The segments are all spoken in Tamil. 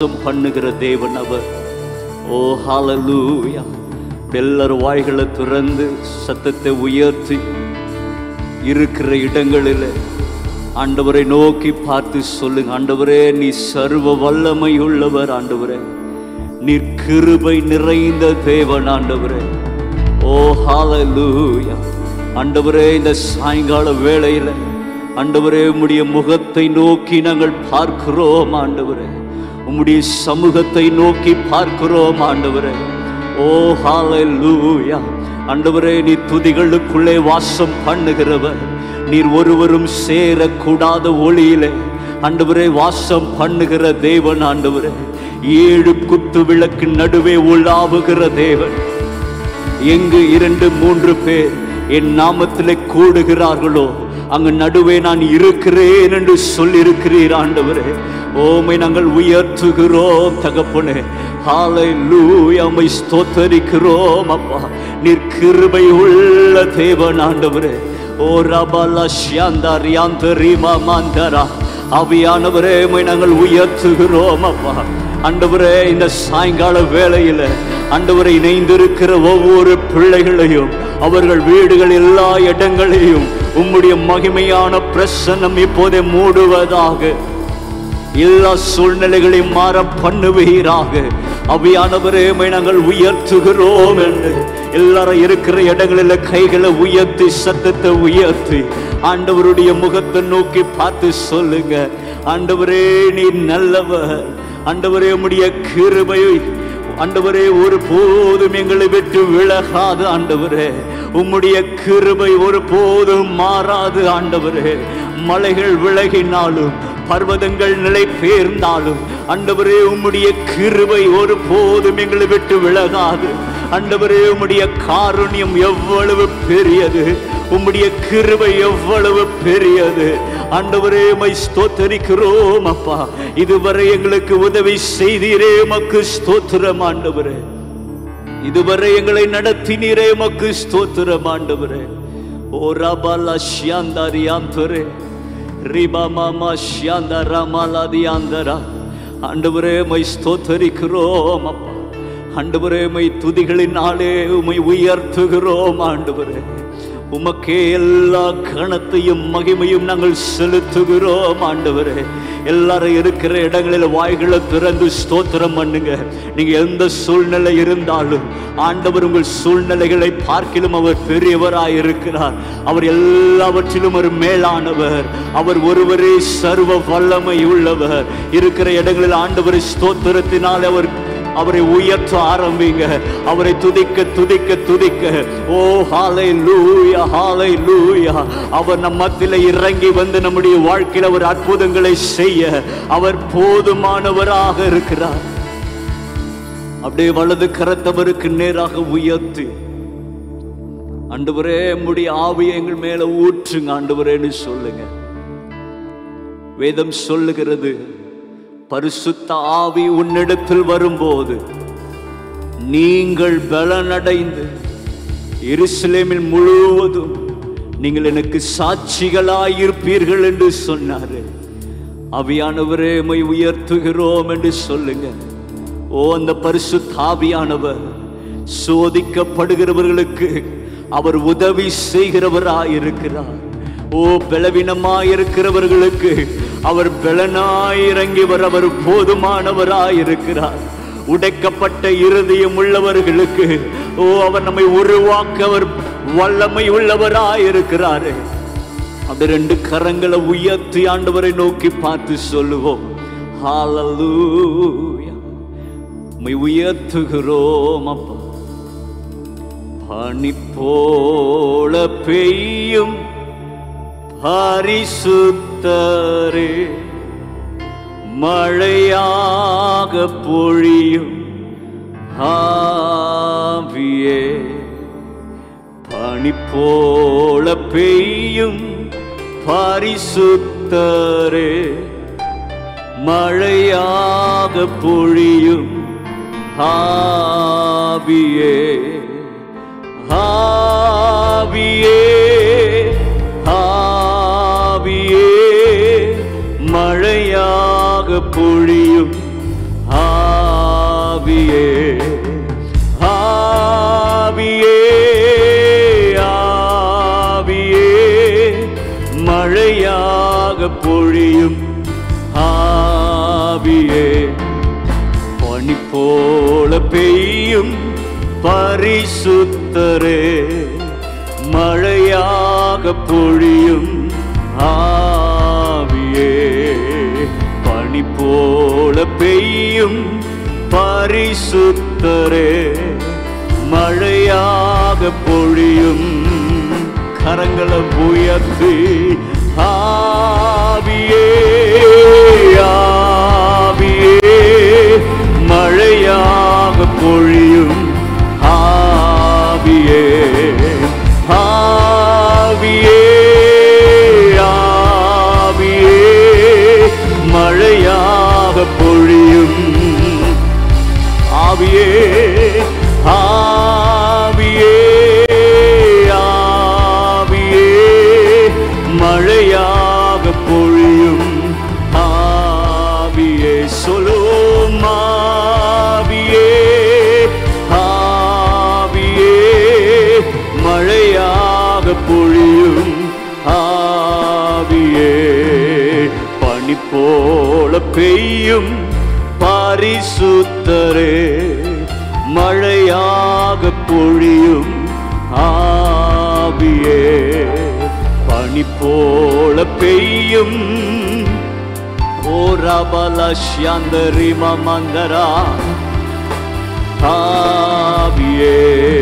சுத்தம் பண்ணுகிற தேவன் அவர் ஓ ஹalleluya எல்லாரும் வாய்களை திறந்து சத்தத்தை உயர்த்தி இருக்கிற இடங்களில் ஆண்டவரை நோக்கி பார்த்து சொல்லுங்க ஆண்டவரே நீ சர்வ வல்லமை உள்ளவர் ஆண்டவரே நீர் கிருபை நிறைந்த தேவன் ஆண்டவரே ஓ ஹalleluya ஆண்டவரே இந்த சாயங்கால வேளையில ஆண்டவரே உம்முடைய முகத்தை நோக்கி நாங்கள் பார்க்கிறோம் ஆண்டவரே உம்முடைய சமூகத்தை நோக்கி பார்க்கிறோம் ஆண்டவரே ஓ ஹalleluya ஆண்டவரே நீ துதிகளுக்குள்ளே வாசம் பண்ணுகிறவர் நீர் ஒருவரும் சேரக்கூடாத ஒளியிலே ஆண்டவரே வாசம் பண்ணுகிற தேவன் ஆண்டவரே ஏழு குத்து விளக்கு நடுவே உலாவுகிற தேவன் எங்கு இரண்டு மூன்று பேர் என் நாமத்திலே கூடுகிறார்களோ அங்கு நடுவே நான் இருக்கிறேன் என்று சொல்லியிருக்கிறீர் ஆண்டவரே ஓமை நாங்கள் உயர்த்துகிறோம் தகப்பனே ஹாலை லூயமை ஸ்தோத்தரிக்கிறோம் அப்பா நீர் கிருபை உள்ள தேவன் ஆண்டவரே ஓ ரபல ஷியாந்தர் யாந்தரிமா மாந்தரா அவியானவரே உம்மை நாங்கள் உயர்த்துகிறோம் அப்பா ஆண்டவரே இந்த சாயங்கால வேளையில ஆண்டவரை இணைந்திருக்கிற ஒவ்வொரு பிள்ளைகளையும் அவர்கள் வீடுகள் எல்லா இடங்களையும் உம்முடைய மகிமையான பிரசன்னம் இப்போதே மூடுவதாக எல்லா சூழ்நிலைகளையும் மாற பண்ணுவீராக அவையானவரே உம்மை நாங்கள் உயர்த்துகிறோம் என்று எல்லாரும் இருக்கிற இடங்களில் கைகளை உயர்த்தி சத்தத்தை உயர்த்தி ஆண்டவருடைய முகத்தை நோக்கி பார்த்து சொல்லுங்க ஆண்டவரே நீ நல்லவர் ஆண்டவரே உம்முடைய கிருபை ஆண்டவரே ஒரு போதும் எங்களை விட்டு விலகாது ஆண்டவரே உம்முடைய கிருபை ஒரு போதும் மாறாது ஆண்டவரே மலைகள் விலகினாலும் பர்வதங்கள் நிலை பெயர்ந்தாலும் ஆண்டவரே உம்முடைய கிருபை ஒரு போதும் எங்களை விட்டு விலகாது ஆண்டவரே உம்முடைய காருண்யம் எவ்வளவு பெரியது உம்முடைய கிருபை எவ்வளவு பெரியது ஆண்டவரே மை ஸ்தோத்தரிக்கிறோம் அப்பா இதுவரை எங்களுக்கு உதவி செய்தீரே மக்கு ஸ்தோத்திரம் ஆண்டவரே இதுவரை எங்களை நடத்தினீரே மக்கு ஸ்தோத்திரம் ஆண்டவரே ஓ ரபாலா ஷியாந்தாரியாந்தரே ரிபா மாமா ஷியாந்தா ராமாலாதியாந்தரா ஆண்டவரே மை ஸ்தோத்தரிக்கிறோம் அப்பா ஆண்டவரே மை துதிகளினாலே உமை உயர்த்துகிறோம் ஆண்டவரே உமக்கே எல்லா கணத்தையும் மகிமையும் நாங்கள் செலுத்துகிறோம் ஆண்டவரே எல்லாரும் இருக்கிற இடங்களில் வாய்களை திறந்து ஸ்தோத்திரம் பண்ணுங்க நீங்க எந்த சூழ்நிலை இருந்தாலும் ஆண்டவர் உங்கள் சூழ்நிலைகளை பார்க்கிலும் அவர் பெரியவராய் இருக்கிறார் அவர் எல்லாவற்றிலும் ஒரு மேலானவர் அவர் ஒருவரே சர்வ வல்லமை உள்ளவர் இருக்கிற இடங்களில் ஆண்டவர் ஸ்தோத்திரத்தினால் அவர் அவரை உயர்த்த ஆரம்பிங்க அவரை துதிக்க துதிக்க துதிக்க ஓ ஹாலை லூயா ஹாலை லூயா அவர் நம் மத்தியில இறங்கி வந்து நம்முடைய வாழ்க்கையில ஒரு அற்புதங்களை செய்ய அவர் போதுமானவராக இருக்கிறார் அப்படியே வலது கரத்தவருக்கு நேராக உயர்த்தி ஆண்டவரே நம்முடைய ஆவியை எங்கள் மேல ஊற்றுங்க ஆண்டவரேன்னு சொல்லுங்க வேதம் சொல்லுகிறது பரிசுத்த ஆவி உன்னிடத்தில் வரும்போது நீங்கள் பலனடைந்து எருசலேமில் முழுவதும் நீங்கள் எனக்கு சாட்சிகளாயிருப்பீர்கள் என்று சொன்னாரு ஆவியானவரே மை உயர்த்துகிறோம் என்று சொல்லுங்க ஓ அந்த பரிசுத்த ஆவியானவர் சோதிக்கப்படுகிறவர்களுக்கு அவர் உதவி செய்கிறவராயிருக்கிறார் ஓ பலவீனமாயிருக்கிறவர்களுக்கு அவர் பலனாய் இறங்கி வர அவர் போதுமானவராயிருக்கிறார் உடைக்கப்பட்ட இருதயம் உள்ளவர்களுக்கு ஓ அவர் நம்மை உருவாக்க அவர் வல்லமை உள்ளவராயிருக்கிறாரு அப்படி ரெண்டு கரங்களை உயர்த்தி ஆண்டவரை நோக்கி பார்த்து சொல்லுவோம் ஹalleluya உம்மை உயர்த்துகிறோம் அப்பா பனி போல பெய்யும் பரிசுத்தரே மழையாக பொழியும் ஆவியே பனி போல பெய்யும் பரிசுத்தரே மழையாக பொழியும் ஆவியே ஆவியே ஆவியே மழையாக பொழியும் ஆவியே ஆவியே ஆவியே மழையாக பொழியும் ஆவியே பனி போல பெய்யும் பரிசுத்தரே மழையாக பொழியும் ஆவியே பனி போல பெய்யும் பரிசுத்தரே மழையாக பொழியும் கரங்களை உயர்த்தி ஆவியே ஆவியே மழையாக பொழியும் ஆவியே ஆவியே ஆவியே மழையாக பொழியும் ஆவியே ஆவியே ஆவியே மழையாக பொழியும் ஆவியே சொல்லுவோம் ஆவியே ஆவியே மழையாக பொழியும் ஆவியே பனி போல பெய்யும் பரிசுத்தரே மழையாக பொழியும் ஆவியே பனி போல பெய்யும் ஓ ரபல ஷியந்தரி மந்தரா ஆவியே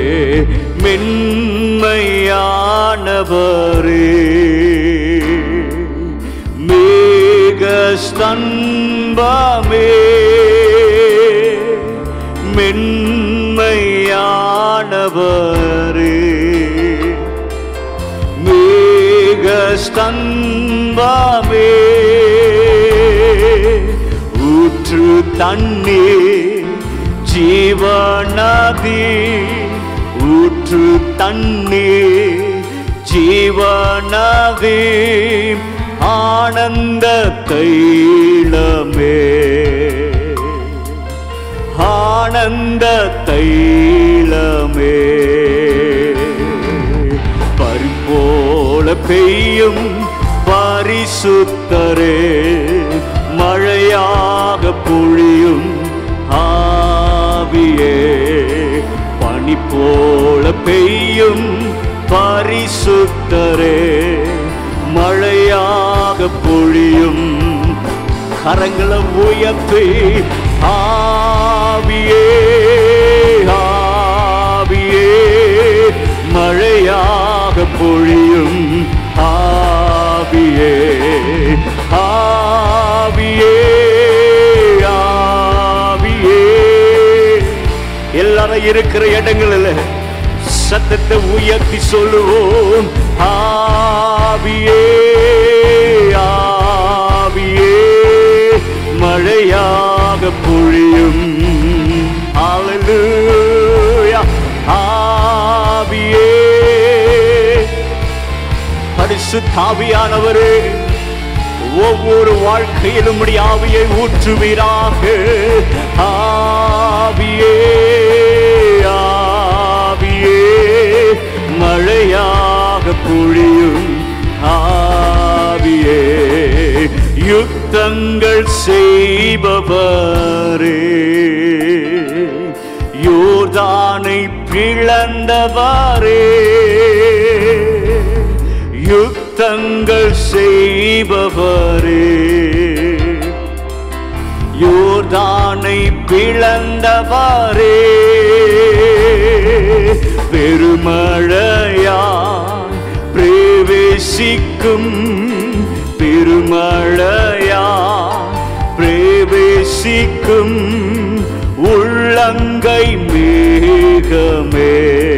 மென்மையானவரே மேக ஸ்தம்பமே மென்மையானவரே மேக ஸ்தம்பமே ஊற்று தண்ணீர் ஜீவநதி ஊற்று தண்ணீர் ஜீவநதி ஆனந்த தைலமே ஆனந்த தைலமே பரிபோல பெய்யும் பரிசுத்தரே மழையாக பொழியும் ஆவியே பனி போல பெய்யும் பரிசுத்தரே மழையாக பொழியும் கரங்களை உயர்த்தி ஆவியே ஆவியே மழையாக பொழியும் ஆவியே ஆவியே ஆவியே எல்லாரும் இருக்கிற இடங்களில் சத்தத்தை உயர்த்தி சொல்லுவோம் ஆவியே ஆவியே மழையாக பொழியும் Hallelujah. ஆவியே பரிசுத்தாவியானவரே ஒவ்வொரு வாழ்க்கையிலும் உம்முடைய ஆவியை ஊற்றுவீராக ஆவியே ஆவியே மழையாக பொழியும் ஆவியே யுத்தங்கள் செய்பவரே யோர்தானை பிளந்தவரே யுத்தங்கள் செய்பவரே யோர்தானை பிளந்தவரே பெருமழையா பிரவேசிக்கும் பெருமழையா பிரவேசிக்கும் உள்ளங்கை மேகமே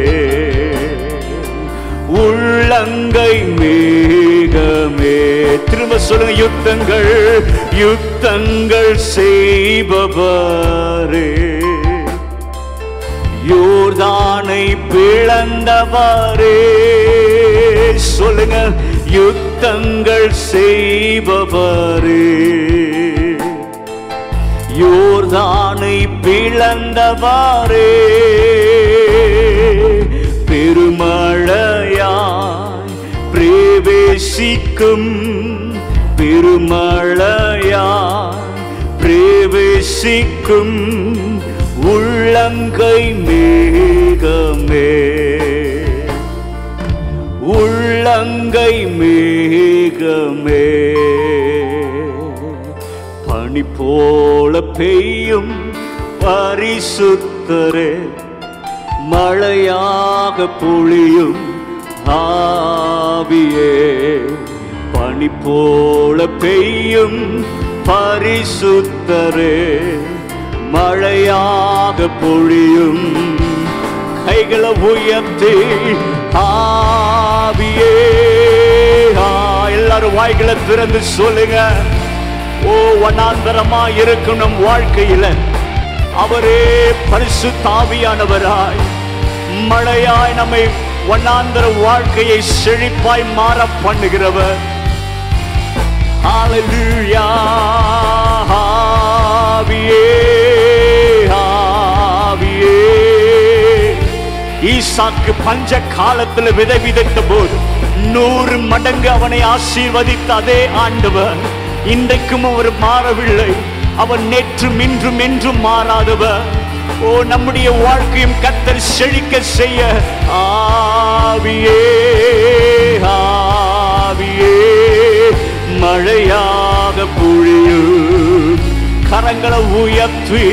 உள்ளங்கை மேகமே திரும்ப சொல்லுங்க யுத்தங்கள் யுத்தங்கள் செய்பவரே யோர்தானை பிளந்தவரே சொல்லுங்க யுத்தங்கள் செய்பவரே யோர்தானை பிளந்தவாரே பெருமழையாய் பிரவேசிக்கும் பெருமழையாய் பிரவேசிக்கும் உள்ளங்கை மேகமே உள்ளங்கை மேகமே பனி போல பெய்யும் பரிசுத்தரே மழையாக பொழியும் ஆவியே பனி போல பெய்யும் பரிசுத்தரே மழையாக பொழியும் கைகளை உயர்த்தி ஆவியே ஆ, எல்லாரும் வாய்களை திறந்து சொல்லுங்க ஓ வனாந்தரமா இருக்கும் நம் வாழ்க்கையில அவரே பரிசு தாவியானவராய் மழையாய் நம்மை வண்ணாந்தர வாழ்க்கையை செழிப்பாய் மாற பண்ணுகிறவர் Hallelujah. ஆவியே, ஆவியே. ஈசாக்கு பஞ்ச காலத்துல விதை விதைத்த போது நூறு மடங்கு அவனை ஆசீர்வதித்த அதே ஆண்டவர் இன்றைக்கும் அவர் மாறவில்லை அவர் நேற்றும் இன்றும் என்றும் மாறாதவர் ஓ நம்முடைய வாழ்க்கையும் கத்தர் செழிக்க செய்ய ஆவியே ஆவியே மழையாக பொழியும் கரங்களை உயர்த்தி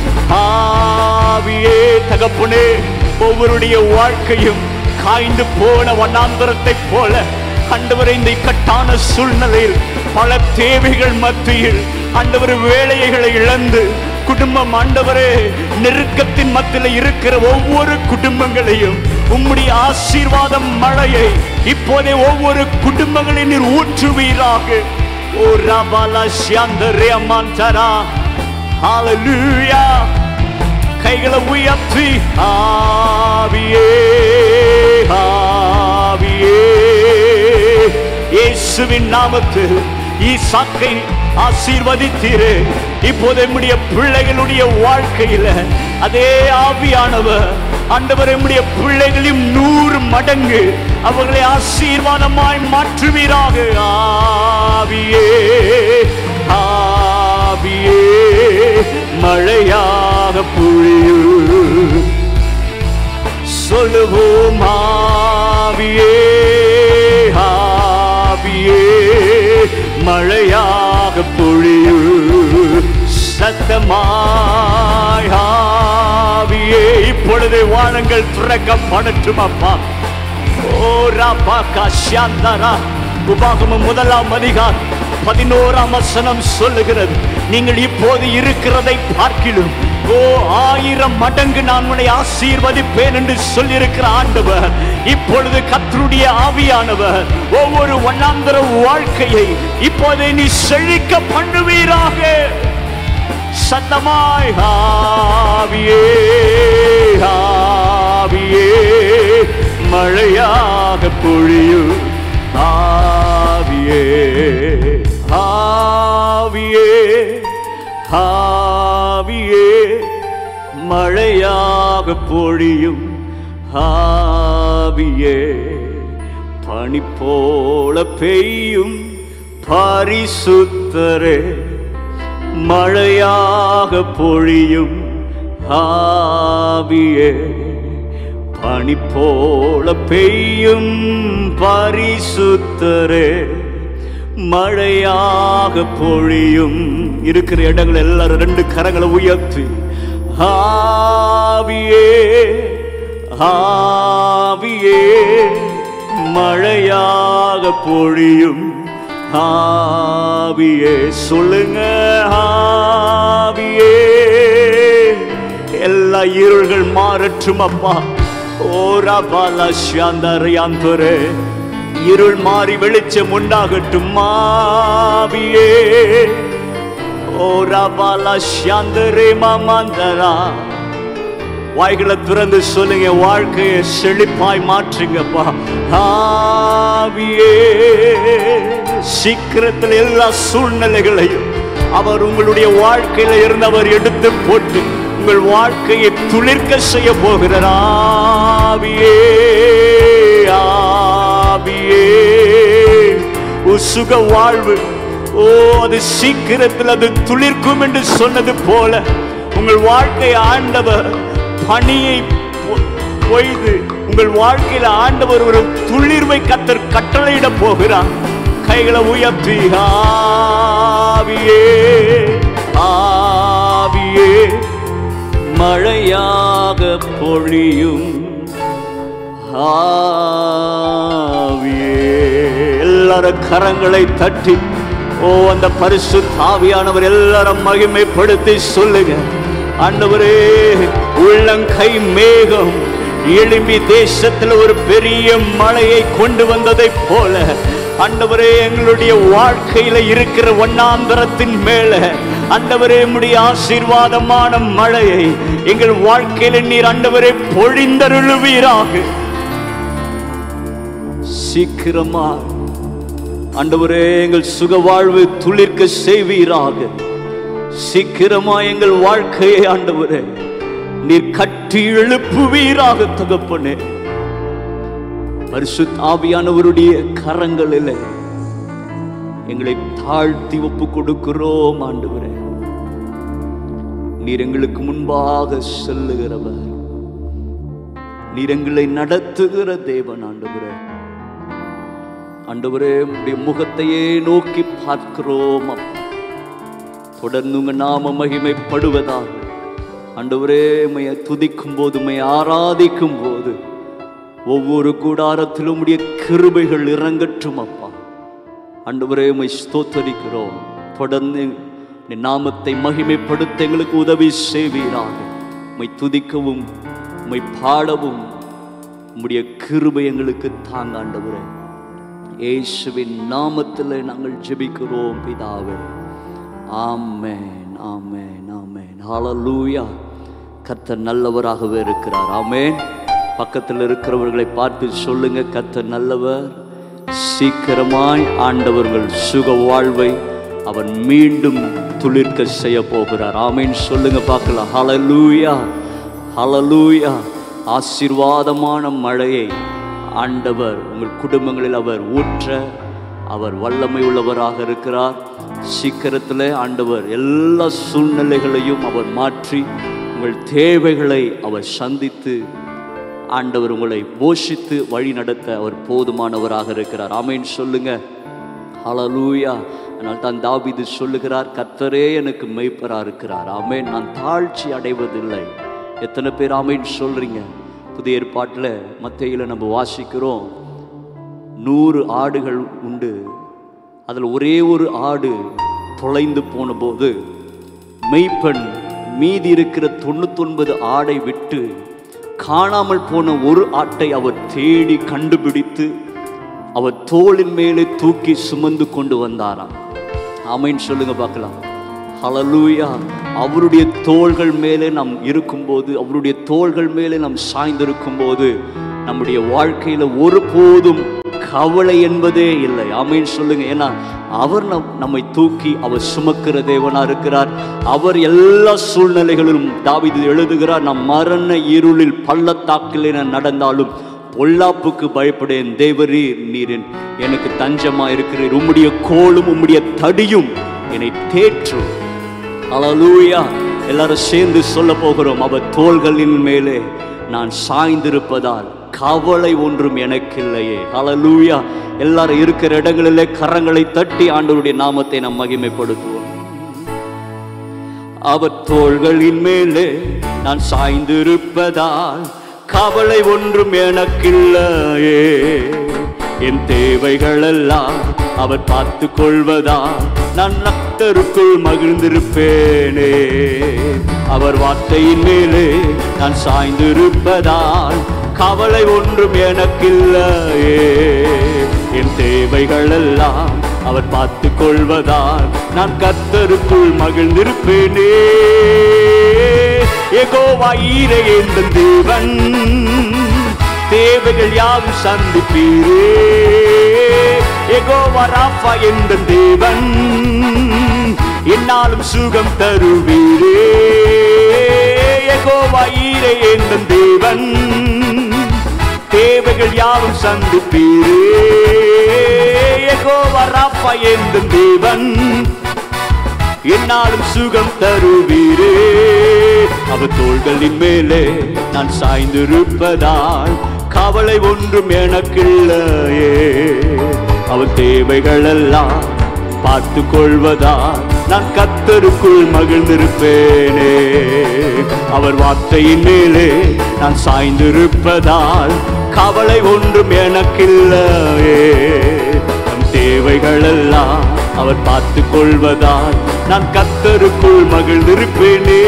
ஆவியே தகப்பனே ஒவ்வொருடைய வாழ்க்கையும் காய்ந்து போன வண்ணாந்தரத்தை போல ஆண்டவரை இந்த இக்கட்டான சூழ்நிலையில் பல தேவைகள் மத்தியில் ஆண்டவர் வேலைகளை இழந்து குடும்பம் ஆண்டவரே நெருக்கத்தின் மத்தியில் இருக்கிற ஒவ்வொரு குடும்பங்களையும் உம்முடைய ஆசீர்வாதம் மழையை இப்போதே ஒவ்வொரு குடும்பங்களில் நீர் ஊற்றுவீராக ஓ ரபாலா சியாந்தரே அம்மாந்தரா ஹalleluya கைகளை உயர்த்தி ஆவியே ஆவியே இயேசுவின் நாமத்தில் ஈசாக்கை ஆசீர்வதித்தீரே இப்போது நம்முடைய பிள்ளைகளுடைய வாழ்க்கையில அதே ஆவியானவர் ஆண்டவர் நம்முடைய பிள்ளைகளையும் நூறு மடங்கு அவர்களை ஆசீர்வாதமாய் மாற்றுவீராக ஆவியே ஆவியே மழையாக பொழியும் சொல்லுவோம் ஆவியே ஆவியே மழையாக பொழியும் சத்தமாய் ஆவியே இப்பொழுது வானங்கள் திறக்கப்படட்டும் அப்பா ஓ ராபா காஷ்யாந்தரா உபாகமம் முதலாம் அதிகாரம் பதினோராம் வசனம் சொல்லுகிறது நீங்கள் இப்போது இருக்கிறதை பார்க்கிலும் ஓ ஆயிரம் மடங்கு நான் உன்னை ஆசீர்வதிப்பேன் என்று சொல்லியிருக்கிற ஆண்டவர் இப்பொழுது கத்தருடைய ஆவியானவர் ஒவ்வொரு வண்ணாந்தர வாழ்க்கையை இப்போதே நீ செழிக்க பண்ணுவீராக சத்தமாய் ஆவியே ஆவியே மழையாக பொழியும் ஆவியே ஆவியே ஆவியே மழையாக பொழியும் ஆவியே பனி போல பெய்யும் பரிசுத்தரே மழையாக பொழியும் ஆவியே பனி போல பெய்யும் பரிசுத்தரே மழையாக பொழியும் இருக்கிற இடங்கள் எல்லாரும் ரெண்டு கரங்களை உயர்த்தி ஆவியே ஆவியே மழையாக பொழியும் ஆவியே சொல்லுங்க ஆவியே எல்லா இருள்கள் மாறட்டும் அப்பா ஓரா பாலா சாந்தரையாந்தரே இருள் மாறி வெளிச்சம் உண்டாகட்டும் ஆவியே ஓரா பாலா சாந்தரே மாமாந்தரா வாய்களை திறந்து சொல்லுங்க வாழ்க்கையை செழிப்பாய் மாற்றுங்கப்பா ஆவியே சீக்கிரத்தில் எல்லா சூழ்நிலைகளையும் அவர் உங்களுடைய வாழ்க்கையில இருந்து அவர் எடுத்து போட்டு உங்கள் வாழ்க்கையை துளிர்க்க செய்ய போகிறார் ஆவியே ஆவியே உசுக வாழ்வு ஓ அது சீக்கிரத்தில் அது துளிர்க்கும் என்று சொன்னது போல உங்கள் வாழ்க்கை ஆண்டவர் பணியை பொ- பொய்து உங்கள் வாழ்க்கையில ஆண்டவர் ஒரு துளிர்வை கத்தர் கட்டளையிட போகிறார் கைகளை உயர்த்தி ஆவியே ஆவியே மழையாக பொழியும் ஆவியே எல்லாரும் கரங்களை தட்டி ஓ அந்த பரிசு தாவியானவர் எல்லாரும் மகிமைப்படுத்தி சொல்லுங்க ஆண்டவரே உள்ளங்கை மேகம் எழும்பி தேசத்துல ஒரு பெரிய மழையை கொண்டு வந்ததைப் போல ஆண்டவரே எங்களுடைய வாழ்க்கையில இருக்கிற ஒன்னாந்தரத்தின் மேல ஆண்டவரே உம்முடைய ஆசீர்வாதமான மழையை எங்கள் வாழ்க்கையில நீர் ஆண்டவரே பொழிந்தருளுவீராக சீக்கிரமா ஆண்டவரே எங்கள் சுக வாழ்வு துளிர்க்க செய்வீராக சீக்கிரமா எங்கள் வாழ்க்கையை ஆண்டவரே நீர் கட்டி எழுப்புவீராக தகப்பனே பரிசுத்த ஆவியானவருடைய கரங்களில் எங்களை தாழ்த்தி ஒப்பு கொடுக்கிறோம் ஆண்டவரே நீர் எங்களுக்கு முன்பாக செல்லுகிறவர் நீர் எங்களை நடத்துகிற தேவன் ஆண்டவரே ஆண்டவரே உம்முடைய முகத்தையே நோக்கி பார்க்கிறோம் அப்பா. தொடர்ந்து உங்க நாம மகிமைப்படுவதாக ஆண்டவரே உம்மைய துதிக்கும் போது உம்மைய ஆராதிக்கும் போது ஒவ்வொரு கூடாரத்திலும் உடைய கிருபைகள் இறங்கட்டும் அப்பா ஆண்டவரே உம்மை ஸ்தோத்தரிக்கிறோம் தொடர்ந்து உம்முடைய நாமத்தை மகிமைப்படுத்த எங்களுக்கு உதவி செய்வீராக உம்மை துதிக்கவும் உம்மை பாடவும் உம்முடைய கிருபை எங்களுக்கு தாங்க ஆண்டவரே இயேசுவின் நாமத்தில் நாங்கள் ஜெபிக்கிறோம் பிதாவே ஆமென் ஆமென் ஆமென் ஹalleluya கர்த்தர் நல்லவராகவே இருக்கிறார் ஆமென் பக்கத்தில் இருக்கிறவர்களை பார்த்து சொல்லுங்க கர்த்தர் நல்லவர் சீக்கிரமாய் ஆண்டவர்கள் சுக வாழ்வை அவன் மீண்டும் துளிர்க்க செய்ய போகிறார் ஆமென் சொல்லுங்க பார்க்கலாம் ஹalleluya ஹalleluya ஆசீர்வாதமான மழையை ஆண்டவர் உங்கள் குடும்பங்களில் அவர் ஊற்ற அவர் வல்லமை உள்ளவராக இருக்கிறார் சீக்கிரத்தில் ஆண்டவர் எல்லா சூழ்நிலைகளையும் அவர் மாற்றி உங்கள் தேவைகளை அவர் சந்தித்து ஆண்டவர் உங்களை போஷித்து வழி நடத்த அவர் போதுமானவராக இருக்கிறார் ஆமென் சொல்லுங்க ஹalleluya அதனால் தான் தாவீது சொல்லுகிறார் கர்த்தரே எனக்கு மெய்ப்பரா இருக்கிறார் ஆமென் நான் தாழ்ச்சி அடைவதில்லை எத்தனை பேர் ஆமென் சொல்றீங்க புதிய ஏற்பாட்டில் மத்தையில் நம்ம வாசிக்கிறோம் நூறு ஆடுகள் உண்டு அதில் ஒரே ஒரு ஆடு தொலைந்து போன போது மெய்ப்பெண் மீதி இருக்கிற தொண்ணூத்தொன்பது ஆடை விட்டு காணாமல் போன ஒரு ஆட்டை அவர் தேடி கண்டுபிடித்து அவர் தோளின் மேலே தூக்கி சுமந்து கொண்டு வந்தாராம் ஆமைன்னு சொல்லுங்க பார்க்கலாம் ஹalleluya அவருடைய தோள்கள் மேலே நாம் இருக்கும்போது அவருடைய தோள்கள் மேலே நாம் சாய்ந்திருக்கும் போது நம்முடைய வாழ்க்கையில ஒருபோதும் கவலை என்பதே இல்லை ஆமைன்னு சொல்லுங்க ஏன்னா அவர் நம் நம்மை தூக்கி அவர் சுமக்கிற தேவனா இருக்கிறார் அவர் எல்லா சூழ்நிலைகளிலும் தாவீது எழுதுகிறார் நான் மரண இருளில் பள்ளத்தாக்கில் நான் நடந்தாலும் பொல்லாப்புக்கு பயப்படேன் தேவரீர் நீரின் எனக்கு தஞ்சமா இருக்கிறீர் உம்முடைய கோலும் உம்முடைய தடியும் என்னை தேற்றும் அலலூயா எல்லாரும் சேர்ந்து சொல்ல போகிறோம் அவர் தோள்களின் மேலே நான் சாய்ந்திருப்பதால் கவலை ஒன்றும் எனக்கில்லையே அலலூயா எல்லாரும் இருக்கிற இடங்களிலே கரங்களை தட்டி ஆண்டவருடைய நாமத்தை நாம் மகிமைப்படுத்துவோம் அவர் தோள்களின் மேலே நான் சாய்ந்திருப்பதால் கவலை ஒன்றும் எனக்கில்லையே என் தேவைகளெல்லாம் அவர் பார்த்து கொள்வதால் நான் நக்தருக்குள் மகிழ்ந்திருப்பேனே அவர் வார்த்தையின் மேலே நான் சாய்ந்திருப்பதால் கவலை ஒன்றும் எனக்கில்லையே என் தேவைகளெல்லாம் அவர் பார்த்து கொள்வதால் நான் கர்த்தருக்குள் மகிழ்ந்திருப்பேனே எகோவா ஈரே எந்த தேவன் தேவைகள் யாவும் சந்திப்பீரே எகோவா ராஃபா எந்த தேவன் என்னாலும் சுகம் தருவீரே யெகோவா ஈரே என்னும் தேவன் தேவைகள் யாவும் சந்திப்பீரே யெகோவா ராப்பா என்னும் தேவன் என்னாலும் சுகம் தருவீரே அவர் தோள்களின் மேலே நான் சாய்ந்திருப்பதால் கவலை ஒன்றும் எனக்கில்லையே அவர் தேவைகள் எல்லாம் பார்த்து கொள்வதால் நான் கத்தருக்குள் மகிழ்ந்திருப்பேனே அவர் வார்த்தையின் மேலே நான் சாய்ந்திருப்பதால் கவலை ஒன்றும் எனக்கில்லையே நம் தேவைகள் எல்லாம் அவர் பார்த்து கொள்வதால் நான் கத்தருக்குள் மகிழ்ந்திருப்பேனே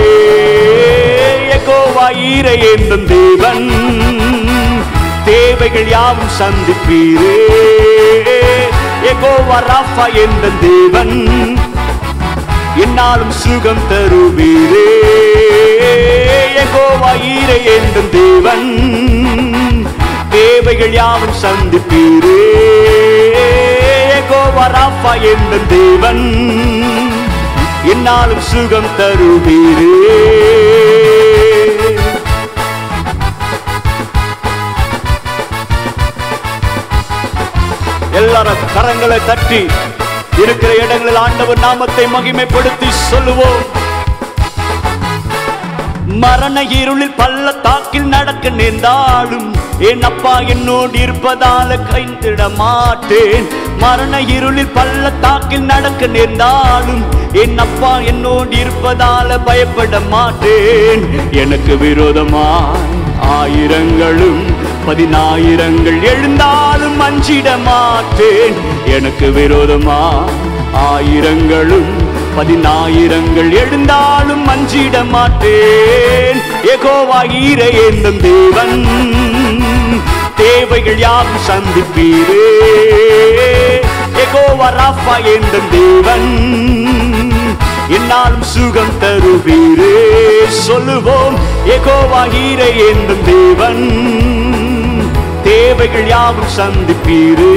யெகோவா ஈரை என்னும் தேவன் தேவைகள் யாவும் சந்திப்பீரே யெகோவா ராஃபா என்னும் தேவன் என்னாலும் சுகம் தருவீரே யெகோவா ஈரை என்னும் தேவன் தேவைகள் யாவும் சந்திப்பீரே யெகோவா ராஃபா என்னும் தேவன் என்னாலும் சுகம் தருவீரே எல்லாரும் கரங்களை தட்டி இருக்கிற இடங்களில் ஆண்டவர் நாமத்தை மகிமைப்படுத்தி சொல்லுவோம் மரண இருளில் பள்ளத்தாக்கில் நடக்க நேர்ந்தாலும் என் அப்பா என்னோடு இருப்பதால கைந்திட மாட்டேன் மரண இருளில் பள்ளத்தாக்கில் நடக்க நேர்ந்தாலும் என் அப்பா என்னோடு இருப்பதால பயப்பட மாட்டேன் எனக்கு விரோதமாய் ஆயிரங்களும் பதினாயிரங்கள் எழுந்தாலும் அஞ்சிட மாட்டேன் எனக்கு விரோதமாய் ஆயிரங்களும் பதினாயிரங்கள் எழுந்தாலும் அஞ்சிட மாட்டேன் எகோவா ஈர என்னும் தேவன் தேவைகள் யாவும் சந்திப்பீரே எகோவா ராஃபா என்னும் தேவன் என்னாலும் சுகம் தருவீரே சொல்லுவோம் எகோவா ஈர என்னும் தேவன் தேவைகள் யாவும் சந்திப்பீரே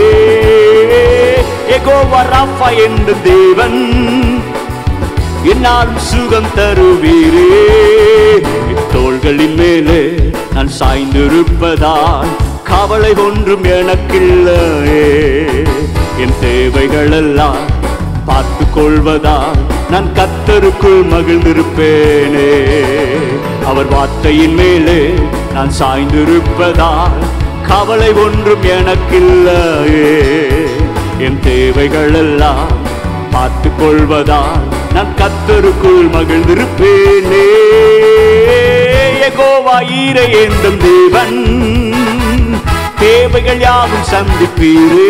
எகோவா ராஃபா என்னும் தேவன் என்னாலும் சுகம் தருவீரே என் தோள்களின் மேலே நான் சாய்ந்திருப்பதால் கவலை ஒன்றும் எனக்கில்லையே என் தேவைகள் எல்லாம் பார்த்து கொள்வதால் நான் கத்தருக்குள் மகிழ்ந்திருப்பேனே அவர் வார்த்தையின் மேலே நான் சாய்ந்திருப்பதால் கவலை ஒன்றும் எனக்கில்லையே என் தேவைகள் எல்லாம் பார்த்து கொள்வதால் நான் கத்தருக்குள் மகிழ்ந்திருப்பேனே யெகோவா ஈரை ஏந்தும் தேவன் தேவைகள் யாவும் சந்திப்பீரே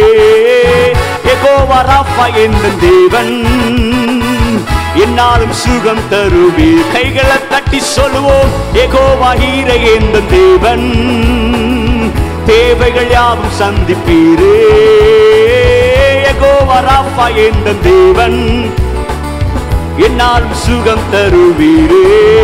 யெகோவா ராஃபா என்னும் தேவன் என்னாலும் சுகம் தருவீர் கைகளை தட்டி சொல்லுவோம் யெகோவா ஈரை ஏந்தும் தேவன் தேவைகள் யாவும் சந்திப்பீரே யெகோவா ராஃபா என்னும் தேவன் என்னாலும் சுகம் தருவீரே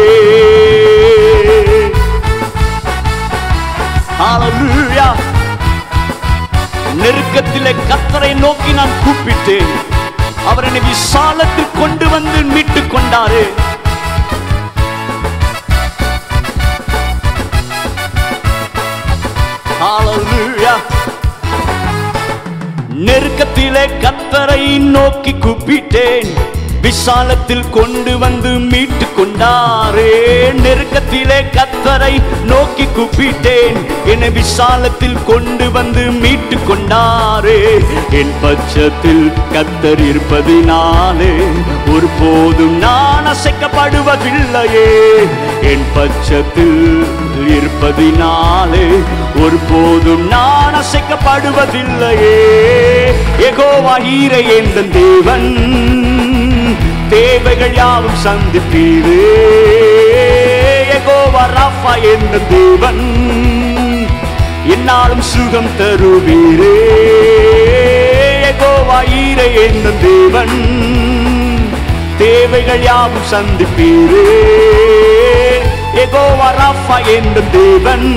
Hallelujah. நெருக்கத்திலே கத்தரை நோக்கி நான் கூப்பிட்டேன் அவர் என்னை விசாலத்தில் கொண்டு வந்து மீட்டுக் கொண்டாரு Hallelujah. நெருக்கத்திலே கத்தரை நோக்கி கூப்பிட்டேன் விசாலத்தில் கொண்டு வந்து மீட்டு கொண்டாரே நெருக்கத்திலே கத்தரை நோக்கி கூப்பிட்டேன் என்னை விசாலத்தில் கொண்டு வந்து மீட்டு கொண்டாரே என் பட்சத்தில் கத்தர் இருப்பதினாலே ஒரு போதும் நான் அசைக்கப்படுவதில்லையே என் பட்சத்தில் இருப்பதினாலே ஒரு போதும் நான் அசைக்கப்படுவதில்லையே எகோவா ஈரை எந்த தேவன் தேவைகள் யாவும் சந்திப்பீரே எகோவா ராஃபா என்ற தேவன் என்னாலும் சுகம் தருவீரே எகோவா ஈரை என்ற தேவன் தேவைகள் யாவும் சந்திப்பீரே எகோவா ராஃபா என்ற தேவன்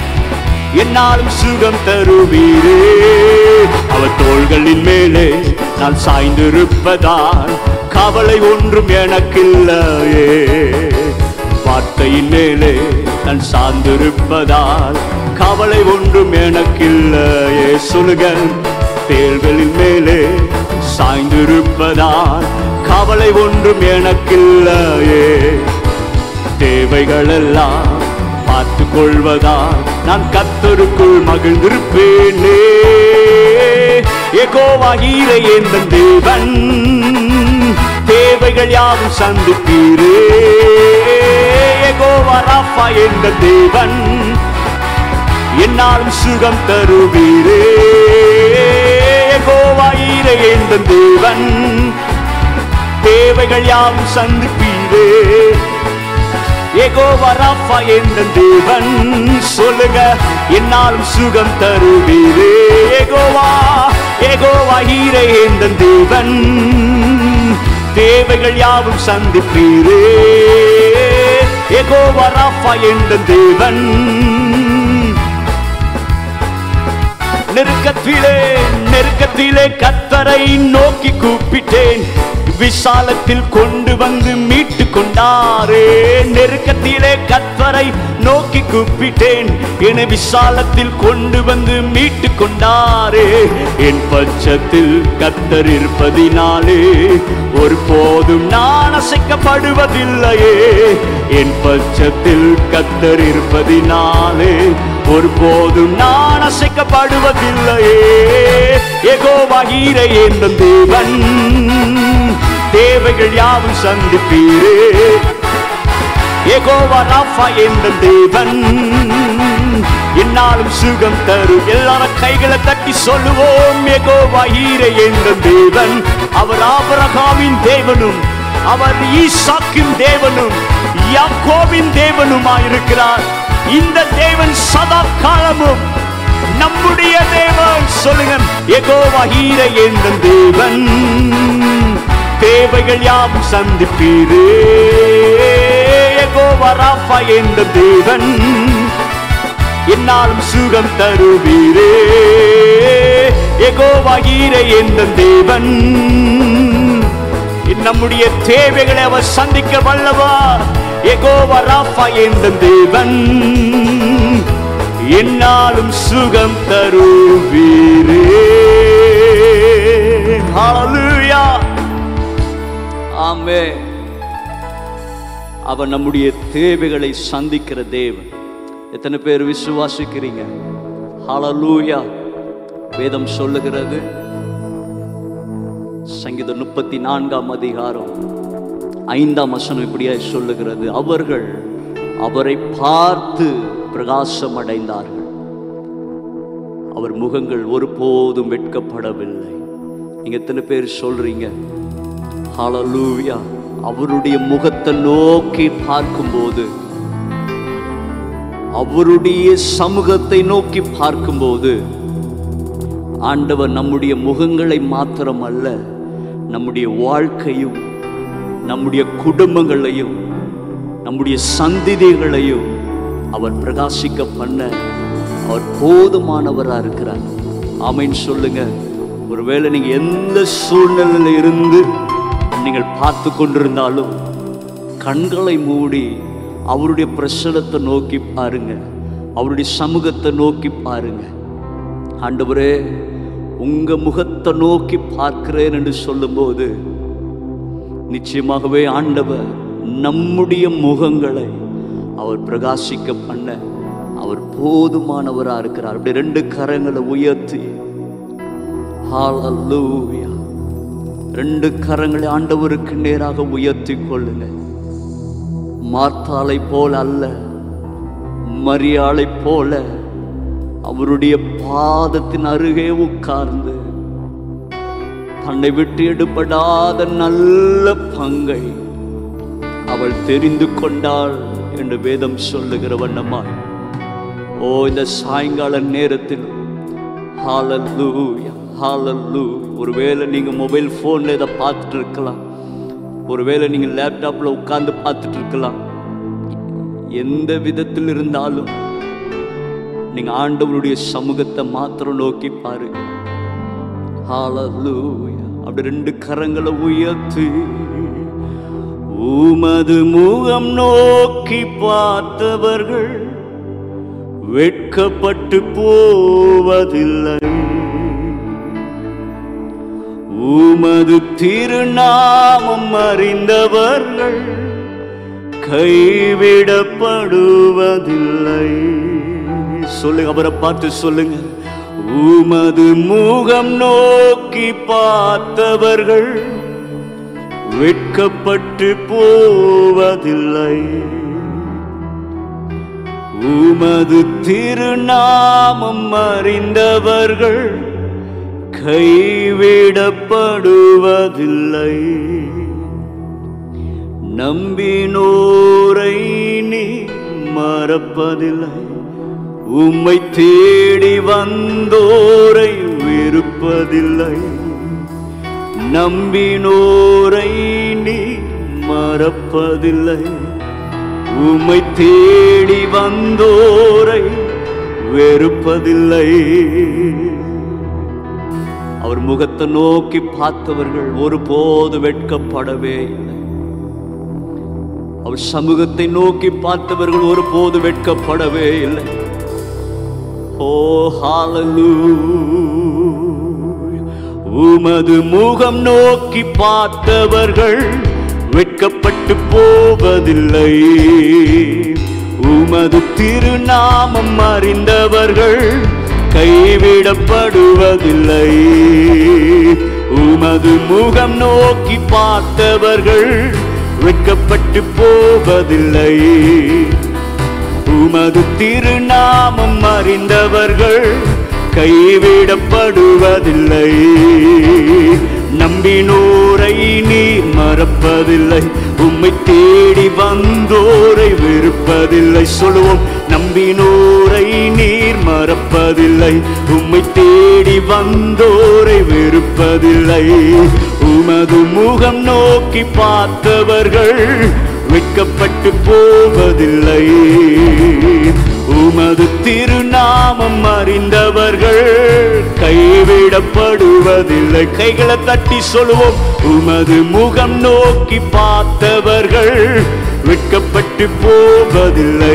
என்னாலும் சுகம் தருவீரே அவர் தோள்களின் மேலே நான் சாய்ந்திருப்பதால் கவலை ஒன்றும் எனக்கில்லையே வார்த்தையின் மேலே நான் சார்ந்திருப்பதால் கவலை ஒன்றும் எனக்கில்லையே சொல்லுங்க தேள்களின் மேலே சாய்ந்திருப்பதால் கவலை ஒன்றும் எனக்கில்லையே தேவைகளெல்லாம் பார்த்து கொள்வதா நான் கத்தருக்குள் மகிழ்ந்திருப்பேனே ஏகோவாகீர எந்த தேவன் தேவைகள் யாவும் சந்திப்பீரே ஏகோவா ராஃபா என்ற தேவன் என்னாலும் சுகம் தருவீரே ஏகோவாயீர என்ற தேவன் தேவைகள் யாவும் சந்திப்பீரே ஏகோவா ராஃபா என்ற தேவன் சொல்லுங்க என்னாலும் சுகம் தருவீரே ஏகோவா ஏகோவா ஈரே என்ற தேவன் தேவைகள் யாவும் சந்திப்பீரே ஏகோவா ராஃபா என்ற தேவன் நெருக்கத்திலே நெருக்கத்திலே கத்தரை நோக்கி கூப்பிட்டேன் விசாலத்தில் கொண்டு வந்து மீட்டு கொண்டாரே நெருக்கத்திலே கத்தரை நோக்கி கூப்பிட்டேன் என விசாலத்தில் கொண்டு வந்து மீட்டு கொண்டாரே என் பட்சத்தில் கத்தர் இருப்பதினாலே ஒரு போதும் நான் அசைக்கப்படுவதில்லையே என் பட்சத்தில் கத்தர் இருப்பதினாலே ஒரு போதும் நான் அசைக்கப்படுவதில்லையே எகோவாகீர என்ற தேவன் தேவைகள் யாவும் சந்திப்பீரே ஏகோவா ராஃபா என்ற தேவன் என்னாலும் சுகம் தரும் எல்லாரும் கைகளை தட்டி சொல்லுவோம் ஏகோவா ஈர என்ற தேவன் அவர் ஆபரகாவின் தேவனும் அவர் ஈசாக்கின் தேவனும் யாக்கோவின் தேவனுமாயிருக்கிறார் இந்த தேவன் சதா காலமும் நம்முடைய தேவன் சொல்லுங்க ஏகோவா ஈர என்ற தேவன் தேவைகள் யாவும் சந்திப்பீரே ஏகோவா ராஃபா என்ற தேவன் என்னாலும் சுகம் தருவீரே ஏகோவா ஈரே என்ற தேவன் நம்முடைய தேவைகளை அவர் சந்திக்க வல்லவா ஏகோவா ராஃபா என்ற தேவன் என்னாலும் சுகம் தருவீரே ஹalleluya ஆமே அவர் நம்முடைய தேவைகளை சந்திக்கிற தேவன் எத்தனை பேர் விசுவாசிக்கிறீங்க ஹalleluya வேதம் சொல்லுகிறது சங்கீதம் முப்பத்தி நான்காம் அதிகாரம் ஐந்தாம் வசனம் இப்படியாய் சொல்லுகிறது அவர்கள் அவரை பார்த்து பிரகாசம் அடைந்தார்கள் அவர் முகங்கள் ஒருபோதும் வெட்கப்படவில்லை நீங்க எத்தனை பேர் சொல்றீங்க ஹalleluya அவருடைய முகத்தை நோக்கி பார்க்கும்போது அவருடைய சமூகத்தை நோக்கி பார்க்கும்போது ஆண்டவர் நம்முடைய முகங்களை மாத்திரம் அல்ல நம்முடைய வாழ்க்கையும் நம்முடைய குடும்பங்களையும் நம்முடைய சந்திதிகளையும் அவர் பிரகாசிக்க பண்ண அவர் போதுமானவராக இருக்கிறார் ஆமைன்னு சொல்லுங்க ஒருவேளை நீங்க எந்த சூழ்நிலையில இருந்து நீங்கள் பார்த்து கொண்டிருந்தாலும் கண்களை மூடி அவருடைய பிரசனத்தை நோக்கி பாருங்க அவருடைய சமூகத்தை நோக்கி பாருங்க ஆண்டவரே உங்க முகத்தை நோக்கி பார்க்கிறேன் என்று சொல்லும்போது நிச்சயமாகவே ஆண்டவர் நம்முடைய முகங்களை அவர் பிரகாசிக்க பண்ண அவர் போதுமானவராக இருக்கிறார் அப்படி ரெண்டு கரங்களை உயர்த்தி ஹalleluya ரெண்டு கரங்களை ஆண்டவருக்கு நேராக உயர்த்தி கொள்ளுங்க மார்த்தாளை போல அல்ல மரியாளை போல அவருடைய பாதத்தின் அருகே உட்கார்ந்து தன்னை விட்டு எடுபடாத நல்ல பங்கை அவள் தெரிந்து கொண்டாள் என்று வேதம் சொல்லுகிற வண்ணமாய் ஓ இந்த சாயங்கால நேரத்தில் ஹalleluya ஹalleluya ஒருவேளை நீங்க மொபைல் ஃபோன்ல இதை பார்த்துட்டு இருக்கலாம் ஒருவேளை நீங்க லேப்டாப்ல உட்கார்ந்து பார்த்துட்டு இருக்கலாம் எந்த விதத்தில் இருந்தாலும் நீங்க ஆண்டவருடைய சமூகத்தை மாத்திரம் நோக்கி பாருங்க ஹalleluya அப்படி ரெண்டு கரங்களை உயர்த்தி உமது முகம் நோக்கி பார்த்தவர்கள் வெட்கப்பட்டு போவதில்லை உமது திருநாமம் அறிந்தவர்கள் கைவிடப்படுவதில்லை சொல்லுங்க அவரை பார்த்து சொல்லுங்க உமது முகம் நோக்கி பார்த்தவர்கள் வெட்கப்பட்டு போவதில்லை உமது திருநாமம் அறிந்தவர்கள் கைவிடப்படுவதில்லை நம்பினோரை நீ மறப்பதில்லை உம்மை தேடி வந்தோரை வெறுப்பதில்லை நம்பினோரை நீ மறப்பதில்லை உம்மை தேடி வந்தோரை வெறுப்பதில்லை அவர் முகத்தை நோக்கி பார்த்தவர்கள் ஒருபோது வெட்கப்படவே இல்லை அவர் சமூகத்தை நோக்கி பார்த்தவர்கள் ஒருபோது வெட்கப்படவே இல்லை ஓ ஹalleluya உமது முகம் நோக்கி பார்த்தவர்கள் வெட்கப்பட்டு போவதில்லை உமது திருநாமம் அறிந்தவர்கள் கைவிடப்படுவதில்லை உமது முகம் நோக்கி பார்த்தவர்கள் வெட்கப்பட்டு போவதில்லை உமது திருநாமம் அறிந்தவர்கள் கைவிடப்படுவதில்லை நம்பினோரை நீ மறப்பதில்லை உம்மை தேடி வந்தோரை வெறுப்பதில்லை சொல்லுவோம் நம்பினோரை நீர் மறப்பதில்லை உம்மை தேடி வந்தோரை வெறுப்பதில்லை உமது முகம் நோக்கி பார்த்தவர்கள் வெட்கப்பட்டு போவதில்லை உமது திருநாமம் அறிந்தவர்கள் கைவிடப்படுவதில்லை கைகளை தட்டி சொல்லுவோம் உமது முகம் நோக்கி பார்த்தவர்கள் வெட்கப்பட்டு போவதில்லை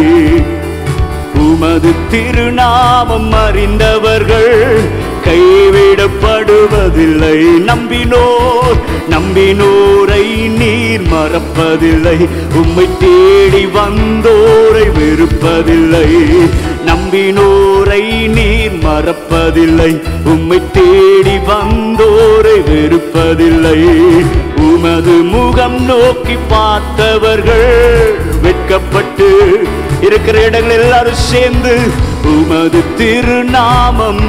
உமது திருநாமம் அறிந்தவர்கள் கைவிடப்படுவதில்லை நம்பினோர் நம்பினோரை நீர் மறப்பதில்லை உம்மை தேடி வந்தோரை வெறுப்பதில்லை நம்பினோரை நீர் மறப்பதில்லை உம்மை தேடி வந்தோரை வெறுப்பதில்லை உமது முகம் நோக்கி பார்த்தவர்கள் வெட்கப்பட்டு இருக்கிற இடங்கள் எல்லாரும் சேர்ந்து உமது திருநாமம்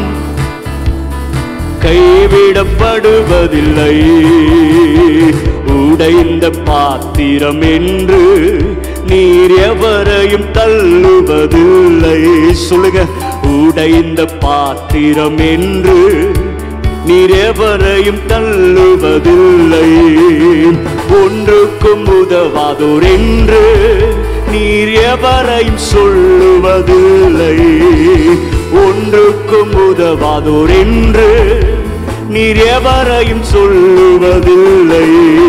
கைவிடப்படுவதில்லை உடைந்த பாத்திரம் என்று நீர் எவரையும் தள்ளுவதில்லை சொல்லுங்க உடைந்த பாத்திரம் என்று நீர் எவரையும் தள்ளுவதில்லை ஒன்றுக்கும் உதவாதோர் என்று நீர் எவரையும் சொல்லுவதில்லை ஒன்றுக்கும் உதவாதோர் என்று நீர் எவரையும் சொல்லுவதில்லை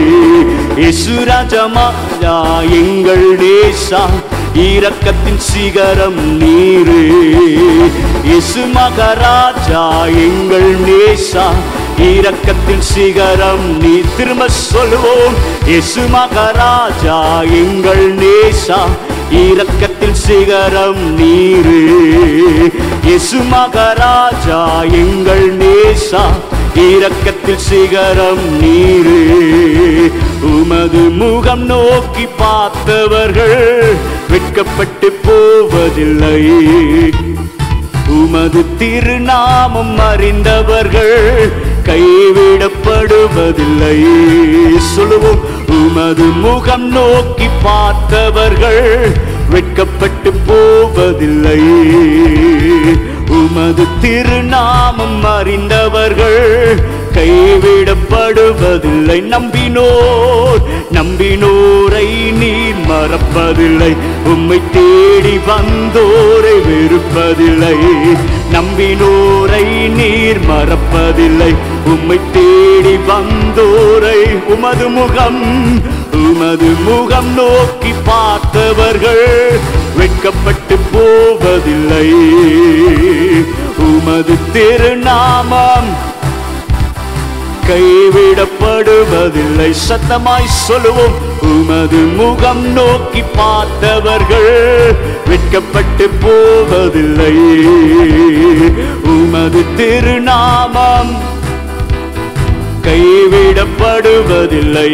இசுராஜமாயா எங்கள் நேசா இரக்கத்தின் சிகரம் நீரே இசு மகராஜா எங்கள் நேசா இரக்கத்தின் சிகரம் நீ திரும்ப சொல்லுவோம் இசு மகராஜா எங்கள் நேசா இரக்கத்தில் சிகரம் நீரு இயேசு மகராஜா எங்கள் நேசா இரக்கத்தில் சிகரம் நீரு உமது முகம் நோக்கி பார்த்தவர்கள் வெட்கப்பட்டு போவதில்லை உமது திருநாமம் அறிந்தவர்கள் கைவிடப்படுவதில்லை சொல்லுவோம் உமது முகம் நோக்கி பார்த்தவர்கள் வெட்கப்பட்டு போவதில்லை உமது திருநாமம் அறிந்தவர்கள் கைவிடப்படுவதில்லை நம்பினோர் நம்பினோரை நீர் மறப்பதில்லை உம்மை தேடி வந்தோரை வெறுப்பதில்லை நம்பினோரை நீர் மறப்பதில்லை உம்மை தேடி வந்தோரை உமது முகம் உமது முகம் நோக்கி பார்த்தவர்கள் வெட்கப்பட்டு போவதில்லை உமது திருநாமம் கைவிடப்படுவதில்லை சத்தமாய் சொல்லுவோம் உமது முகம் நோக்கி பார்த்தவர்கள் வெட்கப்பட்டு போவதில்லை உமது திருநாமம் கைவிடப்படுவதில்லை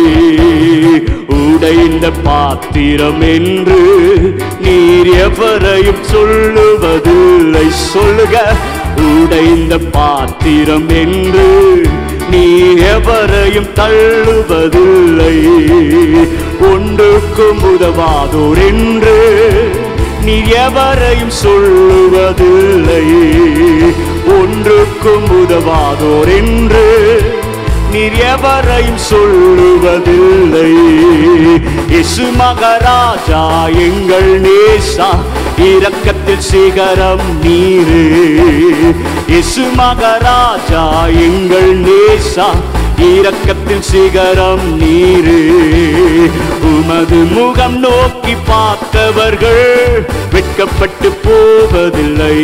உடைந்த பாத்திரம் என்று நீர் எவரையும் சொல்லுவதில்லை சொல்லுக உடைந்த பாத்திரம் என்று நீர் எவரையும் தள்ளுவதில்லை ஒன்றுக்கும் உதவாதோர் என்று நீர் எவரையும் சொல்லுவதில்லை ஒன்றுக்கும் உதவாதோர் என்று நீர் எவரையும் சொல்லுவதில்லை இசு மகராஜா எங்கள் நேசா இரக்கத்தில் சிகரம் நீரு இசு மகராஜா எங்கள் நேசா இரக்கத்தில் சிகரம் நீரு உமது முகம் நோக்கி பார்த்தவர்கள் வெட்கப்பட்டு போவதில்லை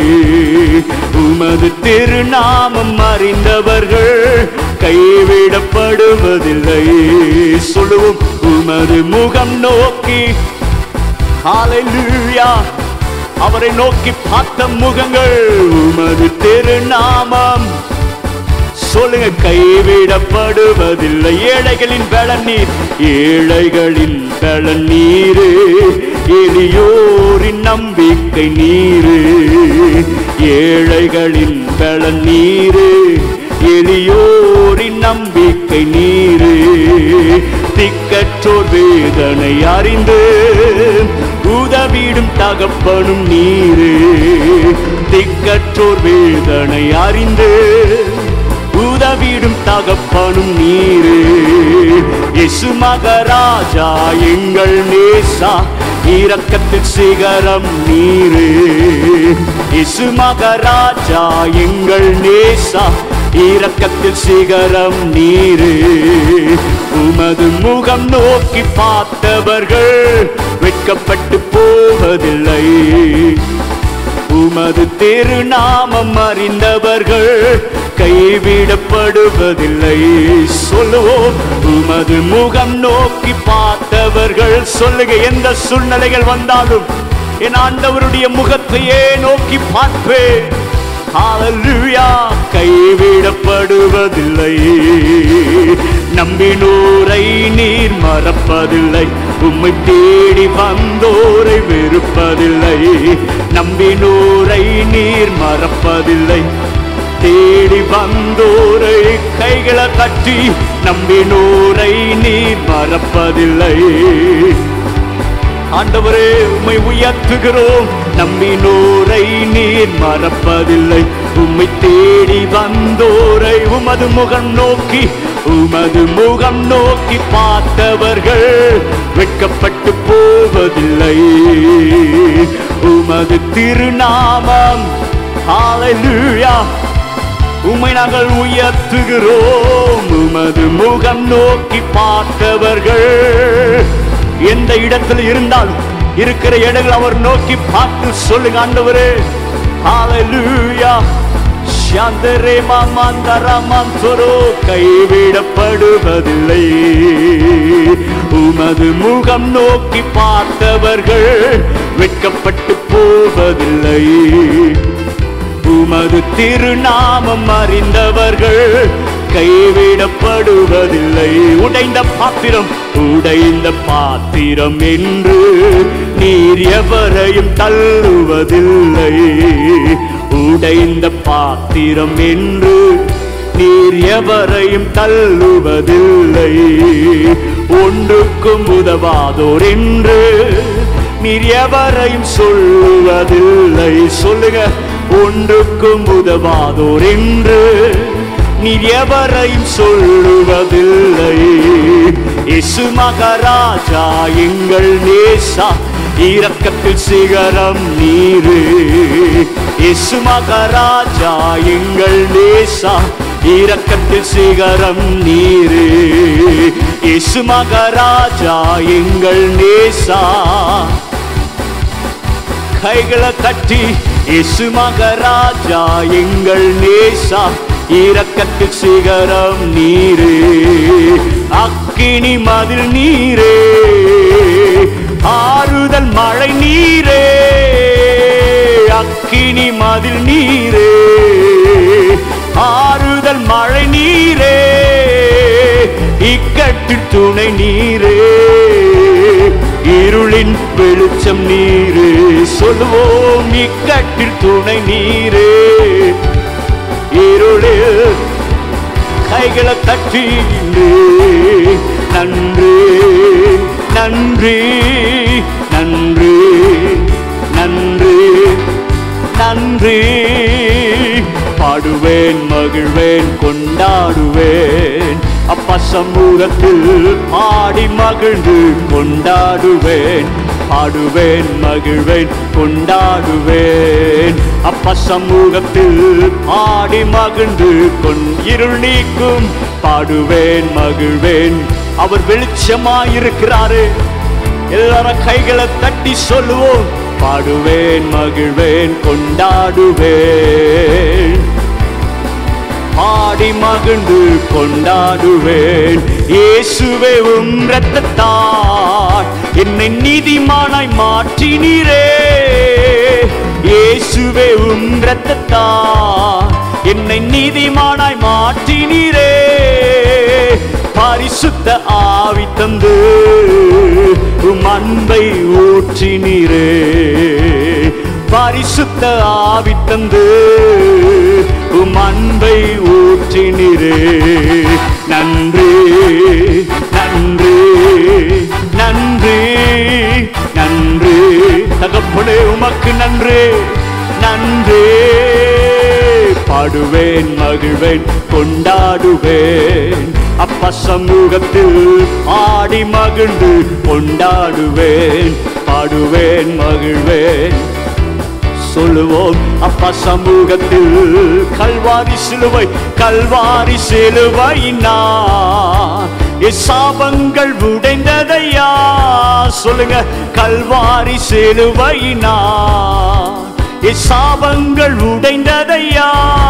உமது திருநாமம் அறிந்தவர்கள் கைவிடப்படுவதில்லை சொல்லுவோம் உமது முகம் நோக்கி ஹalleluya அவரை நோக்கி பார்த்த முகங்கள் உமது திருநாமம் சொல்லுங்க கைவிடப்படுவதில்லை ஏழைகளின் பலன் நீர் ஏழைகளின் பலன் நீரு எளியோரின் நம்பிக்கை நீரு ஏழைகளின் பலன் நீரு எளியோரின் நம்பிக்கை நீரு திக்கற்றோர் வேதனை அறிந்து உதவிடும் தகப்பனும் நீரு திக்கற்றோர் வேதனை அறிந்து உதவிடும் தகப்பனும் நீரு இசு மகராஜா எங்கள் நேசா இரக்கத்தில் சிகரம் நீரு இசு மகராஜா எங்கள் நேசா இரக்கத்தில் சிகரம் நீரு உமது முகம் நோக்கி பார்த்தவர்கள் வெட்கப்பட்டு போவதில்லை உமது திருநாமம் அறிந்தவர்கள் கைவிடப்படுவதில்லை சொல்லுவோம் உமது முகம் நோக்கி பார்த்தவர்கள் சொல்லுக எந்த சூழ்நிலைகள் வந்தாலும் என் ஆண்டவருடைய முகத்தையே நோக்கி பார்ப்பேன் ஹalleluya கைவிடப்படுவதில்லை நம்பினோரை நீர் மறப்பதில்லை உம்மை தேடி வந்தோரை வெறுப்பதில்லை நம்பினோரை நீர் மறப்பதில்லை தேடி வந்தோரை கைகளை கட்டி நம்பினோரை நீர் மறப்பதில்லை ஆண்டவரே உம்மை உயர்த்துகிறோம் நம்பினோரை நீர் மறப்பதில்லை உம்மை தேடி வந்தோரை உமது முகம் நோக்கி உமது முகம் நோக்கி பார்த்தவர்கள் வெட்கப்பட்டு போவதில்லை உமது திருநாமம் ஹalleluya உம்மை நாங்கள் உயர்த்துகிறோம் உமது முகம் நோக்கி பார்த்தவர்கள் எந்த இடத்தில் இருந்தால் இருக்கிற இடங்கள் அவர் நோக்கி பார்த்து சொல்லுங்க ஆண்டவரே ஹalleluya சாந்தரே மாமந்தரமந்தரோ கைவிடப்படுவதில்லை உமது முகம் நோக்கி பார்த்தவர்கள் வெட்கப்பட்டு போவதில்லை உமது திருநாமம் அறிந்தவர்கள் கைவிடப்படுவதில்லை உடைந்த பாத்திரம் உடைந்த பாத்திரம் என்று நீர் எவரையும் தள்ளுவதில்லை உடைந்த பாத்திரம் என்று நீர் எவரையும் தள்ளுவதில்லை ஒன்றுக்கும் உதவாதோர் என்று நீர் எவரையும் சொல்லுவதில்லை சொல்லுங்க ஒன்றுக்கும் உதவாதோர் என்று நீர் எவரையும் சொல்லுவதில்லை இசு மகராஜா எங்கள் நேசா இரக்கத்தில் சிகரம் நீரு இசு மகராஜா எங்கள் நேசா இரக்கத்தில் சிகரம் நீரே இயேசு மகாராஜா எங்கள் நேசா கைகளை தட்டி இயேசு மகாராஜா எங்கள் நேசா இரக்கத்தில் சிகரம் நீரே அக்கினி மதில் நீரே ஆறுதல் மழை நீரே அக்கினி மதில் நீரே ஆறுதல் மழை நீரே இக்கட்டில் துணை நீரே இருளின் வெளிச்சம் நீரே சொல்லுவோம் இக்கட்டில் துணை நீரே இருளில் கைகளை தட்டி நன்றி நன்றி நன்றி நன்றி நன்றி பாடுவேன் மகிழ்வேன் கொண்டாடுவேன் அப்பா சமூகத்தில் பாடி மகிழ்ந்து கொண்டாடுவேன் பாடுவேன் மகிழ்வேன் கொண்டாடுவேன் அப்பா சமூகத்தில் பாடி மகிழ்ந்து கொண் இருள் நீக்கும் பாடுவேன் மகிழ்வேன் அவர் வெளிச்சமாயிருக்கிறாரு எல்லாரும் கைகளை தட்டி சொல்லுவோம் பாடுவேன் மகிழ்வேன் கொண்டாடுவேன் பாடி மகிழ்ந்து கொண்டாடுவேன் இயேசுவே உம் இரத்தத்தால் என்னை நீதிமானாய் மாற்றினீரே இயேசுவே உம் இரத்தத்தால் என்னை நீதிமானாய் மாற்றினீரே பரிசுத்த ஆவி தந்து உம் அன்பை ஊற்றினீரே பரிசுத்த ஆவி தந்து உம் அன்பை ஊற்றினீரே நன்றி நன்றி நன்றி நன்றி தகப்பனே உமக்கு நன்றி நன்றி பாடுவேன் மகிழ்வேன் கொண்டாடுவேன் அப்பா சமூகத்தில் ஆடி மகிழ்ந்து கொண்டாடுவேன் பாடுவேன் மகிழ்வேன் சொல்லுவோம் அப்பா சமூகத்தில் கல்வாரி சிலுவை கல்வாரி சிலுவையினா சாபங்கள் உடைந்ததையா சொல்லுங்க கல்வாரி சிலுவையினா சாபங்கள் உடைந்ததையா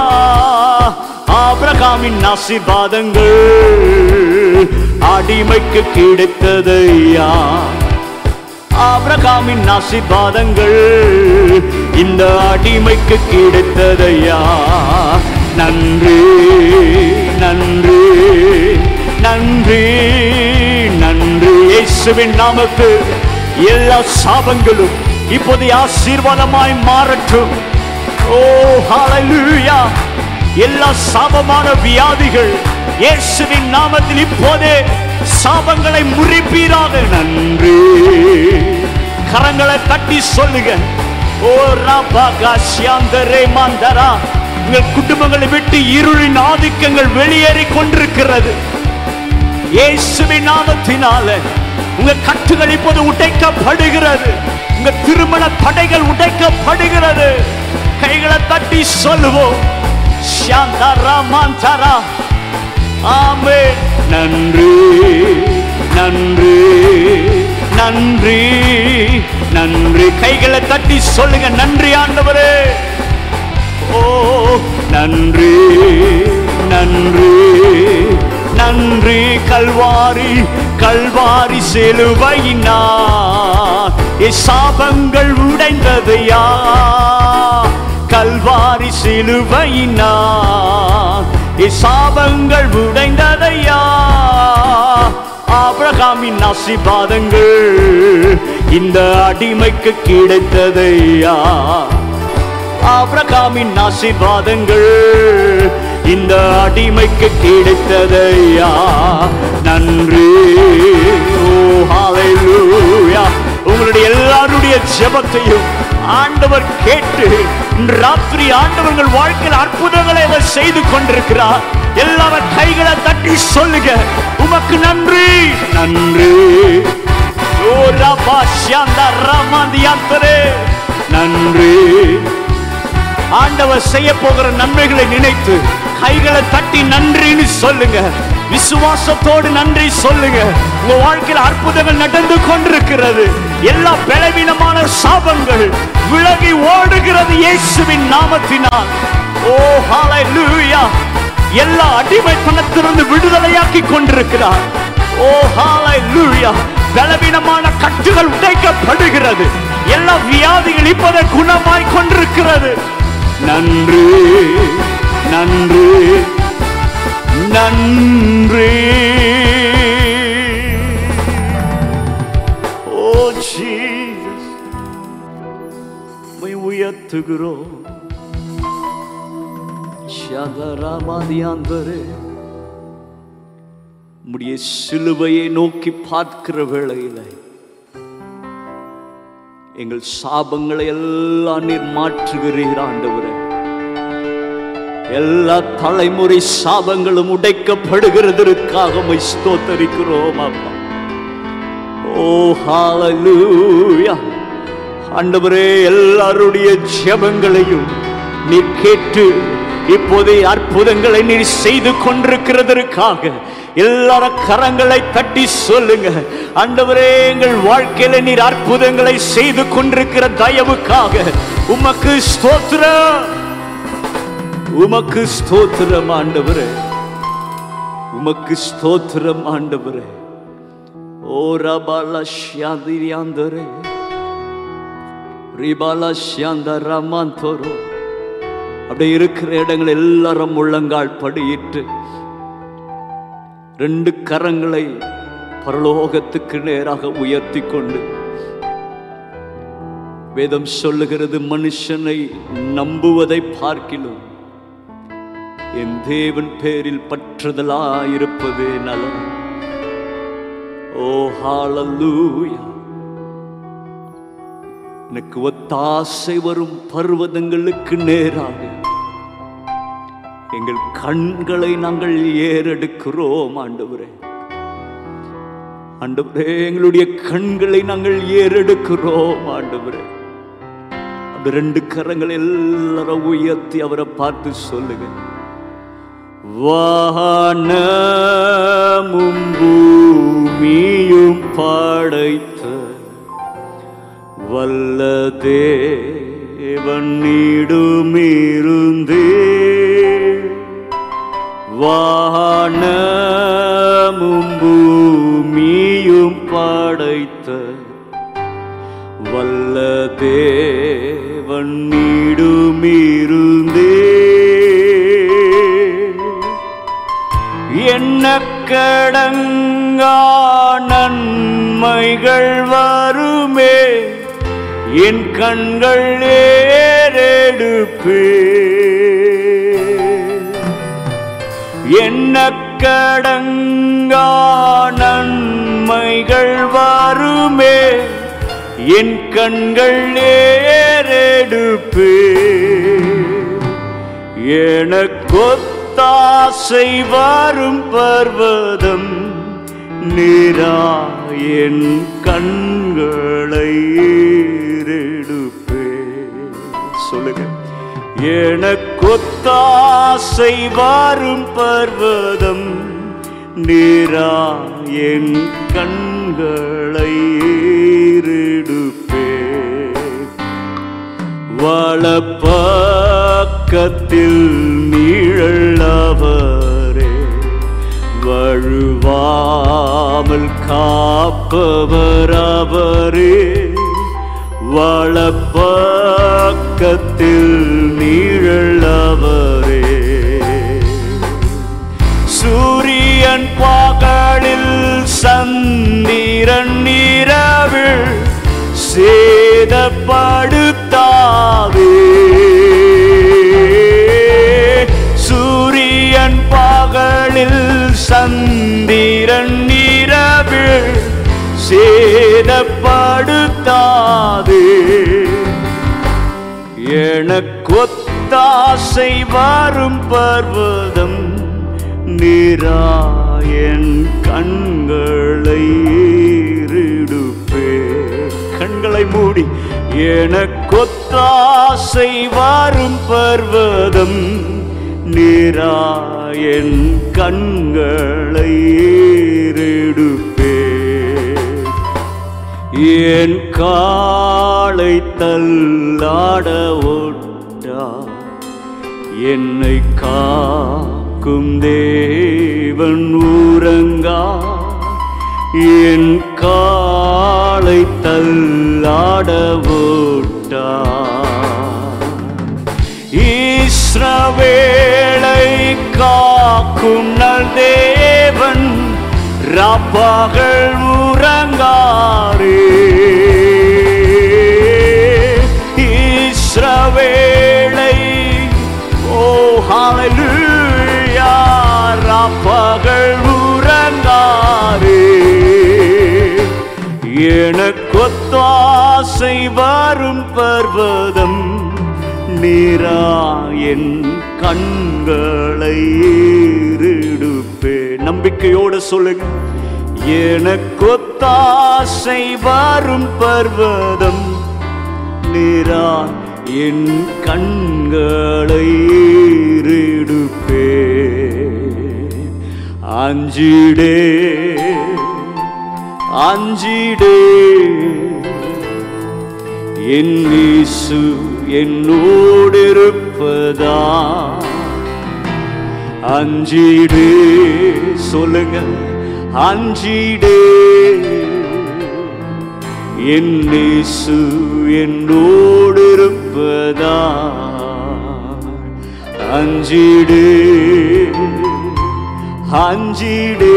ஆபிரகாமின் ஆசீர்வாதங்கள் அடிமைக்கு கிடைத்ததையா ஆபிரகாமின் ஆசீர்வாதங்கள் இந்த அடிமைக்கு கிடைத்ததையா நன்றி நன்றி நன்றி நன்றி இயேசுவின் நாமத்து எல்லா சாபங்களும் இப்போது ஆசீர்வாதமாய் மாறட்டும் ஓ ஹalleluya எல்லா சாபமான வியாதிகள் இயேசுவின் நாமத்தில் இப்போதே சாபங்களை முறிப்பீராக நன்றி கரங்களை தட்டி சொல்லுங்க ஓ ராபாகா சியாந்தரே மாந்தரா உங்கள் குடும்பங்களை விட்டு இருளின் ஆதிக்கங்கள் வெளியேறி கொண்டிருக்கிறது இயேசுவின் நாமத்தினால உங்க கட்டுகள் இப்போது உடைக்கப்படுகிறது உங்க திருமண தடைகள் உடைக்கப்படுகிறது கைகளை தட்டி சொல்லுவோம் சாந்தரா மாந்தரா ஆமே நன்றி நன்றி நன்றி நன்றி கைகளை தட்டி சொல்லுங்க நன்றி ஆண்டவரே ஓ நன்றி நன்றி நன்றி கல்வாரி கல்வாரி செலுவையினா சாபங்கள் உடைந்ததையா கல்வாரி சிலுவையினா சாபங்கள் உடைந்ததையா ஆபிரகாமின் ஆசீர்வாதங்கள் இந்த அடிமைக்கு கிடைத்ததையா ஆபிரகாமின் ஆசீர்வாதங்கள் இந்த அடிமைக்கு கிடைத்ததையா நன்றி ஓ ஹalleluya உங்களுடைய எல்லாருடைய ஜெபத்தையும் ஆண்டவர் கேட்டு இன்று ராத்திரி ஆண்டவர்கள் வாழ்க்கையில் அற்புதங்களை அவர் செய்து கொண்டிருக்கிறார் எல்லாரும் கைகளை தட்டி சொல்லுங்க உமக்கு நன்றி நன்றி ஓ ரபா ஷாந்தா ரமாந்தியாந்தரே நன்றி ஆண்டவர் செய்ய போகிற நன்மைகளை நினைத்து கைகளை தட்டி நன்றின்னு சொல்லுங்க விசுவாசத்தோடு நன்றி சொல்லுங்க உங்க வாழ்க்கையில் அற்புதங்கள் நடந்து கொண்டிருக்கிறது எல்லா பலவீனமான சாபங்கள் விலகி ஓடுகிறது இயேசுவின் நாமத்தினால் ஓ ஹalleluya எல்லா அடிமைத்தனத்திலிருந்து விடுதலையாக்கி கொண்டிருக்கிறார் ஓ ஹalleluya பலவீனமான கட்டுகள் உடைக்கப்படுகிறது எல்லா வியாதிகள் இப்போதே குணமாய் கொண்டிருக்கிறது நன்றி நன்றி நன்றி ஓ ஜீசஸ் உம்மை உயர்த்துகிறோம் சதராமாதியாந்தரே உம்முடைய சிலுவையை நோக்கி பார்க்கிற வேளையில எங்கள் சாபங்களை எல்லாம் நீர் மாற்றுகிறீர் ஆண்டவரே எல்லா தலைமுறை சாபங்களும் உடைக்கப்படுகிறதற்காக உம்மை ஸ்தோத்தரிக்கிறோம் அப்பா ஓ ஹalleluya ஆண்டவரே எல்லாருடைய ஜெபங்களையும் நீர் கேட்டு இப்போதே அற்புதங்களை நீர் செய்து கொண்டிருக்கிறதற்காக எல்லார கரங்களை தட்டி சொல்லுங்க ஆண்டவரே எங்கள் வாழ்க்கையில நீர் அற்புதங்களை செய்து கொண்டிருக்கிற தயவுக்காக உமக்கு ஸ்தோத்திரம் உமக்கு ஸ்தோத்திரம் ஆண்டவரே உமக்கு ஸ்தோத்திரம் ஆண்டவரே ஓ ரபால ஷாதிரியாந்தரே ரிபால ஷாந்த ரமாந்தோரோ அப்படியே இருக்கிற இடங்கள் எல்லாரும் முள்ளங்கால் படியிட்டு ரெண்டு கரங்களை பரலோகத்துக்கு நேராக உயர்த்தி கொண்டு வேதம் சொல்லுகிறது மனுஷனை நம்புவதை பார்க்கிலும் என் தேவன் பேரில் பற்றுதலாயிருப்பதே நலம் ஓ ஹalleluya எனக்கு ஒத்தாசை வரும் பர்வதங்களுக்கு நேராக எங்கள் கண்களை நாங்கள் ஏறெடுக்கிறோம் ஆண்டவரே ஆண்டவரே எங்களுடைய கண்களை நாங்கள் ஏறெடுக்கிறோம் ஆண்டவரே அப்படி ரெண்டு கரங்களை எல்லாரும் உயர்த்தி அவரை பார்த்து சொல்லுங்க வானமும் பூமியும் படைத்த வல்ல தேவன் நீடுமிருந்தே வானமும் பூமியும் படைத்த வல்ல தேவன் நீடுமிருந்தே என்ன கடங்கா நன்மைகள் வருமே என் கண்கள் ஏறெடுப்பே என்ன கடங்கா நன்மைகள் வருமே என் கண்கள் ஏறெடுப்பே எனக்கொத்தாசை வரும் பர்வதம் நிரா என் கண்களை ஏறெடுப்பே சொல்லுங்க எனக்கொத்தாசை வரும் பர்வதம் நிரா என் கண்களை ஏறெடுப்பே வலப்பக்கத்தில் நீழல்லவரே வழுவாமல் காப்பவர் அவரே வலப்பக்கத்தில் நீழல்லவரே சூரியன் பகலில் சந்திரன் இரவில் சேதப்படுத்தாவே சூரியன் பகலில் சந்திரன் இரவில் சேதப்படுத்தாதே எனக்கொத்தாசை வரும் பர்வதம் நிராயன் கண்களை ஏறெடுப்பே கண்களை மூடி எனக்கொத்தாசை வரும் பர்வதம் நீராயன் கண்களை ஏறெடுப்பே என் காலை தள்ளாட ஒட்டா என்னை காக்கும் தேவன் ஊரங்கா என் காலை தள்ளாட ஓட்டா இஸ்ரவேளை காக்கும் நல் தேவன் ராப்பாகள் உறங்காரே இஸ்ரவேளை ஓ ஹalleluya ராப்பாகள் உறங்காரே எனக்கொத்தாசை வரும் பர்வதம் நீராயன் கண்களை ஏறெடுப்பே நம்பிக்கையோடு சொல்லுங்க எனக்கொத்தாசை வரும் பர்வதம் நீரா என் கண்களை ஏறெடுப்பே அஞ்சிடே அஞ்சிடே என் இயேசு என்னோடு இருப்பதா அஞ்சிடே சொல்லுங்க அஞ்சிடே என் இயேசு என்னோடு இருப்பதா அஞ்சிடே அஞ்சிடே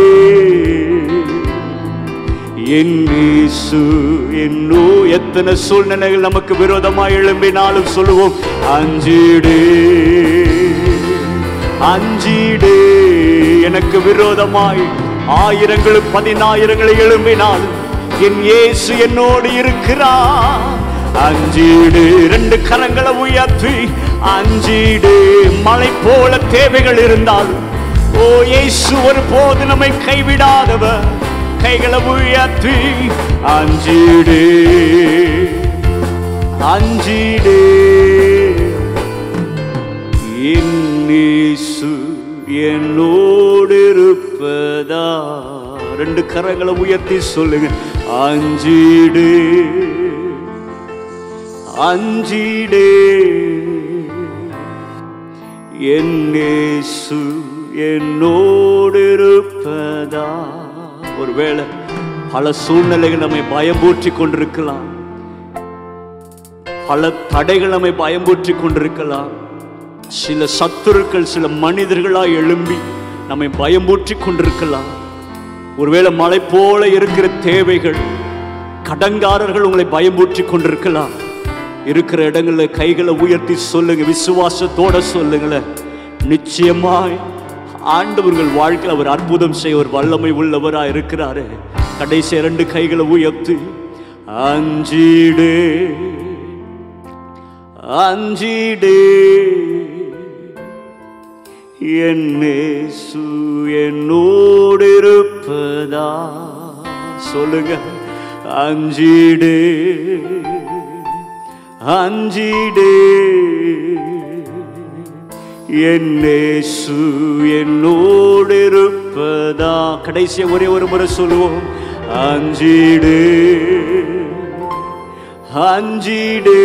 என் இயேசு என்னோ எத்தனை சூழ்நிலைகள் நமக்கு விரோதமாய் எழும்பினாலும் சொல்லுவோம் அஞ்சிடே அஞ்சிடே எனக்கு விரோதமாய் ஆயிரங்கள் பதினாயிரங்களை எழும்பினாலும் என் இயேசு என்னோடு இருக்கிறார் அஞ்சீடு ரெண்டு கரங்களை உயர்த்தி அஞ்சீடு மலை போல தேவைகள் இருந்தால் ஓ இயேசு ஒரு போது நம்மை கைவிடாதவர் கைகளை உயர்த்தி அஞ்சீடு அஞ்சீடு என் இயேசு என்னோடு இருப்பதா ரெண்டு கரங்களை உயர்த்தி சொல்லுங்க அஞ்சீடு அஞ்சிடே என் இயேசு என்னோடு இருப்பதா ஒருவேளை பல சூழ்நிலைகள் நம்மை பயம்பூற்றி கொண்டிருக்கலாம் பல தடைகள் நம்மை பயம்பூற்றி கொண்டிருக்கலாம் சில சத்துருக்கள் சில மனிதர்களாய் எழும்பி நம்மை பயம்பூற்றி கொண்டிருக்கலாம் ஒருவேளை மலை போல இருக்கிற தேவைகள் கடங்காரர்கள் உங்களை பயம்பூற்றி கொண்டிருக்கலாம் இருக்கிற இடங்கள்ல கைகளை உயர்த்தி சொல்லுங்க விசுவாசத்தோட சொல்லுங்களேன் நிச்சயமாய் ஆண்டவர்கள் வாழ்க்கையில் அவர் அற்புதம் செய்ய ஒரு வல்லமை உள்ளவரா இருக்கிறாரு கடைசி இரண்டு கைகளை உயர்த்தி அஞ்சிடே அஞ்சிடே என்னேசு என்னோடு இருப்பதா சொல்லுங்க அஞ்சிடே அஞ்சிடே என்னேசு என்னோடு இருப்பதா கடைசியா ஒரே ஒரு முறை சொல்லுவோம் அஞ்சிடே அஞ்சிடே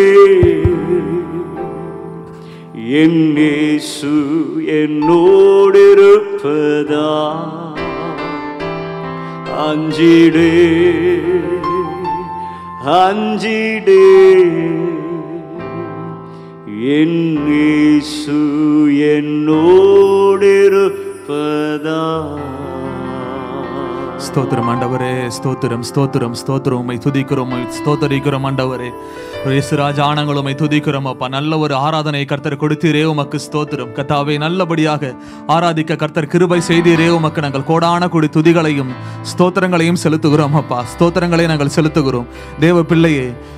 என் இயேசு என்னோடு இருப்பதா அஞ்சிடே அஞ்சிடே என் இயேசு என்னோடு இருப்பதா ஸ்தோத்திரம் ஆண்டவரே ஸ்தோத்திரம் ஸ்தோத்திரம் ஸ்தோத்திரம் உம்மை துதிக்கிறோம் உம்மை ஸ்தோத்தரிக்கிறோம் ஆண்டவரே இயேசுராஜ் ஆனங்கள் உம்மை துதிக்கிறோம் அப்பா நல்ல ஒரு ஆராதனை கர்த்தர் கொடுத்தீரே உமக்கு ஸ்தோத்திரம் கர்த்தாவே நல்லபடியாக ஆராதிக்க கர்த்தர் கிருபை செய்தீரே உமக்கு நாங்கள் கோடான கொடி துதிகளையும் ஸ்தோத்திரங்களையும் செலுத்துகிறோம் அப்பா ஸ்தோத்திரங்களை நாங்கள் செலுத்துகிறோம் தேவ பிள்ளையே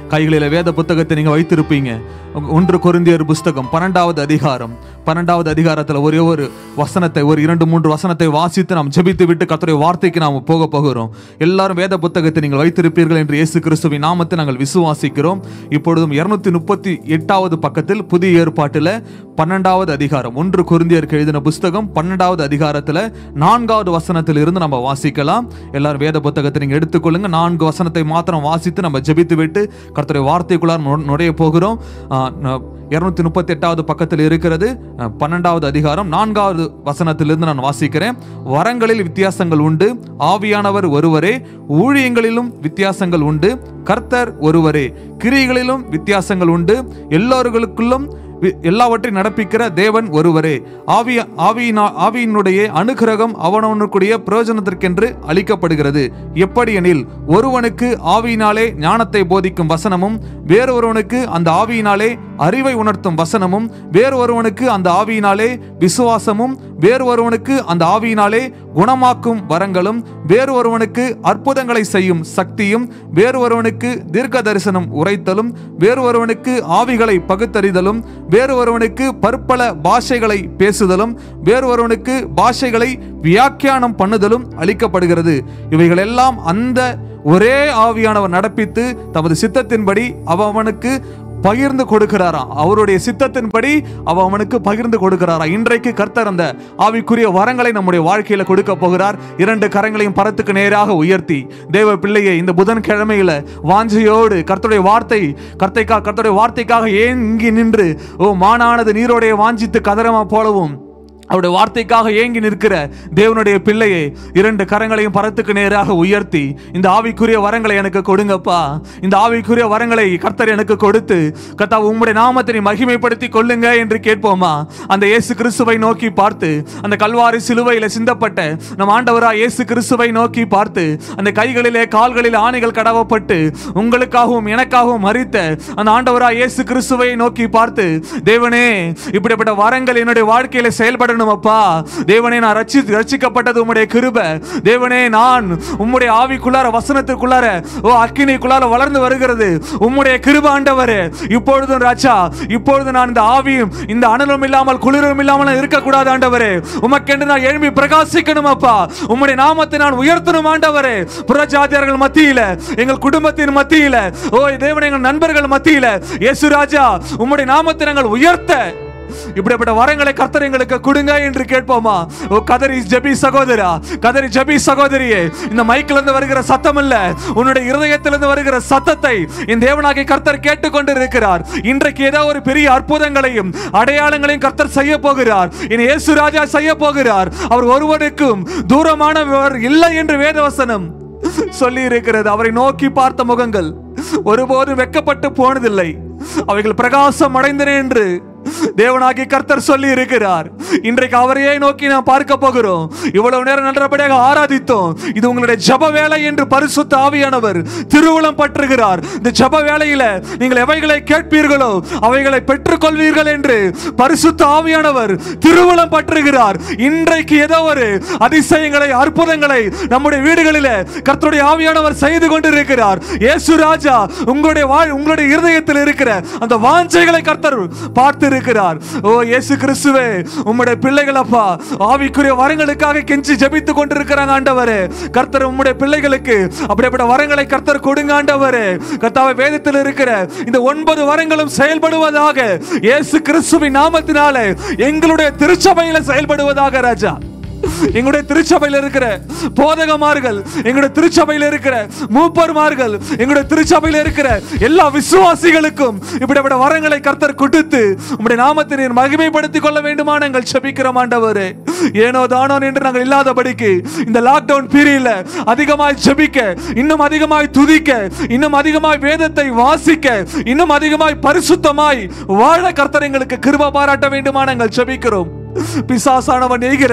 கைகளில வேத புத்தகத்தை நீங்க வைத்திருப்பீங்க ஒன்று கொரிந்தியர் புஸ்தகம் பன்னெண்டாவது அதிகாரம் பன்னெண்டாவது அதிகாரத்துல ஒரே ஒரு வசனத்தை ஒரு இரண்டு மூன்று வசனத்தை வாசித்து நாம் ஜெபித்து விட்டு கர்த்தருடைய வார்த்தைக்கு நாம் போக போகிறோம் எல்லாரும் வேத புத்தகத்தை நீங்கள் வைத்திருப்பீர்கள் என்று இயேசு கிறிஸ்துவின் நாமத்தை நாங்கள் விசுவாசிக்கிறோம் இப்பொழுதும் இருநூத்தி முப்பத்தி எட்டாவது பக்கத்தில் புதிய ஏற்பாட்டில் பன்னெண்டாவது அதிகாரம் ஒன்று கொரிந்தியருக்கு எழுதின புஸ்தகம் பன்னெண்டாவது அதிகாரத்துல நான்காவது வசனத்தில் இருந்து நம்ம வாசிக்கலாம் எல்லாரும் வேத புத்தகத்தை நீங்க எடுத்துக்கொள்ளுங்க நான்கு வசனத்தை மாத்திரம் வாசித்து நம்ம ஜெபித்து விட்டு கர்த்தருடைய வார்த்தைக்குள்ளார் நு- நுழைய போகிறோம் இருநூத்தி முப்பத்தி எட்டாவது பக்கத்தில் இருக்கிறது அஹ், பன்னெண்டாவது அதிகாரம் நான்காவது வசனத்திலிருந்து நான் வாசிக்கிறேன் வரங்களில் வித்தியாசங்கள் உண்டு ஆவியானவர் ஒருவரே ஊழியங்களிலும் வித்தியாசங்கள் உண்டு கர்த்தர் ஒருவரே கிரிகளிலும் வித்தியாசங்கள் உண்டு எல்லோர்களுக்குள்ளும் வி- எல்லாவற்றையும் நடப்பிக்கிற தேவன் ஒருவரே ஆவி ஆவியினா ஆவியினுடைய அனுகிரகம் அவனவனுக்குரிய பிரயோஜனத்திற்கென்று அளிக்கப்படுகிறது எப்படி எனில் ஒருவனுக்கு ஆவியினாலே ஞானத்தை போதிக்கும் வசனமும் வேறொருவனுக்கு அந்த ஆவியினாலே அறிவை உணர்த்தும் வசனமும் வேறொருவனுக்கு அந்த ஆவியினாலே விசுவாசமும் வேறொருவனுக்கு அந்த ஆவியினாலே குணமாக்கும் வரங்களும் வேறொருவனுக்கு அற்புதங்களை செய்யும் சக்தியும் வேறொருவனுக்கு தீர்க்க தரிசனம் உரைத்தலும் வேறொருவனுக்கு ஆவிகளை பகுத்தறிதலும் வேறொருவனுக்கு பற்பல பாஷைகளை பேசுதலும் வேறொருவனுக்கு பாஷைகளை வியாக்கியானம் பண்ணுதலும் அளிக்கப்படுகிறது இவைகளெல்லாம் அந்த ஒரே ஆவியானவர் நடப்பித்து தமது சித்தத்தின்படி அவனுக்கு பகிர்ந்து கொடுக்கிறாராம் அவருடைய சித்தத்தின்படி அவ அவனுக்கு பகிர்ந்து கொடுக்கிறாராம் இன்றைக்கு கர்த்தர் அந்த ஆவிக்குரிய வரங்களை நம்முடைய வாழ்க்கையில கொடுக்க போகிறார் இரண்டு கரங்களையும் பரத்துக்கு நேராக உயர்த்தி தேவ பிள்ளையை இந்த புதன்கிழமையில வாஞ்சையோடு கர்த்தருடைய வார்த்தை கர்த்தைக்கா கர்த்தருடைய வார்த்தைக்காக ஏன் இங்கே நின்று ஓ மானானது நீரோடைய வாஞ்சித்து கதறமா போலவும் அவருடைய வார்த்தைக்காக ஏங்கி நிற்கிற தேவனுடைய பிள்ளையை இரண்டு கரங்களையும் பரத்துக்கு நேராக உயர்த்தி இந்த ஆவிக்குரிய வரங்களை எனக்கு கொடுங்கப்பா இந்த ஆவிக்குரிய வரங்களை கர்த்தர் எனக்கு கொடுத்து கர்த்தா உம்முடைய நாமத்தை நீ மகிமைப்படுத்தி கொள்ளுங்க என்று கேட்போமா அந்த இயேசு கிறிஸ்துவை நோக்கி பார்த்து அந்த கல்வாரி சிலுவையில சிந்தப்பட்ட நம் ஆண்டவரா இயேசு கிறிஸ்துவை நோக்கி பார்த்து அந்த கைகளிலே கால்களில் ஆணைகள் கடவப்பட்டு உங்களுக்காகவும் எனக்காகவும் மறித்த அந்த ஆண்டவரா இயேசு கிறிஸ்துவை நோக்கி பார்த்து தேவனே இப்படிப்பட்ட வரங்கள் என்னுடைய வாழ்க்கையில செயல்படணும் அப்பா தேவனே நான் ரட்சி ரட்சிக்கப்பட்டது உம்முடைய கிருபை தேவனே நான் உம்முடைய ஆவிக்குள்ளார வசனத்துக்குள்ளார ஓ அக்கினிக்குள்ளார வளர்ந்து வருகிறது உம்முடைய கிருப ஆண்டவரே இப்பொழுதும் ராஜா இப்பொழுது நான் இந்த ஆவியும் இந்த அனலும் இல்லாமல் குளிரும் இல்லாமல் இருக்கக்கூடாது ஆண்டவரே உமக்கென்று நான் எழுப்பி பிரகாசிக்கணும் அப்பா உம்முடைய நாமத்தை நான் உயர்த்தணும் ஆண்டவரே புறஜாதியர்கள் மத்தியில எங்கள் குடும்பத்தின் மத்தியில ஓ தேவன் எங்கள் நண்பர்கள் மத்தியில இயேசு ராஜா உம்முடைய நாமத்தை நாங்கள் உயர்த்த இப்படிப்பட்ட வரங்களை கர்த்தர் எங்களுக்கு கொடுங்க என்று கேட்போமா ஓ கதறி ஜெபி சகோதரா கதறி ஜெபி சகோதரியே இந்த மைக்கில இருந்து வருகிற சத்தம் அல்ல உன்னுடைய இருதயத்திலிருந்து வருகிற சத்தத்தை இந்த தேவனாகிய கர்த்தர் கேட்டுக்கொண்டு இருக்கிறார் இன்றைக்கு ஏதோ ஒரு பெரிய அற்புதங்களையும் அடையாளங்களையும் கர்த்தர் செய்ய போகிறார் இனி இயேசு ராஜா செய்ய போகிறார் அவர் ஒருவருக்கும் தூரமானவர் இல்லை என்று வேதவசனம் சொல்லி இருக்கிறது அவரை நோக்கி பார்த்த முகங்கள் ஒருபோதும் வெக்கப்பட்டு போனதில்லை அவைகள் பிரகாசம் அடைந்தன என்று தேவனாகி கர்த்தர் சொல்லி இருக்கிறார் இன்றைக்கு அவரையே நோக்கி நாம் பார்க்க போகிறோம் இவ்வளவு நேரம் நல்லபடியாக ஆராதித்தோம் இது உங்களுடைய ஜப வேலை என்று பரிசுத்த ஆவியானவர் திருவுளம் பற்றுகிறார் இந்த ஜப வேலையில நீங்கள் எவைகளை கேட்பீர்களோ அவைகளை பெற்றுக்கொள்வீர்கள் என்று பரிசுத்த ஆவியானவர் திருவுளம் பற்றுகிறார் இன்றைக்கு ஏதோ ஒரு அதிசயங்களை அற்புதங்களை நம்முடைய வீடுகளில் கர்த்தருடைய ஆவியானவர் செய்து கொண்டிருக்கிறார் இயேசு ராஜா உங்களுடைய வாழ் உங்களுடைய இருதயத்தில் இருக்கிற அந்த வாஞ்சைகளை கர்த்தர் பார்த்து இருக்கிறார் ஓ இயேசு கிறிஸ்துவே உம்முடைய பிள்ளைகள் அப்பா ஆவிக்குரிய வரங்களுக்காக கெஞ்சி ஜெபித்து கொண்டிருக்கிறாங்க ஆண்டவரே கர்த்தர் உம்முடைய பிள்ளைகளுக்கு அப்படிப்பட்ட வரங்களை கர்த்தர் கொடுங்க ஆண்டவரே கர்த்தாவை வேதத்தில் இருக்கிற இந்த ஒன்பது வரங்களும் செயல்படுவதாக இயேசு கிறிஸ்துவின் நாமத்தினாலே எங்களுடைய திருச்சபையில செயல்படுவதாக ராஜா எங்களுடைய திருச்சபையில் இருக்கிற போதகமார்கள் எங்களுடைய திருச்சபையில் இருக்கிற மூப்பர்மார்கள் எங்களுடைய திருச்சபையில் இருக்கிற எல்லா விசுவாசிகளுக்கும் இப்படிப்பட்ட வரங்களை கர்த்தர் கொடுத்து உம்முடைய நாமத்தை நீர் மகிமைப்படுத்திக் கொள்ள வேண்டுமா நாங்கள் செபிக்கிறோம் ஆண்டவரே ஏனோ தானோ என்று நாங்கள் இல்லாதபடிக்கு இந்த லாக்டவுன் பீரியட்ல அதிகமாய் ஜெபிக்க இன்னும் அதிகமாய் துதிக்க இன்னும் அதிகமாய் வேதத்தை வாசிக்க இன்னும் அதிகமாய் பரிசுத்தமாய் வாழ கர்த்தர் எங்களுக்கு கிருப பாராட்ட வேண்டுமா நாங்கள் ஜெபிக்கிறோம் பிசாசானவன் எய்கிற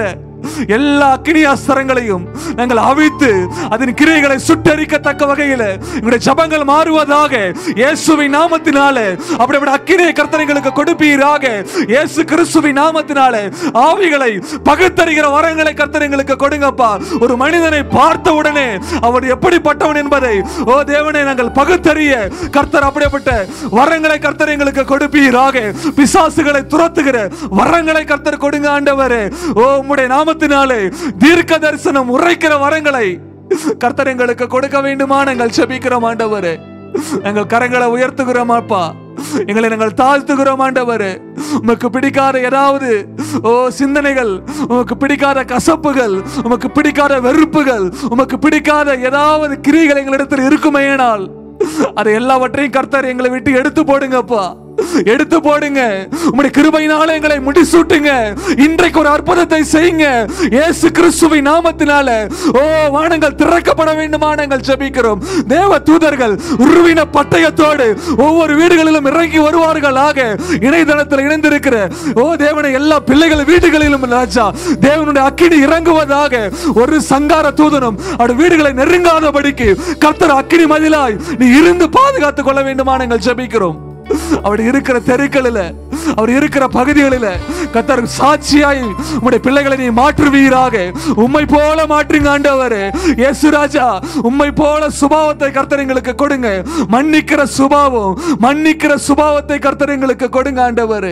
எல்லா அக்கினி அஸ்திரங்களையும் நாங்கள் அவித்து அதன் கிரியைகளை சுட்டரிக்கத்தக்க வகையில் எங்களுடைய ஜபங்கள் மாறுவதாக இயேசுவின் நாமத்தினாலே அப்படிப்பட்ட அக்கினியை கர்த்தனைகளுக்கு கொடுப்பீராக இயேசு கிறிஸ்துவின் நாமத்தினாலே ஆவிகளை பகுத்தறிகிற வரங்களை கர்த்தனைகளுக்கு கொடுங்கப்பா ஒரு மனிதனை பார்த்த உடனே அவர் எப்படிப்பட்டவன் என்பதை ஓ தேவனை நாங்கள் பகுத்தறிய கர்த்தர் அப்படிப்பட்ட வரங்களை கர்த்தர் எங்களுக்கு கொடுப்பீராக பிசாசுகளை துரத்துகிற வரங்களை கர்த்தர் கொடுங்க ஆண்டவரே ஓ உம்முடைய நாமத்தினாலே தீர்க்க தரிசனம் உரைக்கிற வரங்களை கர்த்தர் எங்களுக்கு கொடுக்க வேண்டுமா நாங்கள் செபிக்கிறோம் ஆண்டவரே நாங்கள் கரங்களை உயர்த்துகிறோம் அப்பா எங்களை நாங்கள் தாழ்த்துகிறோம் ஆண்டவரே உமக்கு பிடிக்காத ஏதாவது ஓ சிந்தனைகள் உமக்கு பிடிக்காத கசப்புகள் உமக்கு பிடிக்காத வெறுப்புகள் உமக்கு பிடிக்காத ஏதாவது கிரிகள் எங்களிடத்தில் இருக்குமேனால் அதை எல்லாவற்றையும் கர்த்தர் எங்களை விட்டு எடுத்து போடுங்கப்பா எடுத்து போடுங்க உம்முடைய கிருபையினால எங்களை முடிசூட்டுங்க இன்றைக்கு ஒரு அற்புதத்தை செய்யுங்க இயேசு கிறிஸ்துவின் நாமத்தினால ஓ வானங்கள் திறக்கப்பட வேண்டுமா நாங்கள் ஜெபிக்கிறோம் தேவ தூதர்கள் உருவின பட்டயத்தோடு ஒவ்வொரு வீடுகளிலும் இறங்கி வருவார்கள் ஆக இணையதளத்தில் இணைந்திருக்கிற ஓ தேவனை எல்லா பிள்ளைகள் வீடுகளிலும் ராஜா தேவனுடைய அக்கினி இறங்குவதாக ஒரு சங்கார தூதனும் அவருடைய வீடுகளை நெருங்காதபடிக்கு கர்த்தர் அக்கினி மதிலாய் நீ இருந்து பாதுகாத்துக் கொள்ள வேண்டுமா நாங்கள் ஜெபிக்கிறோம் அவர் இருக்கிற தெருக்களில் அவர் இருக்கிற பகுதிகளில் கத்தர் சாட்சியாய் உம்முடைய பிள்ளைகளை நீ மாற்றுவீராக உம்மை போல மாற்றுங்க ஆண்டவரே இயேசு ராஜா உம்மை போல சுபாவத்தை கர்த்தர் எங்களுக்கு கொடுங்க மன்னிக்கிற சுபாவம் மன்னிக்கிற சுபாவத்தை கர்த்தர் எங்களுக்கு கொடுங்க ஆண்டவரே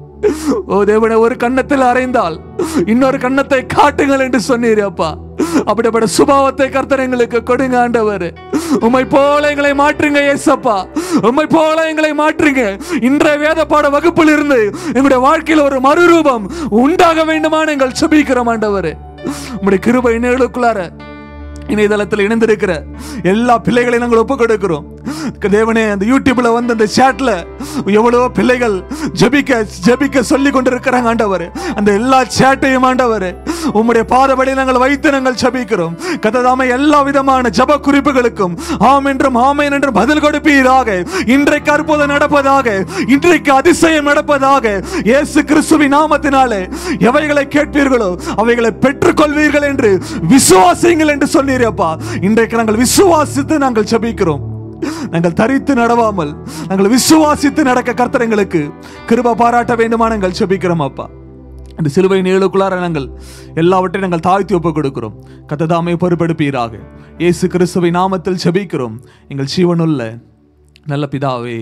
ஓ தேவனே ஒரு கன்னத்தில் அறைந்தால் இன்னொரு கன்னத்தை காட்டுங்கள் என்று சொன்னீர் அப்பா அப்படிப்பட்ட சுபாவத்தை கர்த்தர் எங்களுக்கு கொடுங்க ஆண்டவர் உம்மை போல எங்களை மாற்றுங்க ஏசப்பா உம்மை போல எங்களை மாற்றுங்க இன்றைய வேத பாட வகுப்பில் இருந்து எங்களுடைய வாழ்க்கையில் ஒரு மறுரூபம் உண்டாக வேண்டுமான எங்கள் செபிக்கிறோம் ஆண்டவர் உம்முடைய கிருபை இணைகளுக்குள்ளார இணையதளத்தில் இணைந்திருக்கிற எல்லா பிள்ளைகளையும் நாங்கள் ஒப்பு கொடுக்கிறோம் தேவனே அந்த யூடியூப்ல வந்து அந்த சேட்ல எவ்வளவோ பிள்ளைகள் ஜெபிக்க ஜெபிக்க சொல்லி கொண்டிருக்கிறாங்க ஆண்டவர் அந்த எல்லா சேட்டையும் ஆண்டவர் உம்முடைய பாதபடி நாங்கள் வைத்து நாங்கள் ஜெபிக்கிறோம் கததாம எல்லா விதமான ஜப குறிப்புகளுக்கும் ஆம் என்றும் ஆமேன் என்றும் பதில் கொடுப்பீராக இன்றைக்கு அற்புதம் நடப்பதாக இன்றைக்கு அதிசயம் நடப்பதாக இயேசு கிறிஸ்துவின் நாமத்தினாலே எவைகளை கேட்பீர்களோ அவைகளை பெற்றுக்கொள்வீர்கள் என்று விசுவாசிங்கள் என்று சொன்னீரப்பா இன்றைக்கு நாங்கள் விசுவாசித்து நாங்கள் ஜெபிக்கிறோம் நாங்கள் தரித்து நடவாமல் நாங்கள் விசுவாசித்து நடக்க கர்த்தர் எங்களுக்கு கிருப பாராட்ட வேண்டுமா நாங்கள் ஜெபிக்கிறோம் அப்பா இந்த சிலுவை நீளுக்குள்ளார நாங்கள் எல்லாவற்றையும் நாங்கள் தாழ்த்தி ஒப்புக் கொடுக்கிறோம் கத்ததாமே பொறுப்பெடுப்பீராக இயேசு கிறிஸ்துவை நாமத்தில் ஜெபிக்கிறோம் எங்கள் ஜீவனுள்ள நல்ல பிதாவே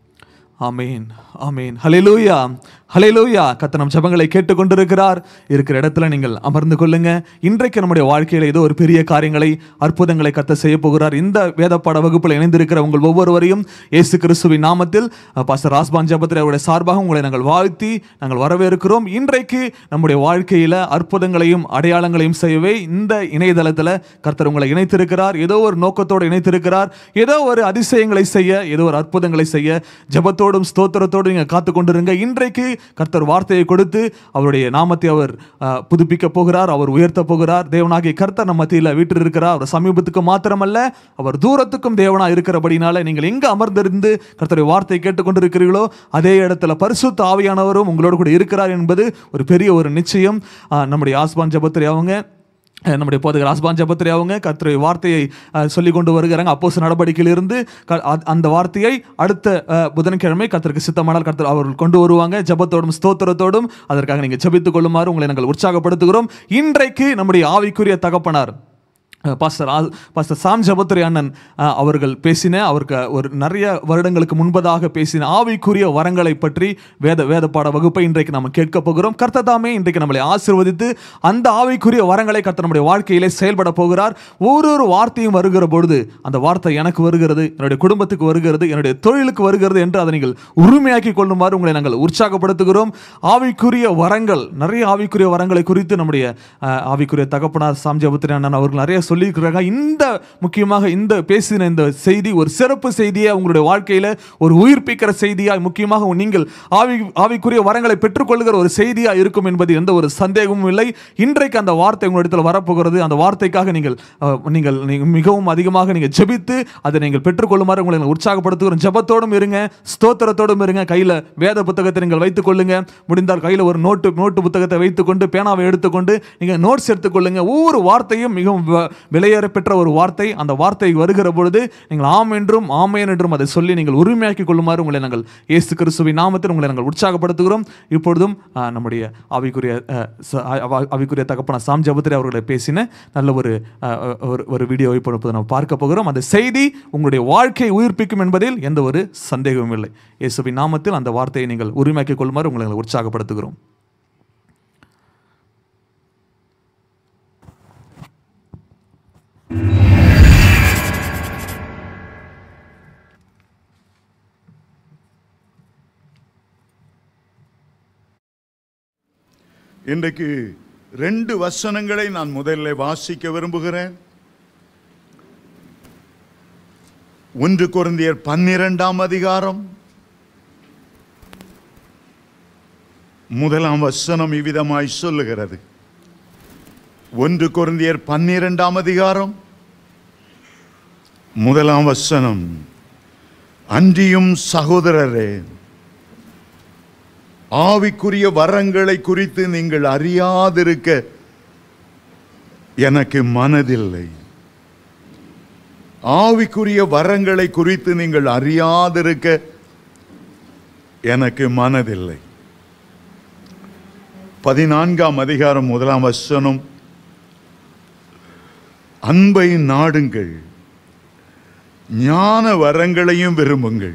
ஆமேன் ஆமேன் ஹalleluya ஹalleluya கத்த நம் ஜெபங்களை கேட்டுக்கொண்டிருக்கிறார் இருக்கிற இடத்துல நீங்கள் அமர்ந்து கொள்ளுங்க இன்றைக்கு நம்முடைய வாழ்க்கையில ஏதோ ஒரு பெரிய காரியங்களை அற்புதங்களை கத்த செய்ய போகிறார் இந்த வேதப்பாட வகுப்பில் இணைந்திருக்கிற உங்கள் ஒவ்வொருவரையும் இயேசு கிறிஸ்துவின் நாமத்தில் அஹ், பாஸ்டர் ராஸ்பான் ஜபத்திரி அவருடைய சார்பாக உங்களை நாங்கள் வாழ்த்தி நாங்கள் வரவேற்கிறோம் இன்றைக்கு நம்முடைய வாழ்க்கையில அற்புதங்களையும் அடையாளங்களையும் செய்யவே இந்த இணையதளத்தில் கர்த்தர் உங்களை இணைத்திருக்கிறார் ஏதோ ஒரு நோக்கத்தோடு இணைத்திருக்கிறார் ஏதோ ஒரு அதிசயங்களை செய்ய ஏதோ ஒரு அற்புதங்களை செய்ய ஜெபத்தோடும் ஸ்தோத்திரத்தோடும் நீங்க காத்து கொண்டிருங்க இன்றைக்கு கர்த்தர் வார்த்தையை கொடுத்து அவருடைய நாமத்தை அவர் அஹ், புதுப்பிக்க போகிறார் அவர் உயர்த்த போகிறார் தேவனாகிய கர்த்தர் நம்ம மத்தியில் வீட்டில் இருக்கிறார் அவர் சமீபத்துக்கு மாத்திரமல்ல அவர் தூரத்துக்கும் தேவனா இருக்கிறபடினால நீங்கள் எங்க அமர்ந்திருந்து கர்த்தருடைய வார்த்தையை கேட்டுக்கொண்டிருக்கிறீர்களோ அதே இடத்துல பரிசுத்த ஆவியானவரும் உங்களோடு கூட இருக்கிறார் என்பது ஒரு பெரிய ஒரு நிச்சயம் அஹ், நம்முடைய ஆஸ்பான் ஜபத்திரி அவங்க அஹ் நம்முடைய போதகர் ஆஸ்பான் ஜபத்திரி அவங்க கர்த்தருடைய வார்த்தையை அஹ், சொல்லி கொண்டு வருகிறாங்க அப்போஸ் நடவடிக்கையிலிருந்து க- அ- அந்த வார்த்தையை அடுத்த அஹ், புதன்கிழமை கர்த்தருக்கு சித்தமானால் கர்த்தர் அவர்கள் கொண்டு வருவாங்க ஜபத்தோடும் ஸ்தோத்திரத்தோடும் அதற்காக நீங்கள் ஜெபித்துக் கொள்ளுமாறு உங்களை நாங்கள் உற்சாகப்படுத்துகிறோம் இன்றைக்கு நம்முடைய ஆவிக்குரிய தகப்பனார் அஹ் பாஸ்டர் ஆ பாஸ்டர் சாம் ஜபத்துரை அண்ணன் அஹ், அவர்கள் பேசின அவருக்கு ஒரு நிறைய வருடங்களுக்கு முன்பதாக பேசின ஆவிக்குரிய வரங்களை பற்றி வேத வேத பாட வகுப்பை இன்றைக்கு நம்ம கேட்க போகிறோம் கர்த்ததாமே இன்றைக்கு நம்மளை ஆசீர்வதித்து அந்த ஆவிக்குரிய வரங்களை கர்த்தர் நம்முடைய வாழ்க்கையிலே செயல்பட போகிறார் ஒரு ஒரு வார்த்தையும் வருகிற பொழுது அந்த வார்த்தை எனக்கு வருகிறது என்னுடைய குடும்பத்துக்கு வருகிறது என்னுடைய தொழிலுக்கு வருகிறது என்று அதை நீங்கள் உரிமையாக்கி கொள்ளுமாறு உங்களை நாங்கள் உற்சாகப்படுத்துகிறோம் ஆவிக்குரிய வரங்கள் நிறைய ஆவிக்குரிய வரங்களை குறித்து நம்முடைய அஹ், ஆவிக்குரிய தகப்பனார் சாம் ஜபத்திரி அண்ணன் அவர்கள் நிறைய சொல்லியிருக்கிறாங்க இந்த முக்கியமாக இந்த பேசின இந்த செய்தி ஒரு சிறப்பு செய்தியை உங்களுடைய வாழ்க்கையில் ஒரு உயிர்ப்பிக்கிற செய்தியாய் முக்கியமாக நீங்கள் ஆவி ஆவிக்குரிய வரங்களை பெற்றுக்கொள்கிற ஒரு செய்தியாக இருக்கும் என்பது எந்த ஒரு சந்தேகமும் இல்லை இன்றைக்கு அந்த வார்த்தை உங்களிடத்தில் வரப்போகிறது அந்த வார்த்தைக்காக நீங்கள் அஹ், நீங்கள் நீங்கள் மிகவும் அதிகமாக நீங்கள் ஜெபித்து அதை நீங்கள் பெற்றுக்கொள்ளுமாறு உங்களை நாங்கள் உற்சாகப்படுத்துகிறோம் ஜெபத்தோடும் இருங்க ஸ்தோத்திரத்தோடும் இருங்க கையில் வேத புத்தகத்தை நீங்கள் வைத்துக் கொள்ளுங்க முடிந்தால் கையில் ஒரு நோட்டு நோட்டு புத்தகத்தை வைத்துக்கொண்டு பேனாவை எடுத்துக்கொண்டு நீங்கள் நோட்ஸ் எடுத்துக்கொள்ளுங்க ஒவ்வொரு வார்த்தையும் மிகவும் வ- விலையேற பெற்ற ஒரு வார்த்தை அந்த வார்த்தை வருகிற பொழுது நீங்கள் ஆம் என்றும் ஆமேன் என்றும் அதை சொல்லி நீங்கள் உரிமையாக்கி கொள்ளுமாறு உங்களை நாங்கள் இயேசு கிறிஸ்துவின் நாமத்தில் உங்களை நாங்கள் உற்சாகப்படுத்துகிறோம் இப்பொழுதும் ஆ, நம்முடைய ஆவிக்குரிய அ, ச- ஆ- ஆ- ஆவிக்குரிய தகப்பன சாம் ஜபத்திரி அவர்களை பேசின நல்ல ஒரு அ, அ, ஒரு ஒரு வீடியோ இப்பொழுது நம்ம பார்க்க போகிறோம் அந்த செய்தி உங்களுடைய வாழ்க்கையை உயிர்ப்பிக்கும் என்பதில் எந்த ஒரு சந்தேகமும் இல்லை இயேசுவின் நாமத்தில் அந்த வார்த்தையை நீங்கள் உரிமையாக்கிக் கொள்ளுமாறு உங்களை நாங்கள் உற்சாகப்படுத்துகிறோம் இன்றைக்கு ரெண்டு வசனங்களை நான் முதல்ல வாசிக்க விரும்புகிறேன் ஒன்று குருந்தியர் பன்னிரெண்டாம் அதிகாரம் முதலாம் வசனம் இவ்விதமாய் சொல்லுகிறது ஒன்று குருந்தியர் பன்னிரெண்டாம் அதிகாரம் முதலாம் வசனம் அன்றியும் சகோதரரே ஆவிக்குரிய வரங்களை குறித்து நீங்கள் அறியாதிருக்க எனக்கு மனதில்லை ஆவிக்குரிய வரங்களை குறித்து நீங்கள் அறியாதிருக்க எனக்கு மனதில்லை பதினான்காம் அதிகாரம் முதலாம் வசனம் அன்பை நாடுங்கள் ஞான வரங்களையும் விரும்புங்கள்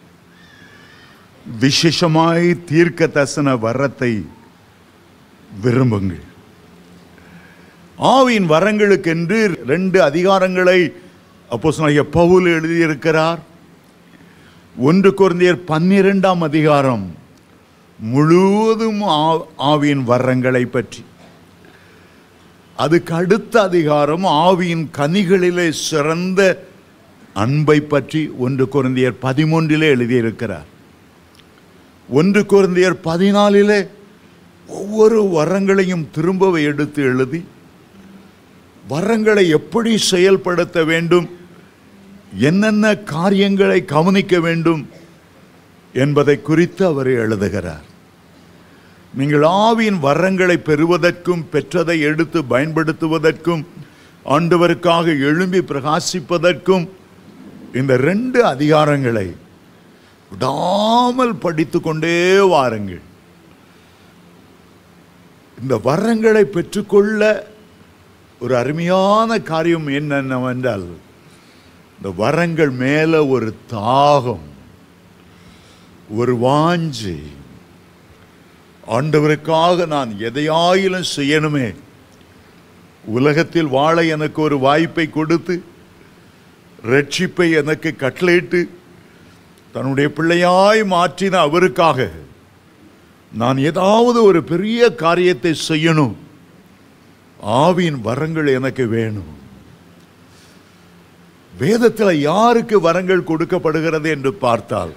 விசேஷமாய் தீர்க்க தசன வரத்தை விரும்புங்கள் ஆவியின் வரங்களுக்கென்று ரெண்டு அதிகாரங்களை அப்போஸ்தலனாகிய பவுல் எழுதியிருக்கிறார் ஒன்று குருந்தியர் பன்னிரெண்டாம் அதிகாரம் முழுவதும் ஆ- ஆவியின் வரங்களை பற்றி அதுக்கு அடுத்த அதிகாரம் ஆவியின் கனிகளிலே சிறந்த அன்பை பற்றி ஒன்று குருந்தியர் பதிமூன்றிலே எழுதியிருக்கிறார் ஒன்று குருந்தியர் பதினாலிலே ஒவ்வொரு வரங்களையும் திரும்ப எடுத்து எழுதி வரங்களை எப்படி செயல்படுத்த வேண்டும் என்னென்ன காரியங்களை கவனிக்க வேண்டும் என்பதை குறித்து அவர் எழுதுகிறார் நீங்கள் ஆவியின் வரங்களை பெறுவதற்கும் பெற்றதை எடுத்து பயன்படுத்துவதற்கும் ஆண்டவருக்காக எழும்பி பிரகாசிப்பதற்கும் இந்த ரெண்டு அதிகாரங்களை விடாமல் படித்து கொண்டே வாருங்கள் இந்த வரங்களை பெற்றுக்கொள்ள ஒரு அருமையான காரியம் என்னென்னவென்றால் இந்த வரங்கள் மேல ஒரு தாகம் ஒரு வாஞ்சை ஆண்டவருக்காக நான் எதையாயிலும் செய்யணுமே உலகத்தில் வாழ எனக்கு ஒரு வாய்ப்பை கொடுத்து ரட்சிப்பை எனக்கு கட்டளையிட்டு தன்னுடைய பிள்ளையாய் மாற்றின அவருக்காக நான் ஏதாவது ஒரு பெரிய காரியத்தை செய்யணும் ஆவியின் வரங்கள் எனக்கு வேணும் வேதத்தில் யாருக்கு வரங்கள் கொடுக்கப்படுகிறது என்று பார்த்தால்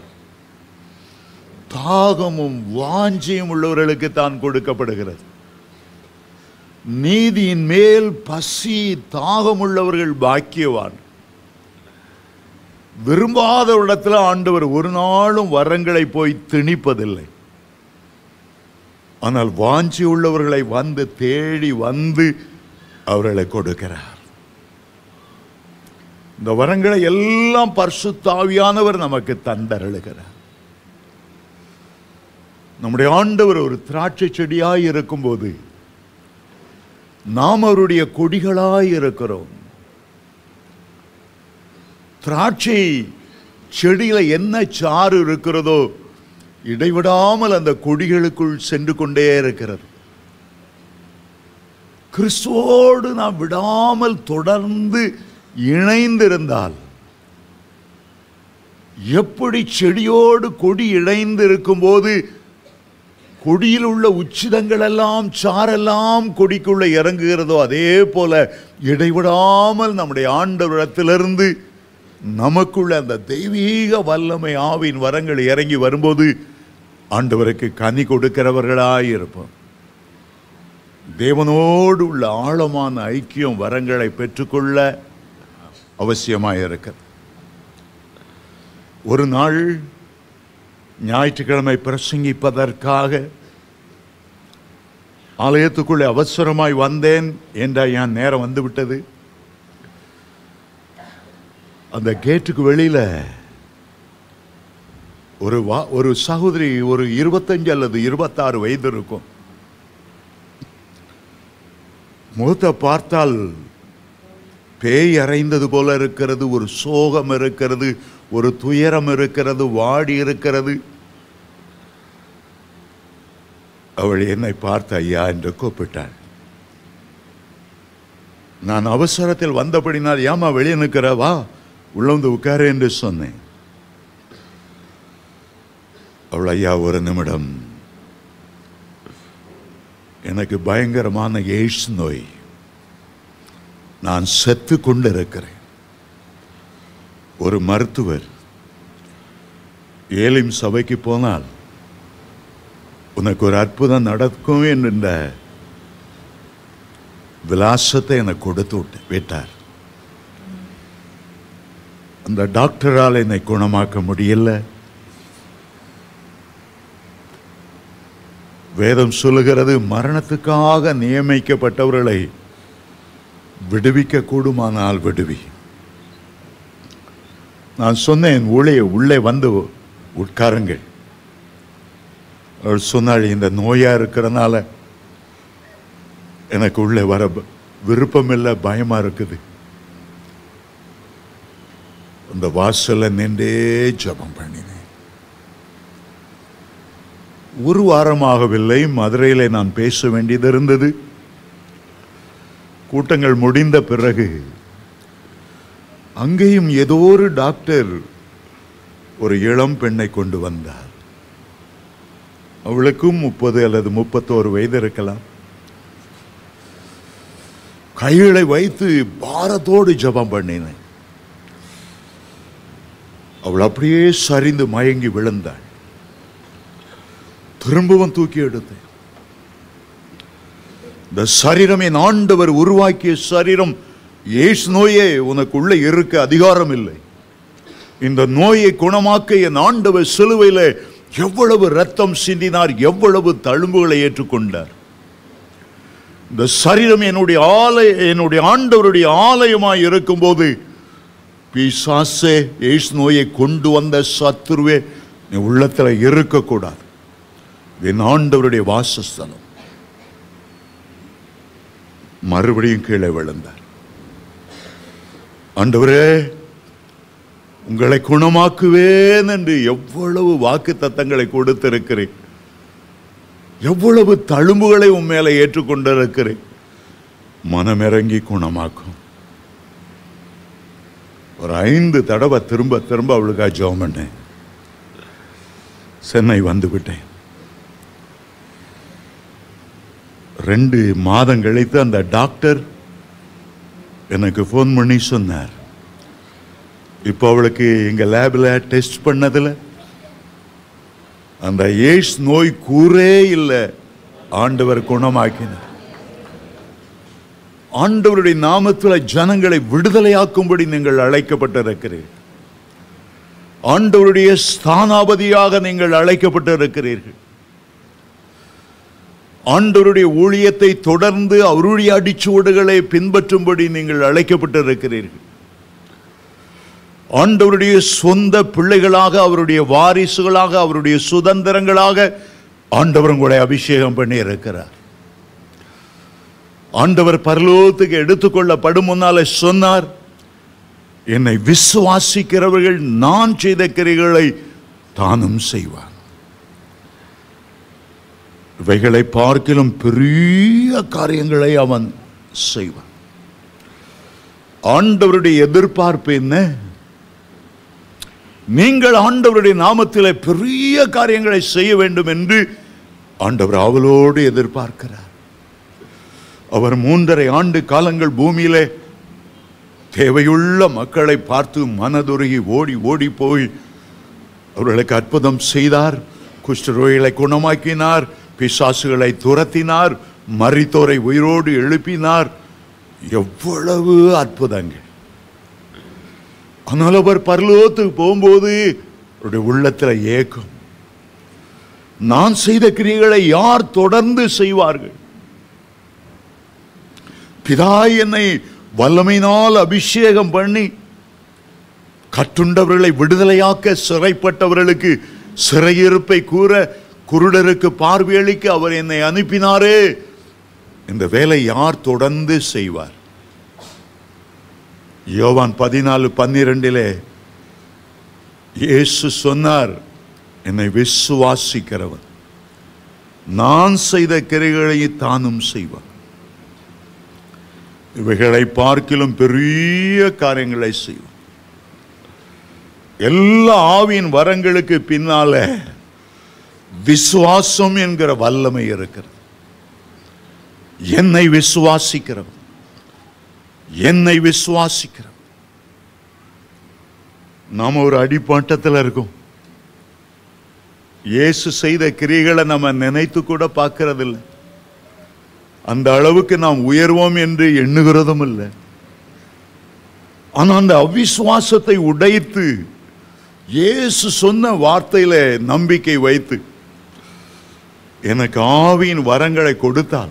தாகமும் வாஞ்சியும் உள்ளவர்களுக்கு தான் கொடுக்கப்படுகிறது நீதியின் மேல் பசி தாகம் உள்ளவர்கள் பாக்கியவான் விரும்பாத இடத்துல ஆண்டவர் ஒரு நாளும் வரங்களை போய் திணிப்பதில்லை ஆனால் வாஞ்சி உள்ளவர்களை வந்து தேடி வந்து அவர்களை கொடுக்கிறார் இந்த வரங்களை எல்லாம் பரிசுத்தாவியானவர் நமக்கு தந்தருளுகிறார் நம்முடைய ஆண்டவர் ஒரு திராட்சை செடியாய் இருக்கும்போது நாம் அவருடைய கொடிகளாய் இருக்கிறோம் திராட்சை செடியில என்ன சாறு இருக்கிறதோ இடைவிடாமல் அந்த கொடிகளுக்குள் சென்று கொண்டே இருக்கிறது கிறிஸ்துவோடு நாம் விடாமல் தொடர்ந்து இணைந்திருந்தால் எப்படி செடியோடு கொடி இணைந்து இருக்கும்போது கொடியில் உள்ள உச்சிதங்கள் எல்லாம் சாரெல்லாம் கொடிக்குள்ள இறங்குகிறதோ அதே போல இடைவிடாமல் நம்முடைய ஆண்டவரிடத்திலிருந்து நமக்குள்ள அந்த தெய்வீக வல்லமை ஆவின் வரங்கள் இறங்கி வரும்போது ஆண்டவருக்கு கனி கொடுக்கிறவர்களாய் இருப்போம் தேவனோடு உள்ள ஆழமான ஐக்கியம் வரங்களை பெற்றுக்கொள்ள அவசியமாக இருக்கிறது ஒரு நாள் ஞாயிற்றுக்கிழமை பிரசங்கிப்பதற்காக ஆலயத்துக்குள்ளே அவசரமாய் வந்தேன் என்ற என் நேரம் வந்து விட்டது அந்த கேட்டுக்கு வெளியில ஒரு வா ஒரு சகோதரி ஒரு இருபத்தஞ்சு அல்லது இருபத்தாறு வயது இருக்கும் முகத்தை பார்த்தால் பேய் அறைந்தது போல இருக்கிறது ஒரு சோகம் இருக்கிறது ஒரு துயரம் இருக்கிறது வாடி இருக்கிறது அவள் என்னை பார்த்த ஐயா என்று கூப்பிட்டாள் நான் அவசரத்தில் வந்தபடினால் ஏமா வெளியே நிற்கிற வா உள்ள வந்து உட்காரு என்று சொன்னேன் அவள் ஐயா ஒரு நிமிடம் எனக்கு பயங்கரமான எய்ட்ஸ் நோய் நான் செத்து கொண்டிருக்கிறேன் ஒரு மருத்துவர் ஏலிம் சபைக்கு போனால் உனக்கு ஒரு அற்புதம் நடக்கும் என்ற விலாசத்தை எனக்கு கொடுத்து விட்டு விட்டார் அந்த டாக்டரால் என்னை குணமாக்க முடியல வேதம் சொல்லுகிறது மரணத்துக்காக நியமிக்கப்பட்டவர்களை விடுவிக்க கூடுமானால் விடுவி நான் சொன்னேன் உள்ளே உள்ளே வந்து உட்காருங்கள் அவள் சொன்னாள் இந்த நோயா இருக்கிறனால எனக்கு உள்ளே வர ப- விருப்பம் இல்லை பயமா இருக்குது அந்த வாசல்ல நின்றே ஜெபம் பண்ணினேன் ஒரு வாரமாகவில்லை மதுரையிலே நான் பேச வேண்டியது இருந்தது கூட்டங்கள் முடிந்த பிறகு அங்கேயும் ஏதோ ஒரு டாக்டர் ஒரு இளம் பெண்ணை கொண்டு வந்தார் அவளுக்கும் முப்பது அல்லது முப்பத்தோரு வயது இருக்கலாம் கைகளை வைத்து பாரத்தோடு ஜெபம் பண்ணினேன் அவள் அப்படியே சரிந்து மயங்கி விழுந்தாள் திரும்பவும் தூக்கி எடுத்தேன் இந்த சரீரம் என் ஆண்டவர் உருவாக்கிய சரீரம் ஏஸ் நோயே உனக்குள்ள இருக்க அதிகாரம் இல்லை இந்த நோயை குணமாக்க என் ஆண்டவர் சிலுவையில எவ்வளவு ரத்தம் சிந்தினார் எவ்வளவு தழும்புகளை ஏற்றுக்கொண்டார் இந்த சரீரம் என்னுடைய ஆலய என்னுடைய ஆண்டவருடைய ஆலயமாய் இருக்கும்போது பிசாசே ஏஸ் நோயை கொண்டு வந்த சத்துருவே நீ உள்ளத்துல இருக்கக்கூடாது இது என் ஆண்டவருடைய வாசஸ்தலம் மறுபடியும் கீழே விழுந்தார் ஆண்டவரே உங்களை குணமாக்குவேன் என்று எவ்வளவு வாக்கு தத்தங்களை கொடுத்திருக்கிறேன் எவ்வளவு தழும்புகளை உன் மேலே ஏற்றுக்கொண்டிருக்கிறேன் மனமிறங்கி குணமாக்கும் ஒரு ஐந்து தடவை திரும்ப திரும்ப அவளுக்காக ஜெபம் பண்ணேன் சென்னை வந்து விட்டேன் ரெண்டு மாதம் கழித்து அந்த டாக்டர் எனக்கு ஃபோன் பண்ணி சொன்னார் இப்போ அவளுக்கு எங்க லேபில் டெஸ்ட் பண்ணதுல அந்த ஏஸ் நோய் கூரே இல்லை ஆண்டவர் குணமாக்கினார் ஆண்டவருடைய நாமத்தில் ஜனங்களை விடுதலையாக்கும்படி நீங்கள் அழைக்கப்பட்டிருக்கிறீர்கள் ஆண்டவருடைய ஸ்தானாபதியாக நீங்கள் அழைக்கப்பட்டிருக்கிறீர்கள் ஆண்டவருடைய ஊழியத்தை தொடர்ந்து அவருடைய அடிச்சுவடுகளை பின்பற்றும்படி நீங்கள் அழைக்கப்பட்டிருக்கிறீர்கள் ஆண்டவருடைய சொந்த பிள்ளைகளாக அவருடைய வாரிசுகளாக அவருடைய சுதந்திரங்களாக ஆண்டவர் உங்களை அபிஷேகம் பண்ணி இருக்கிறார் ஆண்டவர் பரலோகத்துக்கு எடுத்துக்கொள்ளப்படும் முன்னால சொன்னார் என்னை விசுவாசிக்கிறவர்கள் நான் செய்த கிரைகளை தானும் செய்வார் இவைகளை பார்க்கிலும் பெரிய காரியங்களை அவன் செய்வான் ஆண்டவருடைய எதிர்பார்ப்பு என்ன நீங்கள் ஆண்டவருடைய நாமத்திலே பெரிய காரியங்களை செய்ய வேண்டும் என்று ஆண்டவர் ஆவலோடு எதிர்பார்க்கிறார் அவர் மூன்றரை ஆண்டு காலங்கள் பூமியிலே தேவையுள்ள மக்களை பார்த்து மனதுருகி ஓடி ஓடி போய் அவர்களுக்கு அற்புதம் செய்தார் குஷ்டரோகிகளை குணமாக்கினார் பிசாசுகளை துரத்தினார் மரித்தோரை உயிரோடு எழுப்பினார் எவ்வளவு அற்புதங்கள் ஆனால் அவர் பரலோகத்துக்கு போகும்போது அவருடைய உள்ளத்தில் ஏக்கம் நான் செய்த கிரியைகளை யார் தொடர்ந்து செய்வார்கள் பிதா என்னை வல்லமையினால் அபிஷேகம் பண்ணி கட்டுண்டவர்களை விடுதலையாக்க சிறைப்பட்டவர்களுக்கு சிறையிருப்பை கூற குருடருக்கு பார்வையளிக்க அவர் என்னை அனுப்பினாரே இந்த வேலை யார் தொடர்ந்து செய்வார் யோவான் பதினாலு பன்னிரெண்டிலே இயேசு சொன்னார் என்னை விசுவாசிக்கிறவன் நான் செய்த கிரைகளை தானும் செய்வான் இவைகளை பார்க்கிலும் பெரிய காரியங்களை செய்வான் எல்லா ஆவியின் வரங்களுக்கு பின்னால விசுவாசம் என்கிற வல்லமை இருக்கிறது என்னை விசுவாசிக்கிறவன் என்னை விசுவாசிக்கிறவன் நாம ஒரு அடிப்பாட்டத்தில் இருக்கோம் இயேசு செய்த கிரிகளை நம்ம நினைத்து கூட பார்க்கறதில்லை அந்த அளவுக்கு நாம் உயர்வோம் என்று எண்ணுகிறதும் இல்லை ஆனா அந்த அவிசுவாசத்தை உடைத்து இயேசு சொன்ன வார்த்தையில நம்பிக்கை வைத்து எனக்கு ஆவியின் வரங்களை கொடுத்தால்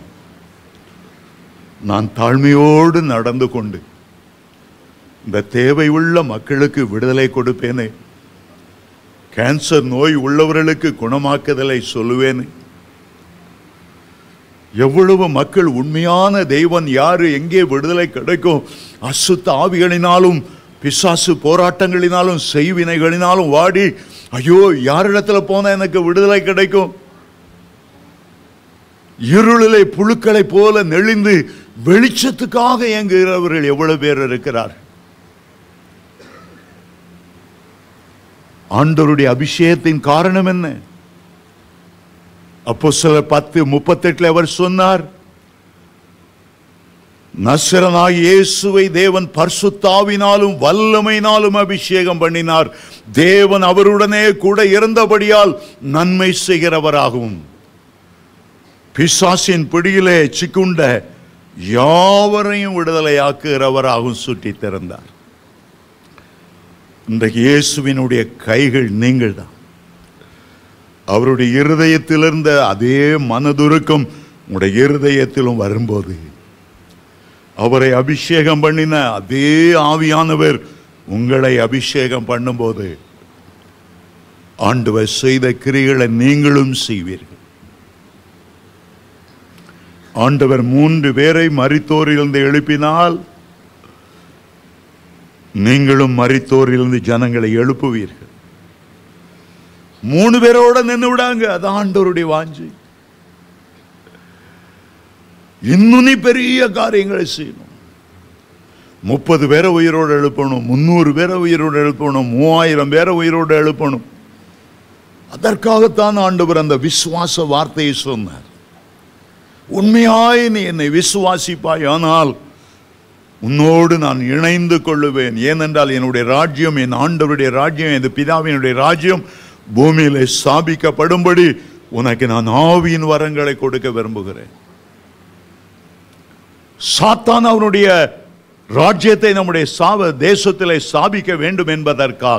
நான் தாழ்மையோடு நடந்து கொண்டு இந்த தேவையுள்ள மக்களுக்கு விடுதலை கொடுப்பேனே கேன்சர் நோய் உள்ளவர்களுக்கு குணமாக்குதலை சொல்லுவேனே எவ்வளவு மக்கள் உண்மையான தெய்வன் யாரு எங்கே விடுதலை கிடைக்கும் அசுத்த ஆவிகளினாலும் பிசாசு போராட்டங்களினாலும் செய்வினைகளினாலும் வாடி ஐயோ யாரிடத்துல போனா எனக்கு விடுதலை கிடைக்கும் இருளிலே புழுக்களை போல நெளிந்து வெளிச்சத்துக்காக இயங்குகிறவர்கள் எவ்வளவு பேர் இருக்கிறார் ஆண்டவருடைய அபிஷேகத்தின் காரணம் என்ன அப்போ சில பத்து முப்பத்தெட்டுல அவர் சொன்னார் நசரனாய் இயேசுவை தேவன் பர்சுத்தாவினாலும் வல்லமையினாலும் அபிஷேகம் பண்ணினார் தேவன் அவருடனே கூட இருந்தபடியால் நன்மை செய்கிறவராகவும் பிசாசின் பிடியிலே சிக்குண்ட யாவரையும் விடுதலையாக்குகிறவராகவும் சுற்றித் திறந்தார் இன்றைக்கு இயேசுவினுடைய கைகள் நீங்கள் தான் அவருடைய இருதயத்தில் இருந்த அதே மனதுருக்கம் உங்களுடைய இருதயத்திலும் வரும்போது அவரை அபிஷேகம் பண்ணின அதே ஆவியானவர் உங்களை அபிஷேகம் பண்ணும்போது ஆண்டவர் செய்த கிரிகளை நீங்களும் செய்வீர்கள் ஆண்டவர் மூன்று பேரை மரித்தோரிலிருந்து எழுப்பினால் நீங்களும் மரித்தோரிலிருந்து ஜனங்களை எழுப்புவீர்கள் மூணு பேரோட நின்று விடாங்க அது ஆண்டவருடைய வாஞ்சி இன்னும் நீ பெரிய காரியங்களை செய்யணும் முப்பது பேரை உயிரோடு எழுப்பணும் முன்னூறு பேரை உயிரோடு எழுப்பணும் மூவாயிரம் பேரை உயிரோடு எழுப்பணும் அதற்காகத்தான் ஆண்டவர் அந்த விசுவாச வார்த்தையை சொன்னார் உண்மையாய் நீ என்னை விசுவாசிப்பாய் ஆனால் உன்னோடு நான் இணைந்து கொள்ளுவேன் ஏனென்றால் என்னுடைய ராஜ்யம் என் ஆண்டவருடைய ராஜ்யம் என் பிதாவினுடைய ராஜ்யம் பூமியிலே ஸ்தாபிக்கப்படும்படி உனக்கு நான் ஆவியின் வரங்களை கொடுக்க விரும்புகிறேன் சாத்தான் அவனுடைய ராஜ்யத்தை நம்முடைய சாவ தேசத்திலே ஸ்தாபிக்க வேண்டும் என்பதற்காக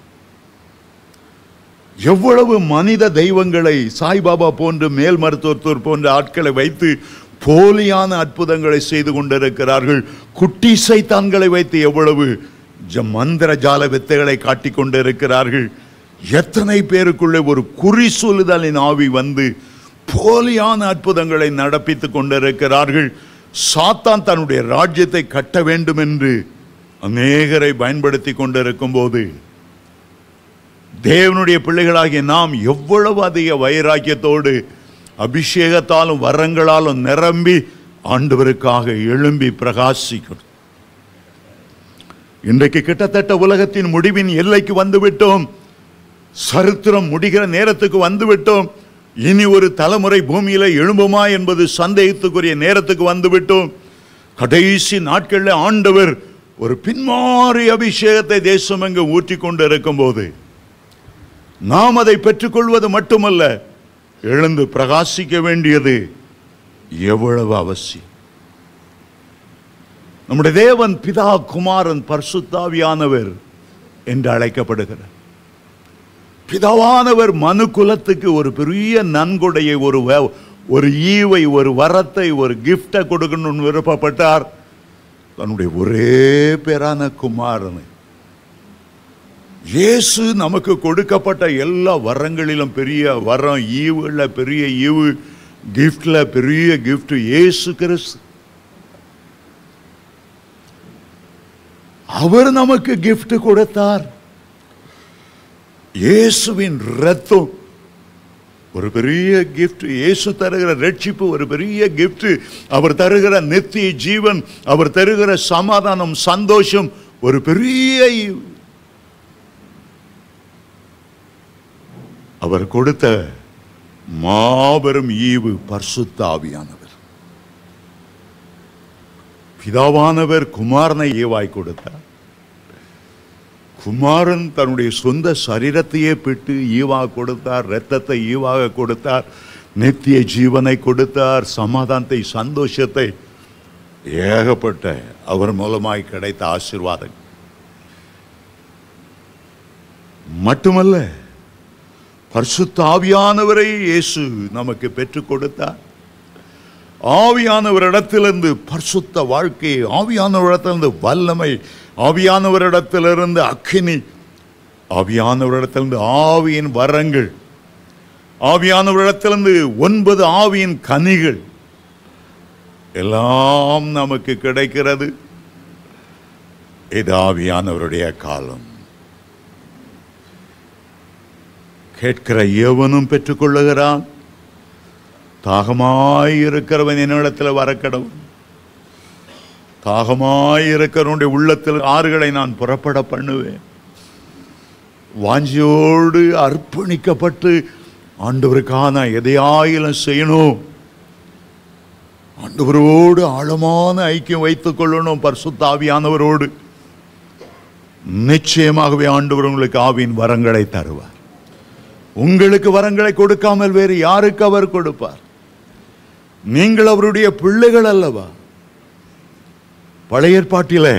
எவ்வளவு மனித தெய்வங்களை சாய்பாபா போன்று மேல் மருத்துவத்தூர் போன்ற ஆட்களை வைத்து போலியான அற்புதங்களை செய்து கொண்டிருக்கிறார்கள் குட்டி சைத்தான்களை வைத்து எவ்வளவு ஜ- மந்திர ஜால வித்தைகளை காட்டிக் கொண்டிருக்கிறார்கள் எத்தனை பேருக்குள்ளே ஒரு குறி சொல்லுதலின் ஆவி வந்து போலியான அற்புதங்களை நடப்பித்துக் கொண்டிருக்கிறார்கள் சாத்தான் தன்னுடைய ராஜ்யத்தை கட்ட வேண்டும் என்று அநேகரை பயன்படுத்தி கொண்டிருக்கும் போது தேவனுடைய பிள்ளைகளாகிய நாம் எவ்வளவு அதிக வைராக்கியத்தோடு அபிஷேகத்தாலும் வரங்களாலும் நிரம்பி ஆண்டவருக்காக எழும்பி பிரகாசிக்கணும் இன்றைக்கு கிட்டத்தட்ட உலகத்தின் முடிவின் எல்லைக்கு வந்துவிட்டோம் சரித்திரம் முடிகிற நேரத்துக்கு வந்துவிட்டோம் இனி ஒரு தலைமுறை பூமியில எழும்புமா என்பது சந்தேகத்துக்குரிய நேரத்துக்கு வந்துவிட்டோம் கடைசி நாட்களில் ஆண்டவர் ஒரு பின்மாறி அபிஷேகத்தை தேசம் எங்கு ஊற்றி கொண்டு இருக்கும்போது நாம் அதை பெற்றுக்கொள்வது மட்டுமல்ல எழுந்து பிரகாசிக்க வேண்டியது எவ்வளவு அவசியம் நம்முடைய தேவன் பிதா குமாரன் பரிசுத்தாவியானவர் என்று அழைக்கப்படுகிறார் பிதாவானவர் மனு குலத்துக்கு ஒரு பெரிய நன்கொடையை ஒரு வ- ஒரு ஈவை ஒரு வரத்தை ஒரு கிஃப்டை கொடுக்கணும்னு விருப்பப்பட்டார் தன்னுடைய ஒரே பேரான குமாரனை இயேசு நமக்கு கொடுக்கப்பட்ட எல்லா வரங்களிலும் பெரிய வரம் ஈவுல பெரிய ஈவு கிஃப்ட்ல பெரிய கிஃப்ட் இயேசு கிறிஸ்து அவர் நமக்கு gift கொடுத்தார் இயேசுவின் ரத்தம் ஒரு பெரிய gift இயேசு தருகிற ரட்சிப்பு ஒரு பெரிய gift அவர் தருகிற நித்திய ஜீவன் அவர் தருகிற சமாதானம் சந்தோஷம் ஒரு பெரிய ஈவு. அவர் கொடுத்த மாபெரும் ஈவு பரிசுத்த ஆவியானவர் பிதாவானவர் குமாரனை ஈவாய் கொடுத்தார் குமாரன் தன்னுடைய சொந்த சரீரத்தையே பிட்டு ஈவா கொடுத்தார் இரத்தத்தை ஈவாக கொடுத்தார் நித்திய ஜீவனை கொடுத்தார் சமாதானத்தை சந்தோஷத்தை ஏகப்பட்ட அவர் மூலமாய் கிடைத்த ஆசீர்வாதம் மட்டுமல்ல பரிசுத்த ஆவியானவரை இயேசு நமக்கு பெற்றுக் கொடுத்தார் ஆவியானவரிடத்திலிருந்து பரிசுத்த வாழ்க்கை ஆவியானவரிடத்திலிருந்து வல்லமை ஆவியானவரிடத்திலிருந்து அக்கினி ஆவியானவரிடத்திலிருந்து ஆவியின் வரங்கள் ஆவியானவரிடத்திலிருந்து ஒன்பது ஆவியின் கனிகள் எல்லாம் நமக்கு கிடைக்கிறது இது ஆவியானவருடைய காலம் கேட்கிற எவனும் பெற்றுக்கொள்ளுகிறான் தாகமாயிருக்கிறவன் என்னிடத்தில் வரக்கடவும் தாகமாயிருக்கிறவனுடைய உள்ளத்தில் ஆறுகளை நான் புறப்பட பண்ணுவேன் வாஞ்சியோடு அர்ப்பணிக்கப்பட்டு ஆண்டவருக்கான எதையாயிலும் செய்யணும் ஆண்டவரோடு ஆழமான ஐக்கியம் வைத்துக் கொள்ளணும் பரிசுத்த ஆவியானவரோடு நிச்சயமாகவே ஆண்டவர் உங்களுக்கு ஆவியின் வரங்களை தருவார் உங்களுக்கு வரங்களை கொடுக்காமல் வேறு யாருக்கு அவர் கொடுப்பார் நீங்கள் அவருடைய பிள்ளைகள் அல்லவா பழைய ஏற்பாட்டிலே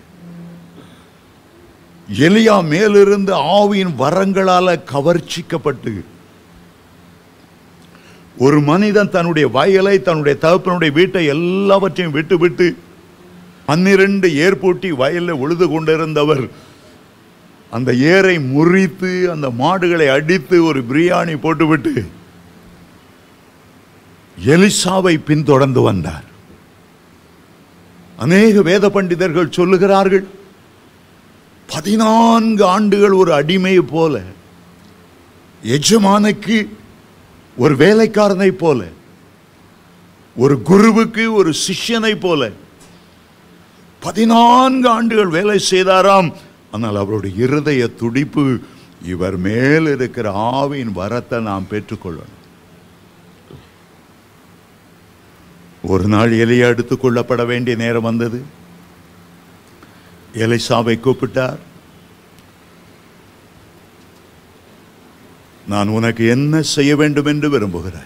எலியா மேலிருந்து ஆவியின் வரங்களால கவர்ச்சிக்கப்பட்டு ஒரு மனிதன் தன்னுடைய வயலை தன்னுடைய தகப்பனுடைய வீட்டை எல்லாவற்றையும் விட்டு விட்டு பன்னிரண்டு ஏற்பூட்டி வயலில் உழுது கொண்டிருந்தவர் அந்த ஏரை முறித்து அந்த மாடுகளை அடித்து ஒரு பிரியாணி போட்டுவிட்டு எலிசாவை பின்தொடர்ந்து வந்தார் அநேக வேத பண்டிதர்கள் சொல்லுகிறார்கள் பதினான்கு ஆண்டுகள் ஒரு அடிமை போல எஜமானுக்கு ஒரு வேலைக்காரனை போல ஒரு குருவுக்கு ஒரு சிஷ்யனை போல பதினான்கு ஆண்டுகள் வேலை செய்தாராம் ஆனால் அவருடைய இருதய துடிப்பு இவர் மேல் இருக்கிற ஆவியின் வரத்தை நாம் பெற்றுக்கொள்ளணும் ஒரு நாள் எலியா எடுத்துக் கொள்ளப்பட வேண்டிய நேரம் வந்தது எலிசாவை கூப்பிட்டார் நான் உனக்கு என்ன செய்ய வேண்டும் என்று விரும்புகிறாய்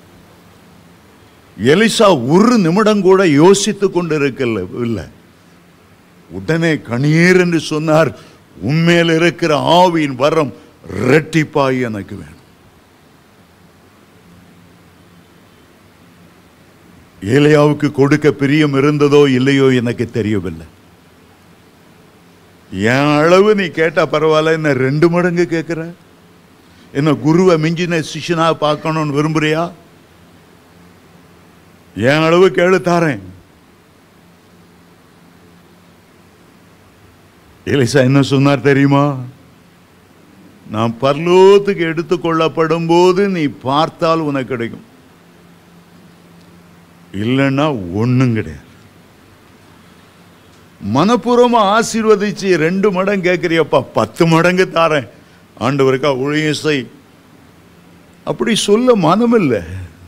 எலிசா ஒரு நிமிடம் கூட யோசித்துக் கொண்டிருக்கல இல்லை உடனே கணீர் என்று சொன்னார் உண்மையில் இருக்கிற ஆவியின் வரம் ரெட்டிப்பாய் எனக்கு வேணும் ஏலியாவுக்கு கொடுக்க பிரியம் இருந்ததோ இல்லையோ எனக்கு தெரியவில்லை என் அளவு நீ கேட்டா பரவாயில்ல என்ன ரெண்டு மடங்கு கேட்கிற என்ன குருவை மிஞ்சின சிஷ்யனா பார்க்கணும்னு விரும்புறியா என் அளவு கேளு தாரேன் எலிசா என்ன சொன்னார் தெரியுமா நான் பரலோகத்துக்கு எடுத்துக்கொள்ளப்படும் போது நீ பார்த்தால் உனக்கு கிடைக்கும் இல்லைன்னா ஒண்ணும் கிடையாது மனப்பூர்வமா ஆசீர்வதிச்சு ரெண்டு மடங்கு கேட்கிறியப்பா பத்து மடங்கு தாரேன் ஆண்டவருக்கா ஊழியம் செய் அப்படி சொல்ல மனமில்லை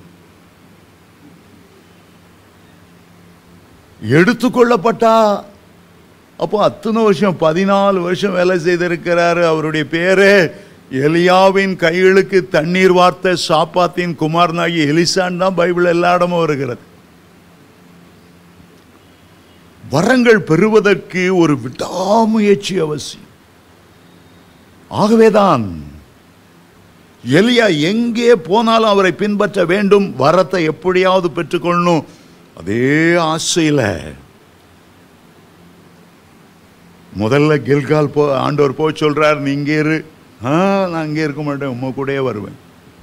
எடுத்துக்கொள்ளப்பட்டா அப்போ அத்தனை வருஷம் பதினாலு வருஷம் வேலை செய்திருக்கிறாரு அவருடைய பேரு எலியாவின் கைகளுக்கு தண்ணீர் வார்த்த சாப்பாத்தின் குமாரனாகி எலிசான் தான் பைபிள் எல்லா இடமும் வருகிறது வரங்கள் பெறுவதற்கு ஒரு விடாமுயற்சி அவசியம் ஆகவேதான் எலியா எங்கே போனாலும் அவரை பின்பற்ற வேண்டும் வரத்தை எப்படியாவது பெற்றுக்கொள்ளணும் அதே ஆசையில முதல்ல கில்கால் போ ஆண்டவர் போய் சொல்றார் நீ இங்கே இரு ஆ நான் இங்கே இருக்க மாட்டேன் உம்ம கூடயே வருவேன்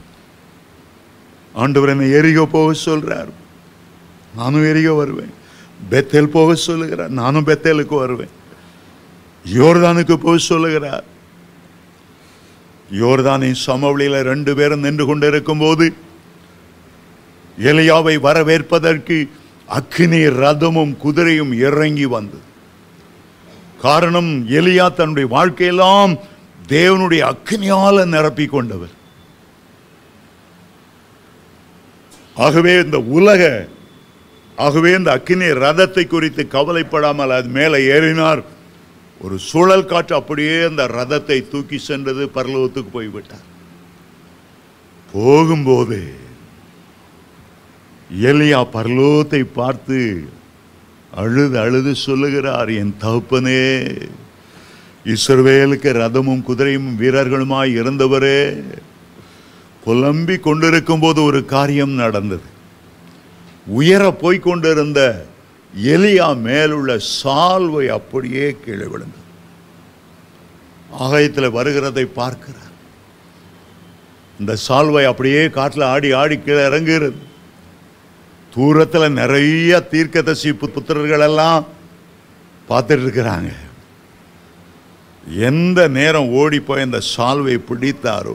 ஆண்டவர் என்னை எரிகோ போக சொல்றார் நானும் எரிகோ வருவேன் பெத்தேல் போக சொல்லுகிறார் நானும் பெத்தேலுக்கு வருவேன் யோர்தானுக்கு போக சொல்லுகிறார் யோர்தானின் சமவெளியில ரெண்டு பேரும் நின்று கொண்டிருக்கும் போது எலியாவை வரவேற்பதற்கு அக்கினி ரதமும் குதிரையும் இறங்கி வந்தது காரணம் எலியா தன்னுடைய வாழ்க்கையெல்லாம் தேவனுடைய அக்கினியால நிரப்பிக் கொண்டவர் ஆகவே இந்த உலக ஆகவே இந்த அக்கினி ரதத்தை குறித்து கவலைப்படாமல் அது மேலே ஏறினார் ஒரு சுழல் காற்று அப்படியே அந்த ரதத்தை தூக்கி சென்றது பரலோகத்துக்கு போய்விட்டார் போகும்போது எலியா பரலோகத்தை பார்த்து அழுது அழுது சொல்லுகிறார் என் தகப்பனே இஸ்ரவேலுக்கு ரதமும் குதிரையும் வீரர்களுமாய் இருந்தவரே புலம்பி கொண்டிருக்கும் போது ஒரு காரியம் நடந்தது உயர போய்க் கொண்டிருந்த எலியா மேலுள்ள சால்வை அப்படியே கீழே விழுந்தது ஆகாயத்தில் வருகிறதை பார்க்கிறார் இந்த சால்வை அப்படியே காட்டில் ஆடி ஆடி கீழே இறங்குகிறது தூரத்தில் நிறைய தீர்க்கதரிசி பு- புத்திரர்கள் எல்லாம் பார்த்துட்டு இருக்கிறாங்க எந்த நேரம் ஓடி போய் அந்த சால்வை பிடித்தாரோ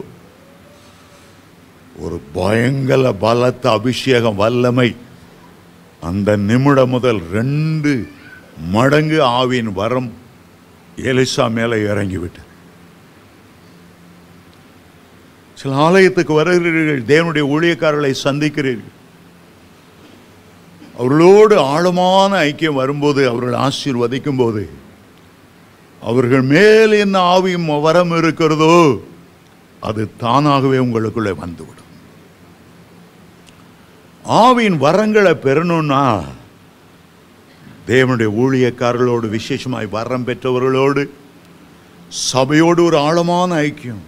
ஒரு பயங்கர பலத்த அபிஷேகம் வல்லமை அந்த நிமிடம் முதல் ரெண்டு மடங்கு ஆவியின் வரம் எலிசா மேலே இறங்கிவிட்டது சில ஆலயத்துக்கு வருகிறீர்கள் தேவனுடைய ஊழியக்காரர்களை சந்திக்கிறீர்கள் அவர்களோடு ஆழமான ஐக்கியம் வரும்போது அவர்கள் ஆசீர்வதிக்கும் போது அவர்கள் மேல் என்ன ஆவியும் வரம் இருக்கிறதோ அது தானாகவே உங்களுக்குள்ளே வந்துவிடும் ஆவியின் வரங்களை பெறணும்னா தேவனுடைய ஊழியக்காரர்களோடு விசேஷமாய் வரம் பெற்றவர்களோடு சபையோடு ஒரு ஆழமான ஐக்கியம்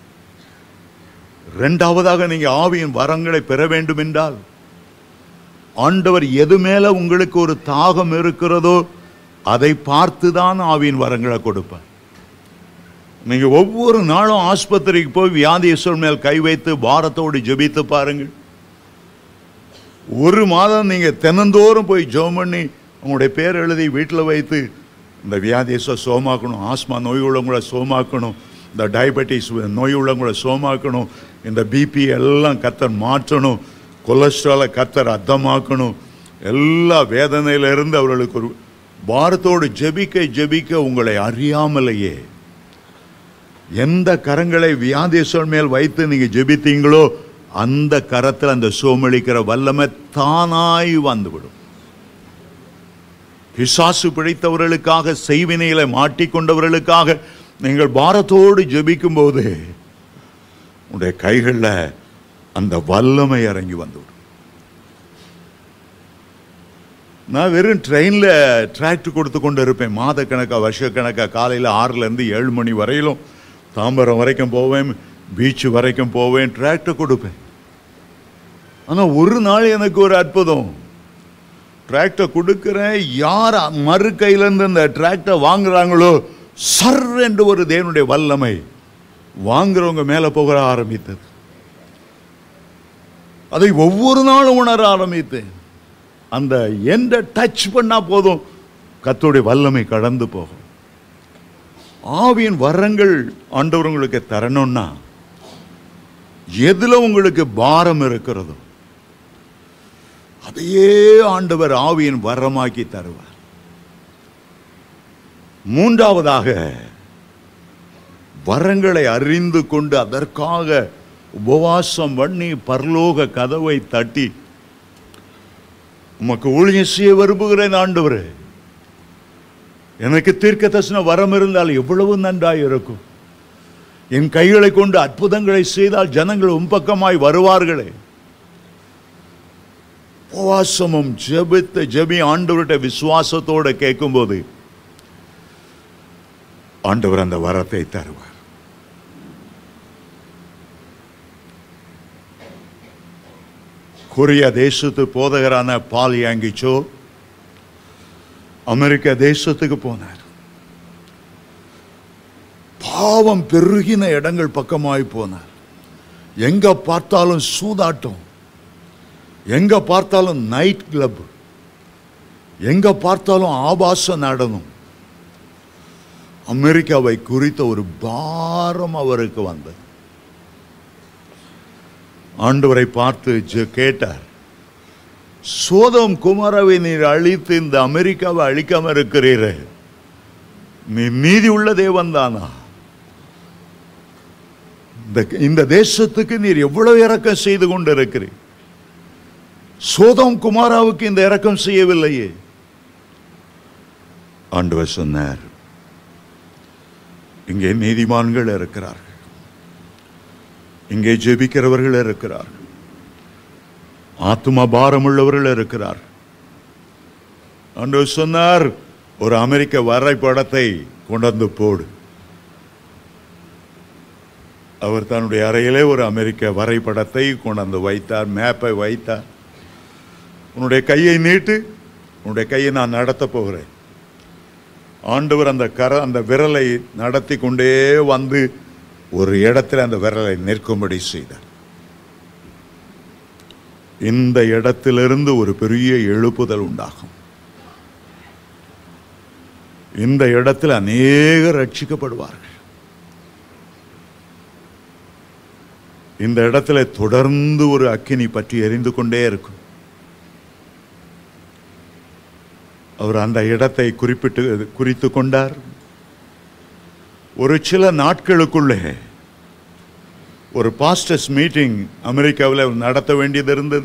இரண்டாவதாக நீங்க ஆவியின் வரங்களை பெற வேண்டும் என்றால் ஆண்டவர் எது மேல உங்களுக்கு ஒரு தாகம் இருக்கிறதோ அதை பார்த்து தான் ஆவியின் வரங்களை கொடுப்பார் நீங்க ஒவ்வொரு நாளும் ஆஸ்பத்திரிக்கு போய் வியாதியஸ்வரர் மேல் கை வைத்து பாரத்தோடு ஜெபித்து பாருங்கள் ஒரு மாதம் நீங்க தினந்தோறும் போய் ஜெபம் பண்ணி உங்களுடைய பேர் எழுதி வீட்டில் வைத்து இந்த வியாதியஸை சோமாக்கணும் ஆஸ்மா நோய் உள்ளவங்களை சோமாக்கணும் இந்த டயபெட்டிஸ் நோய் உள்ளவங்களை சோமாக்கணும் இந்த பிபி எல்லாம் கத்தர் மாற்றணும் கொலஸ்ட்ராலை கத்தர் அர்த்தமாக்கணும் எல்லா வேதனையிலிருந்து அவர்களுக்கு ஒரு பாரத்தோடு ஜெபிக்க ஜெபிக்க உங்களை அறியாமலேயே எந்த கரங்களை வியாதேஸ்வர் மேல் வைத்து நீங்க ஜெபித்தீங்களோ அந்த கரத்தில் அந்த சோமளிக்கிற வல்லமை தானாய் வந்துவிடும் பிசாசு பிழைத்தவர்களுக்காக செய்வினையில மாட்டிக்கொண்டவர்களுக்காக நீங்கள் பாரத்தோடு ஜெபிக்கும் போது உடைய கைகளில் அந்த வல்லமை இறங்கி வந்துவிடும் நான் வெறும் ட்ரெயினில் டிராக்ட் கொடுத்து கொண்டு இருப்பேன் மாதக்கணக்காக வருஷக்கணக்காக காலையில் ஆறுலேருந்து ஏழு மணி வரையிலும் தாம்பரம் வரைக்கும் போவேன் பீச் வரைக்கும் போவேன் டிராக்டர் கொடுப்பேன் ஆனால் ஒரு நாள் எனக்கு ஒரு அற்புதம் டிராக்டர் கொடுக்கிறேன் யார் மறு கையிலேருந்து இந்த டிராக்டர் வாங்குறாங்களோ சர் என்று ஒரு தேவனுடைய வல்லமை வாங்குறவங்க மேலே போக ஆரம்பித்தது அதை ஒவ்வொரு நாளும் உணர ஆரம்பித்தேன் அந்த எந்த டச் பண்ணா போதும் கத்தோடைய வல்லமை கடந்து போகும் ஆவியின் வரங்கள் ஆண்டவர் உங்களுக்கு தரணும்னா எதுல உங்களுக்கு பாரம் இருக்கிறதோ அதையே ஆண்டவர் ஆவியின் வரமாக்கி தருவார் மூன்றாவதாக வரங்களை அறிந்து கொண்டு அதற்காக உபவாசம் பண்ணி பரலோக கதவை தட்டி உமக்கு ஊழியம் செய்ய விரும்புகிறேன் ஆண்டவரே எனக்கு தீர்க்க தரிசன வரம் இருந்தால் எவ்வளவு நன்றாய் இருக்கும் என் கைகளை கொண்டு அற்புதங்களை செய்தால் ஜனங்கள் உன் பக்கமாய் வருவார்களே உபவாசமும் ஜெபித்த ஜெபி ஆண்டவர்கிட்ட விசுவாசத்தோட கேட்கும்போது ஆண்டவர் அந்த வரத்தை தருவார் கொரியா தேசத்து போதகரான பால் யாங்கிச்சோ அமெரிக்க தேசத்துக்கு போனார் பாவம் பெருகின இடங்கள் பக்கமாய் போனார் எங்க பார்த்தாலும் சூதாட்டம் எங்க பார்த்தாலும் நைட் கிளப் எங்க பார்த்தாலும் ஆபாச நடனம் அமெரிக்காவை குறித்த ஒரு பாரம் அவருக்கு வந்தது ஆண்டவரை பார்த்து ஜெ- கேட்டார் சோதம் குமாரவை நீர் அழித்து இந்த அமெரிக்காவை அழிக்காம இருக்கிறீரே நீ நீதி உள்ள தேவன் தானா இந்த இந்த தேசத்துக்கு நீர் எவ்வளவு இரக்கம் செய்து கொண்டிருக்கிறீர் சோதம் குமாராவுக்கு இந்த இரக்கம் செய்யவில்லையே ஆண்டவர் சொன்னார் இங்கே நீதிமான்கள் இருக்கிறார்கள் இங்கே ஜெபிக்கிறவர்கள் இருக்கிறார்கள் ஆத்ம பாரமுள்ளவர்கள் இருக்கிறார் ஆண்டவர் சொன்னார் ஒரு அமெரிக்க வரைபடத்தை கொண்டு வந்து போடு அவர் தன்னுடைய அறையிலே ஒரு அமெரிக்க வரைபடத்தை கொண்டு வந்து வைத்தார் மேப்பை வைத்தார் உன்னுடைய கையை நீட்டு உன்னுடைய கையை நான் நடத்த போகிறேன் ஆண்டவர் அந்த கர அந்த விரலை நடத்தி கொண்டே வந்து ஒரு இடத்துல அந்த விரலை நிற்கும்படி செய்தார் இந்த இடத்திலிருந்து ஒரு பெரிய எழுப்புதல் உண்டாகும் இந்த இடத்தில் அநேகர் ரட்சிக்கப்படுவார்கள் இந்த இடத்துல தொடர்ந்து ஒரு அக்கினி பற்றி எரிந்து கொண்டே இருக்கும் அவர் அந்த இடத்தை குறிப்பிட்டு குறித்து கொண்டார் ஒரு சில நாட்களுக்குள்ளே ஒரு பாஸ்டர்ஸ் மீட்டிங் அமெரிக்காவில் நடத்த வேண்டியது இருந்தது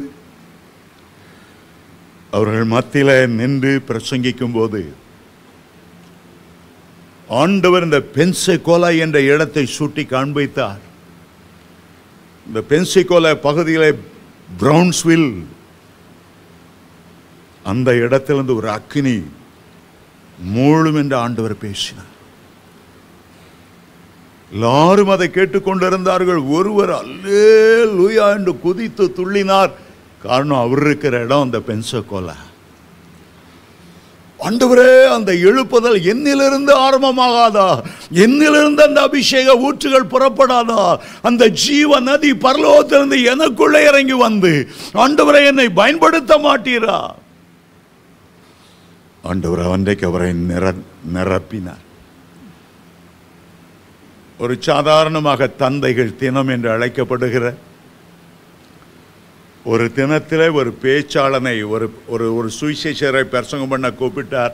அவர்கள் மத்தியில் நின்று பிரசங்கிக்கும் போது ஆண்டவர் இந்த பென்செகோலா என்ற இடத்தை சுட்டி காண்பித்தார் இந்த பென்சிகோலா பகுதியிலே பிரவுன்ஸ்வில் அந்த இடத்திலிருந்து ஒரு அக்கினி மூழும் என்று ஆண்டவர் பேசினார் எல்லாரும் அதை கேட்டுக்கொண்டிருந்தார்கள் ஒருவர் அல்லே லூயா என்று குதித்து துள்ளினார் காரணம் அவர் இருக்கிற இடம் அந்த பென்சகோலா ஆண்டவரே அந்த எழுப்புதல் என்னிலிருந்து ஆரம்பமாகாதா என்னிலிருந்து அந்த அபிஷேக ஊற்றுகள் புறப்படாதா அந்த ஜீவ நதி பரலோகத்திலிருந்து எனக்குள்ளே இறங்கி வந்து ஆண்டவரை என்னை பயன்படுத்த மாட்டீரா ஆண்டவர் அன்றைக்கு அவரை நிர நிரப்பினார் ஒரு சாதாரணமாக தந்தைகள் தினம் என்று அழைக்கப்படுகிற ஒரு தினத்திலே ஒரு பேச்சாளனை ஒரு ஒரு ஒரு சுவிசேஷரை பிரசங்கம் பண்ண கூப்பிட்டார்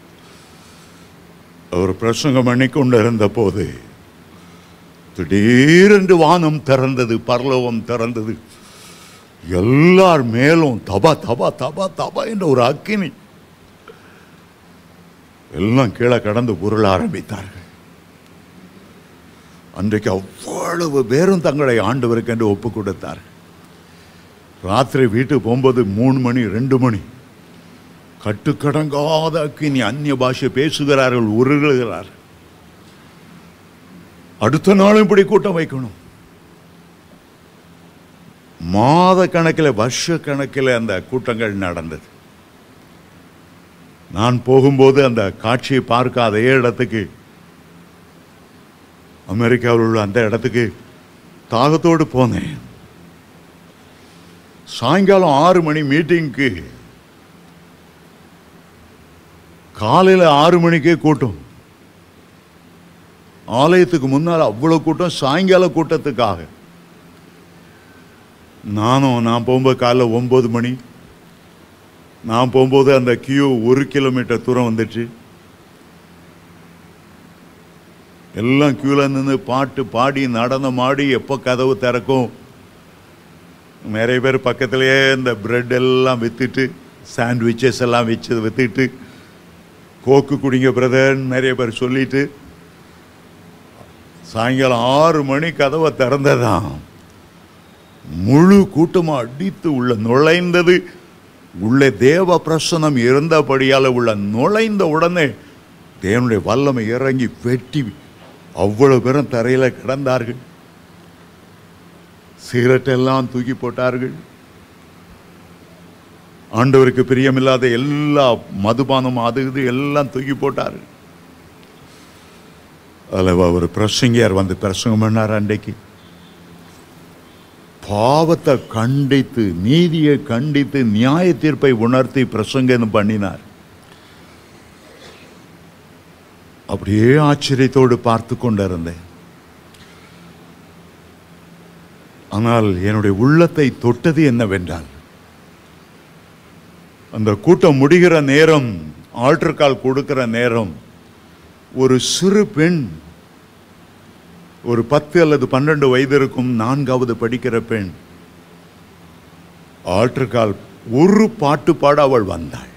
அவர் பிரசங்கம் பண்ணி கொண்டிருந்த போது திடீரென்று வானம் திறந்தது பரலோகம் திறந்தது எல்லார் மேலும் தபா தபா தபா தபா என்ற ஒரு அக்கினி எல்லாம் கீழே கடந்து உருள ஆரம்பித்தார்கள் அன்றைக்கு அவ்வளவு பேரும் தங்களை ஆண்டவருக்கு என்று ஒப்பு கொடுத்தார்கள் ராத்திரி வீட்டுக்கு போகும்போது மூணு மணி ரெண்டு மணி கட்டுக்கடங்காத அக்கினி அந்நிய பாஷை பேசுகிறார்கள் உருளுகிறார்கள் அடுத்த நாளும் இப்படி கூட்டம் வைக்கணும் மாத கணக்கில் வருஷ கணக்கில் அந்த கூட்டங்கள் நடந்தது நான் போகும்போது அந்த காட்சியை பார்க்க அதே இடத்துக்கு அமெரிக்காவில் உள்ள அந்த இடத்துக்கு தாகத்தோடு போனேன் சாயங்காலம் ஆறு மணி மீட்டிங்க்கு காலையில் ஆறு மணிக்கே கூட்டம் ஆலயத்துக்கு முன்னால் அவ்வளோ கூட்டம் சாயங்கால கூட்டத்துக்காக நானும் நான் போகும்போது காலைல ஒம்பது மணி நான் போகும்போது அந்த கியூ ஒரு கிலோமீட்டர் தூரம் வந்துச்சு எல்லாம் கியூவில் நின்று பாட்டு பாடி நடனம் ஆடி எப்போ கதவு திறக்கும் நிறைய பேர் பக்கத்திலேயே இந்த பிரெட் எல்லாம் வித்துட்டு சாண்ட்விச்சஸ் எல்லாம் வச்சு வித்துட்டு கோக்கு குடிங்க பிரதர் நிறைய பேர் சொல்லிட்டு சாயங்காலம் ஆறு மணி கதவை திறந்ததாம் முழு கூட்டமா அடித்து உள்ள நுழைந்தது உள்ளே தேவ பிரசனம் இருந்தபடியால உள்ள நுழைந்த உடனே தேவனுடைய வல்லமை இறங்கி வெட்டி அவ்வளவு பேரும் தரையில கிடந்தார்கள் சிகரெட் எல்லாம் தூக்கி போட்டார்கள் ஆண்டவருக்கு பிரியமில்லாத எல்லா மதுபானம் அது இது எல்லாம் தூக்கி போட்டார்கள் அதில் ஒரு பிரசங்கியார் வந்து பிரசங்கம் பண்ணார் அன்றைக்கு பாவத்தை கண்டித்து நீதியை கண்டித்து நியாய தீர்ப்பை உணர்த்தி பிரசங்கம் பண்ணினார் அப்படியே ஆச்சரியத்தோடு பார்த்து கொண்டிருந்தேன் ஆனால் என்னுடைய உள்ளத்தை தொட்டது என்னவென்றால் அந்த கூட்டம் முடிகிற நேரம் ஆல்டர் கால் கொடுக்கிற நேரம் ஒரு சிறு பெண் ஒரு பத்து அல்லது பன்னெண்டு வயது இருக்கும் நான்காவது படிக்கிற பெண் ஆல்டர் கால் ஒரு பாட்டு பாட அவள் வந்தாள்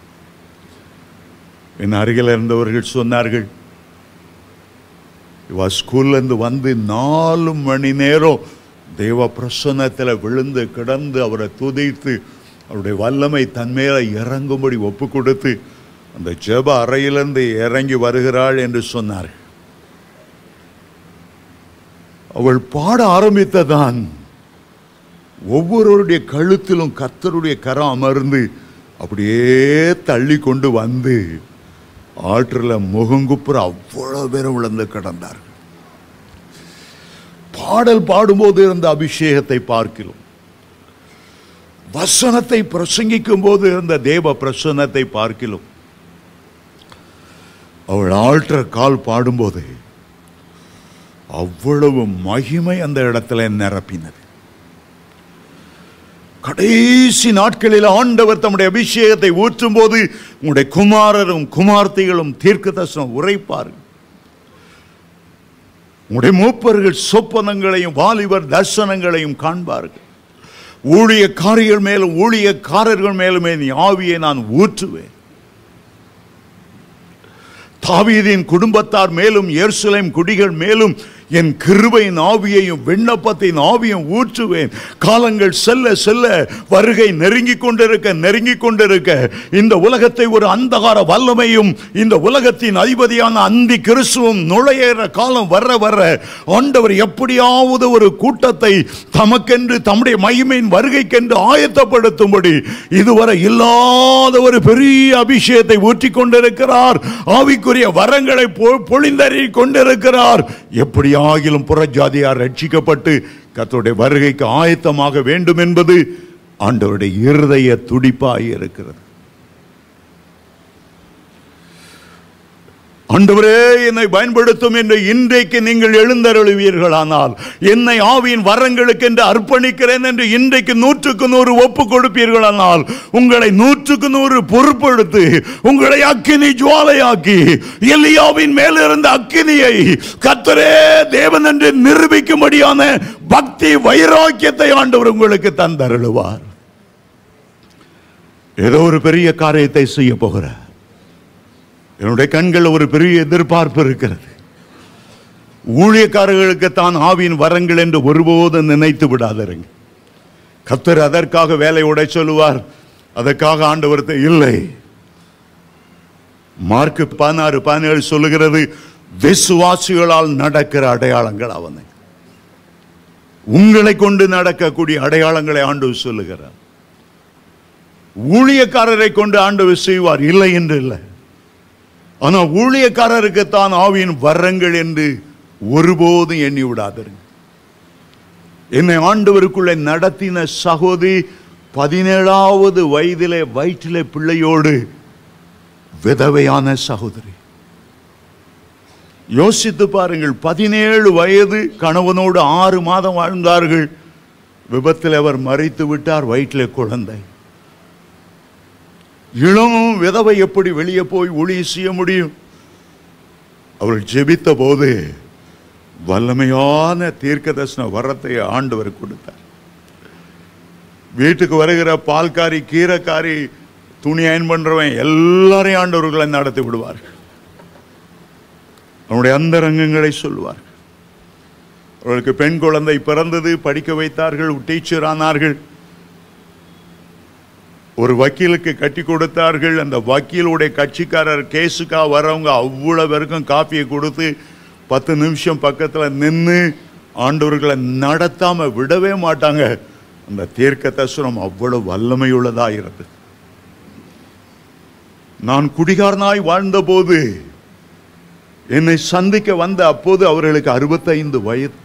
என் அருகில் இருந்தவர்கள் சொன்னார்கள் இவ ஸ்கூல்ல இருந்து வந்து நாலு மணி நேரம் தேவ பிரசன்னத்தில் விழுந்து கிடந்து அவரை துதித்து அவருடைய வல்லமை தன்மேல இறங்கும்படி ஒப்பு கொடுத்து அந்த ஜெப அறையிலிருந்து இறங்கி வருகிறாள் என்று சொன்னார்கள் அவள் பாட ஆரம்பித்ததான் ஒவ்வொருவருடைய கழுத்திலும் கர்த்தருடைய கரம் அமர்ந்து அப்படியே தள்ளி கொண்டு வந்து ஆற்றில் முகங்குப்புற அவ்வளவு பேரும் விழுந்து கிடந்தார்கள் பாடல் பாடும்போது இருந்த அபிஷேகத்தை பார்க்கிறோம் வசனத்தை பிரசங்கிக்கும் போது இருந்த தேவ பிரசன்னத்தை பார்க்கிறோம் அவள் ஆல்டர் கால் பாடும்போது அவ்வளவு மகிமை அந்த இடத்துல நிரப்பினது கடைசி நாட்களில் ஆண்டவர் தம்முடைய அபிஷேகத்தை ஊற்றும் போது உங்களுடைய குமாரரும் குமார்த்திகளும் தீர்க்க தரிசனம் உரைப்பார்கள் உங்களுடைய மூப்பர்கள் சொப்பனங்களையும் வாலிபர் தரிசனங்களையும் காண்பார்கள் ஊழியக்காரிகள் மேலும் ஊழியக்காரர்கள் மேலுமே நீ ஆவியை நான் ஊற்றுவேன் தாவீதின் குடும்பத்தார் மேலும் எருசலேம் குடிகள் மேலும் என் கிருபையின் ஆவியையும் விண்ணப்பத்தின் ஆவியும் ஊற்றுவேன் காலங்கள் செல்ல செல்ல வருகை நெருங்கி கொண்டிருக்க நெருங்கி கொண்டிருக்க இந்த உலகத்தை ஒரு அந்தகார வல்லமையும் இந்த உலகத்தின் அதிபதியான அந்தி கிறிஸ்துவும் நுழையிற காலம் வர வர ஆண்டவர் எப்படியாவது ஒரு கூட்டத்தை தமக்கென்று தம்முடைய மகிமையின் வருகைக்கென்று ஆயத்தப்படுத்தும்படி இதுவரை இல்லாத ஒரு பெரிய அபிஷேகத்தை ஊற்றி கொண்டிருக்கிறார் ஆவிக்குரிய வரங்களை பொ- பொழிந்தறி கொண்டிருக்கிறார் எப்படியாகிலும் புறஜாதியார் ரட்சிக்கப்பட்டு கர்த்தருடைய வருகைக்கு ஆயத்தமாக வேண்டும் என்பது ஆண்டவருடைய இருதய துடிப்பாய் இருக்கிறது ஆண்டவரே என்னை பயன்படுத்தும் என்று இன்றைக்கு நீங்கள் எழுந்தருளுவீர்களானால் என்னை ஆவியின் வரங்களுக்கு என்று அர்ப்பணிக்கிறேன் என்று இன்றைக்கு நூற்றுக்கு நூறு ஒப்பு கொடுப்பீர்களானால் உங்களை நூற்றுக்கு நூறு பொறுப்படுத்து உங்களை அக்கினி ஜுவாலையாக்கி எலியாவின் மேலிருந்த அக்கினியை கத்தரே தேவன் என்று நிரூபிக்கும்படியான பக்தி வைராக்கியத்தை ஆண்டவர் உங்களுக்கு தந்தருளுவார் ஏதோ ஒரு பெரிய காரியத்தை செய்ய போகிறார் என்னுடைய கண்கள் ஒரு பெரிய எதிர்பார்ப்பு இருக்கிறது ஊழியக்காரர்களுக்கு தான் ஆவியின் வரங்கள் என்று ஒருபோதும் நினைத்து விடாதருங்க கத்தர் அதற்காக வேலை உடை சொல்லுவார் அதற்காக ஆண்டவர்த்த இல்லை மார்க் பதினாறு பதினேழு சொல்லுகிறது விசுவாசிகளால் நடக்கிற அடையாளங்கள் அவனை உங்களை கொண்டு நடக்கக்கூடிய அடையாளங்களை ஆண்டவர் சொல்லுகிறார் ஊழியக்காரரை கொண்டு ஆண்டவர் செய்வார் இல்லை என்று இல்லை ஆனால் ஊழியக்காரருக்கு தான் ஆவியின் வரங்கள் என்று ஒருபோதும் எண்ணி விடாதருங்க என்னை ஆண்டவருக்குள்ளே நடத்தின சகோதரி பதினேழாவது வயதிலே வயிற்றிலே பிள்ளையோடு விதவையான சகோதரி யோசித்து பாருங்கள் பதினேழு வயது கணவனோடு ஆறு மாதம் வாழ்ந்தார்கள் விபத்தில் அவர் மறித்து விட்டார் வயிற்றிலே குழந்தை இளமும் விதவை எப்படி வெளியே போய் ஒளி செய்ய முடியும் அவள் ஜெபித்த போது வல்லமையான தீர்க்கதர்சன வரத்தை ஆண்டவர் கொடுத்தார் வீட்டுக்கு வருகிற பால்காரி கீரைக்காரி துணி அயன் பண்றவன் எல்லாரையும் ஆண்டவர்களை நடத்தி விடுவார்கள் அவனுடைய அந்தரங்கங்களை சொல்வார்கள் அவர்களுக்கு பெண் குழந்தை பிறந்தது படிக்க வைத்தார்கள் டீச்சர் ஆனார்கள் ஒரு வக்கீலுக்கு கட்டி கொடுத்தார்கள் அந்த வக்கீலுடைய கட்சிக்காரர் கேஸுக்காக வரவங்க அவ்வளவு பேருக்கும் காப்பியை கொடுத்து பத்து நிமிஷம் பக்கத்துல நின்று ஆண்டவர்களை நடத்தாம விடவே மாட்டாங்க அந்த தீர்க்க தரிசனம் அவ்வளவு வல்லமையுள்ளதா இருந்தது நான் குடிகாரனாய் வாழ்ந்தபோது என்னை சந்திக்க வந்த அப்போது அவர்களுக்கு அறுபத்தைந்து வயது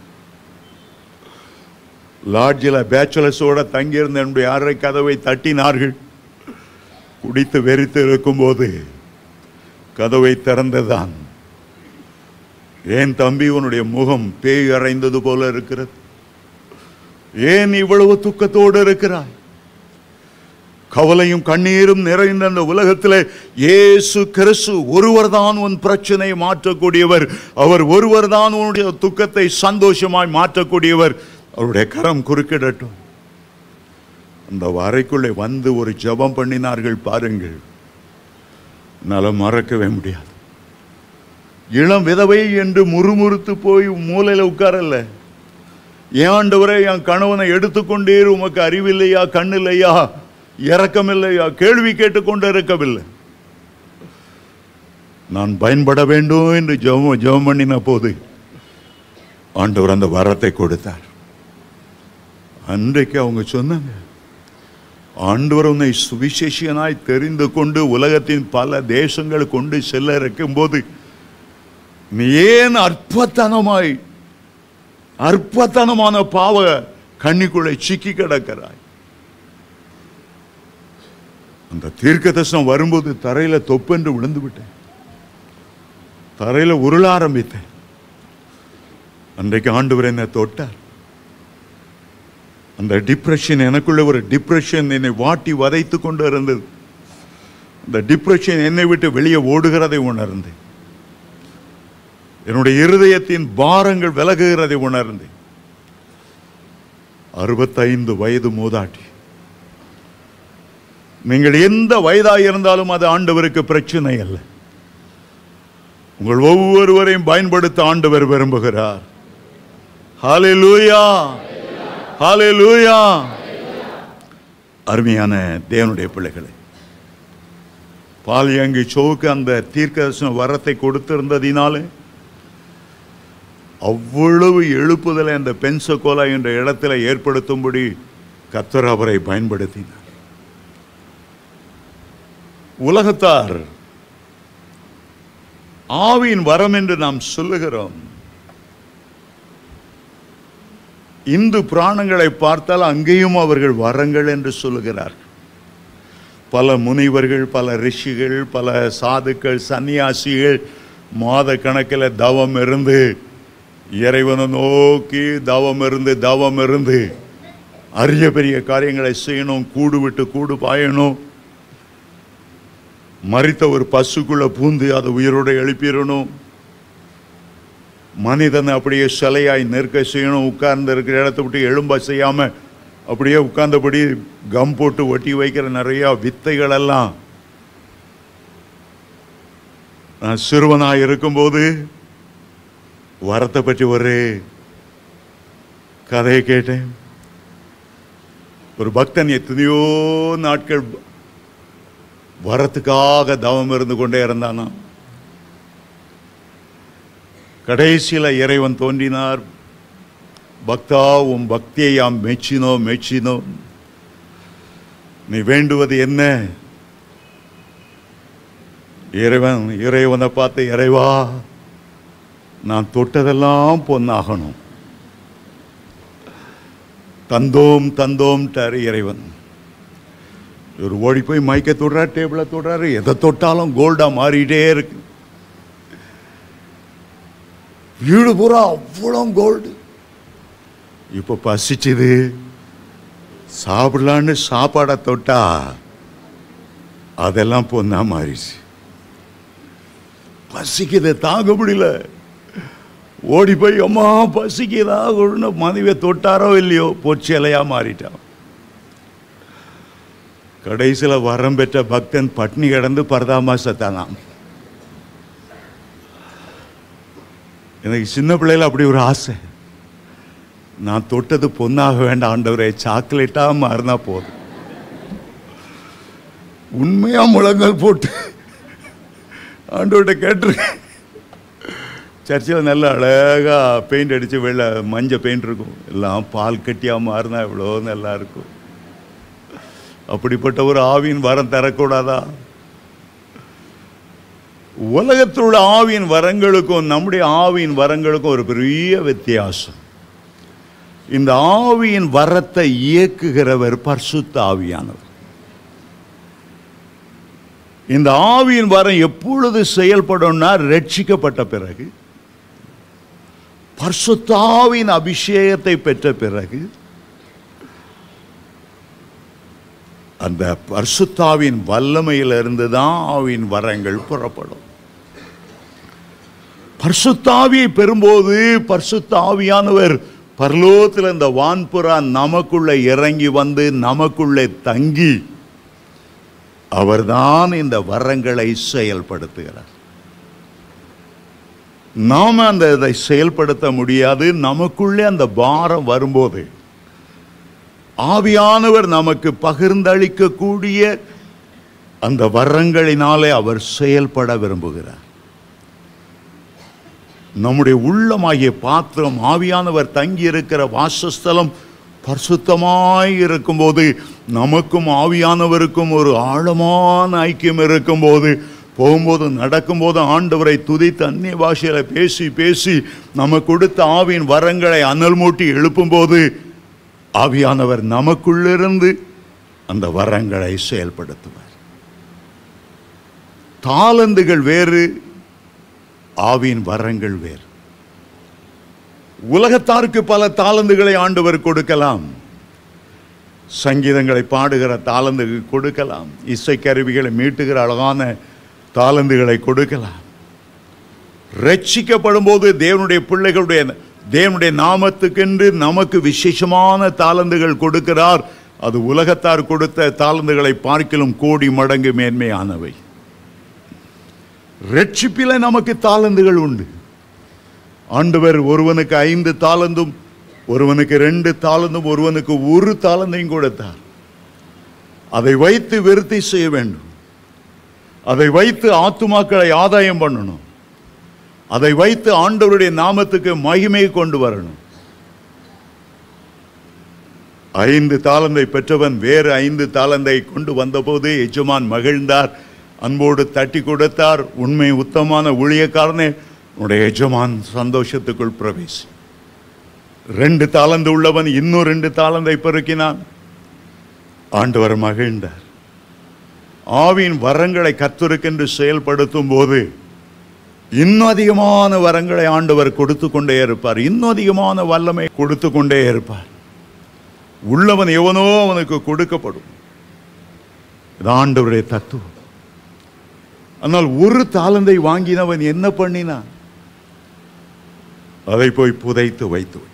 லாட்ஜில் பேச்சுலர்ஸோட தங்கியிருந்த என்னுடைய அறை கதவை தட்டினார்கள் குடித்து வெறித்து இருக்கும்போது கதவை திறந்ததான் ஏன் தம்பி உன்னுடைய முகம் பேய் அறைந்தது போல இருக்கிறது ஏன் இவ்வளவு துக்கத்தோடு இருக்கிறாய் கவலையும் கண்ணீரும் நிறைந்த அந்த உலகத்திலே இயேசு கிறிஸ்து ஒருவர்தான் உன் பிரச்சனையை மாற்றக்கூடியவர் அவர் ஒருவர்தான் உன்னுடைய துக்கத்தை சந்தோஷமாய் மாற்றக்கூடியவர் அவருடைய கரம் குறுக்கிடட்டும் அந்த அறைக்குள்ளே வந்து ஒரு ஜெபம் பண்ணினார்கள் பாருங்கள் என்னால மறக்கவே முடியாது இளம் விதவை என்று முறுமுறுத்து போய் மூலையில உட்காரல ஏன் ஆண்டவரே என் கணவனை எடுத்துக்கொண்டே உமக்கு அறிவில்லையா கண்ணில்லையா இரக்கமில்லையா கேள்வி கேட்டுக்கொண்டு இருக்கவில்லை நான் பயன்பட வேண்டும் என்று ஜெபம் ஜெபம் பண்ணின போது ஆண்டவர் அந்த வரத்தை கொடுத்தார் அன்றைக்கு அவங்க சொன்னாங்க ஆண்டவர் உன்னை சுவிசேஷனாய் தெரிந்து கொண்டு உலகத்தின் பல தேசங்கள் கொண்டு செல்ல இருக்கும்போது நீ ஏன் அற்பத்தனமாய் அற்பத்தனமான பாவ கண்ணிக்குள்ளே சிக்கி கிடக்கிறாய் அந்த தீர்க்க தரிசனம் வரும்போது தரையில தொப்பென்று விழுந்து விட்டேன் தரையில உருள ஆரம்பித்தேன் அன்றைக்கு ஆண்டவர் என்னை தொட்டார் அந்த டிப்ரெஷன் எனக்குள்ள ஒரு டிப்ரெஷன் என்னை வாட்டி வதைத்து கொண்டு இருந்தது அந்த டிப்ரெஷன் என்னை விட்டு வெளியே ஓடுகிறதை உணர்ந்தேன் என்னுடைய இருதயத்தின் பாரங்கள் விலகுகிறதை உணர்ந்தேன் அறுபத்தைந்து வயது மூதாட்டி நீங்கள் எந்த வயதாய் இருந்தாலும் அது ஆண்டவருக்கு பிரச்சனை அல்ல உங்கள் ஒவ்வொருவரையும் பயன்படுத்த ஆண்டவர் விரும்புகிறார் ஹalleluya ஹalleluya அருமையான தேவனுடைய பிள்ளைகளே பாலியங்கி சோவுக்கு அந்த தீர்க்கதரிசன வரத்தை கொடுத்திருந்ததினாலே அவ்வளவு எழுப்புதலை அந்த பென்சகோலா என்ற இடத்துல ஏற்படுத்தும்படி கத்தர் அவரை பயன்படுத்தினார் உலகத்தார் ஆவியின் வரம் என்று நாம் சொல்லுகிறோம் இந்து புராணங்களை பார்த்தால் அங்கேயும் அவர்கள் வரங்கள் என்று சொல்லுகிறார்கள் பல முனிவர்கள் பல ரிஷிகள் பல சாதுக்கள் சன்னியாசிகள் மாத கணக்கில் தவம் இருந்து இறைவனை நோக்கி தவம் இருந்து தவம் இருந்து அரிய பெரிய காரியங்களை செய்யணும் கூடு விட்டு கூடு பாயணும் மறித்த ஒரு பசுக்குள்ள பூந்து அதை உயிரோடு எழுப்பிடணும் மனிதனை அப்படியே சிலையாய் நிற்க செய்யணும் உட்கார்ந்து இருக்கிற இடத்த விட்டு எழும்ப செய்யாம அப்படியே உட்கார்ந்தபடி கம் போட்டு ஒட்டி வைக்கிற நிறைய வித்தைகள் எல்லாம் நான் சிறுவனாய் இருக்கும்போது வரத்தை பற்றி ஒரு கதையை கேட்டேன் ஒரு பக்தன் எத்தனையோ நாட்கள் வரத்துக்காக தவம் இருந்து கொண்டே இருந்தானா கடைசியில இறைவன் தோன்றினார் பக்தா உன் பக்தியை யாம் மெச்சினோ மெச்சினோ நீ வேண்டுவது என்ன இறைவன் இறைவனை பார்த்து இறைவா நான் தொட்டதெல்லாம் பொன்னாகணும் தந்தோம் தந்தோம் இறைவன் இவர் ஓடி போய் மைக்க தொடுறாரு டேபிளை தொடுறாரு எதை தொட்டாலும் கோல்டா மாறிட்டே இருக்கு வீடு பூரா அவ்வளோ கோல்டு இப்போ பசிச்சுது சாப்பிடலான்னு சாப்பாடை தொட்டா அதெல்லாம் பொண்ணா மாறிச்சு பசிக்குது தாங்க முடியல ஓடி போய் அம்மா பசிக்குதா ஒன்று மனைவியை தொட்டாரோ இல்லையோ பொச்சிலையா மாறிட்டான் கடைசியில் வரம் பெற்ற பக்தன் பட்னி கிடந்து பரதாமா செத்தானாம் எனக்கு சின்ன பிள்ளையில அப்படி ஒரு ஆசை நான் தொட்டது பொண்ணாக வேண்டாம் ஆண்டவரே சாக்லேட்டா மாறினா போதும் உண்மையா முழங்கால் போட்டு ஆண்டவர்கிட்ட கேட்டிருக்கேன் சர்ச்சில் நல்ல அழகா பெயிண்ட் அடிச்சு வெள்ளை மஞ்சள் பெயிண்ட் இருக்கும் எல்லாம் பால் கட்டியா மாறினா எவ்வளோ நல்லா இருக்கும் அப்படிப்பட்ட ஒரு ஆவியின் வரம் தரக்கூடாதா உலகத்தில் உள்ள ஆவியின் வரங்களுக்கும் நம்முடைய ஆவியின் வரங்களுக்கும் ஒரு பெரிய வித்தியாசம் இந்த ஆவியின் வரத்தை இயக்குகிறவர் பரிசுத்த ஆவியானவர் இந்த ஆவியின் வரம் எப்பொழுது செயல்படும்னா ரட்சிக்கப்பட்ட பிறகு பரிசுத்தாவின் அபிஷேகத்தை பெற்ற பிறகு அந்த பரிசுத்தாவின் வல்லமையிலிருந்து தான் ஆவின் வரங்கள் புறப்படும் பரிசுத்தாவியை பெறும்போது பரிசுத்த ஆவியானவர் பரலோகத்தில் இந்த வான்புறா நமக்குள்ள இறங்கி வந்து நமக்குள்ளே தங்கி அவர்தான் இந்த வரங்களை செயல்படுத்துகிறார் நாம அந்த இதை செயல்படுத்த முடியாது நமக்குள்ளே அந்த பாரம் வரும்போது ஆவியானவர் நமக்கு பகிர்ந்தளிக்கக்கூடிய அந்த வரங்களினாலே அவர் செயல்பட விரும்புகிறார் நம்முடைய உள்ளமாகிய பாத்திரம் ஆவியானவர் தங்கி இருக்கிற வாசஸ்தலம் பரிசுத்தமாய் இருக்கும்போது நமக்கும் ஆவியானவருக்கும் ஒரு ஆழமான ஐக்கியம் இருக்கும்போது போகும்போது நடக்கும்போது ஆண்டவரை துதித்து அந்நிய பாஷையில பேசி பேசி நம்ம கொடுத்த ஆவியின் வரங்களை அனல் மூட்டி எழுப்பும்போது ஆவியானவர் நமக்குள்ளிருந்து அந்த வரங்களை செயல்படுத்துவார் தாளந்துகள் வேறு ஆவியின் வரங்கள் வேறு உலகத்தாருக்கு பல தாளந்துகளை ஆண்டவர் கொடுக்கலாம் சங்கீதங்களை பாடுகிற தாளந்துகள் கொடுக்கலாம் இசைக்கருவிகளை மீட்டுகிற அழகான தாளந்துகளை கொடுக்கலாம் ரட்சிக்கப்படும் போது தேவனுடைய பிள்ளைகளுடைய தேவனுடைய நாமத்துக்கென்று நமக்கு விசேஷமான தாளந்துகள் கொடுக்கிறார் அது உலகத்தார் கொடுத்த தாளந்துகளை பார்க்கிலும் கோடி மடங்கு மேன்மையானவை ரட்சிப்பில நமக்கு தாளந்துகள் உண்டு ஆண்டவர் ஒருவனுக்கு ஐந்து தாளந்தும் ஒருவனுக்கு ரெண்டு தாளந்தும் ஒருவனுக்கு ஒரு தாளந்தையும் கொடுத்தார் அதை வைத்து விருத்தி செய்ய வேண்டும் அதை வைத்து ஆத்துமாக்களை ஆதாயம் பண்ணணும் அதை வைத்து ஆண்டவருடைய நாமத்துக்கு மகிமை கொண்டு வரணும் ஐந்து தாளந்தை பெற்றவன் வேறு ஐந்து தாளந்தை கொண்டு வந்தபோது எஜமான் மகிழ்ந்தார் அன்போடு தட்டி கொடுத்தார் உண்மை உத்தமான ஊழியக்காரனே உன்னுடைய எஜமான் சந்தோஷத்துக்குள் பிரவேசி ரெண்டு தாளந்து உள்ளவன் இன்னும் ரெண்டு தாளந்தை பெருக்கினான் ஆண்டவர் மகிழ்ந்தார் ஆவியின் வரங்களை கத்துருக்கென்று செயல்படுத்தும் போது இன்னும் அதிகமான வரங்களை ஆண்டவர் கொடுத்து கொண்டே இருப்பார் இன்னும் அதிகமான வல்லமை கொடுத்து கொண்டே இருப்பார் உள்ளவன் எவனோ அவனுக்கு கொடுக்கப்படும் இது ஆண்டவருடைய தத்துவம் ஆனால் ஒரு தாளந்தை வாங்கினவன் என்ன பண்ணினான் அதை போய் புதைத்து வைத்து விட்டான்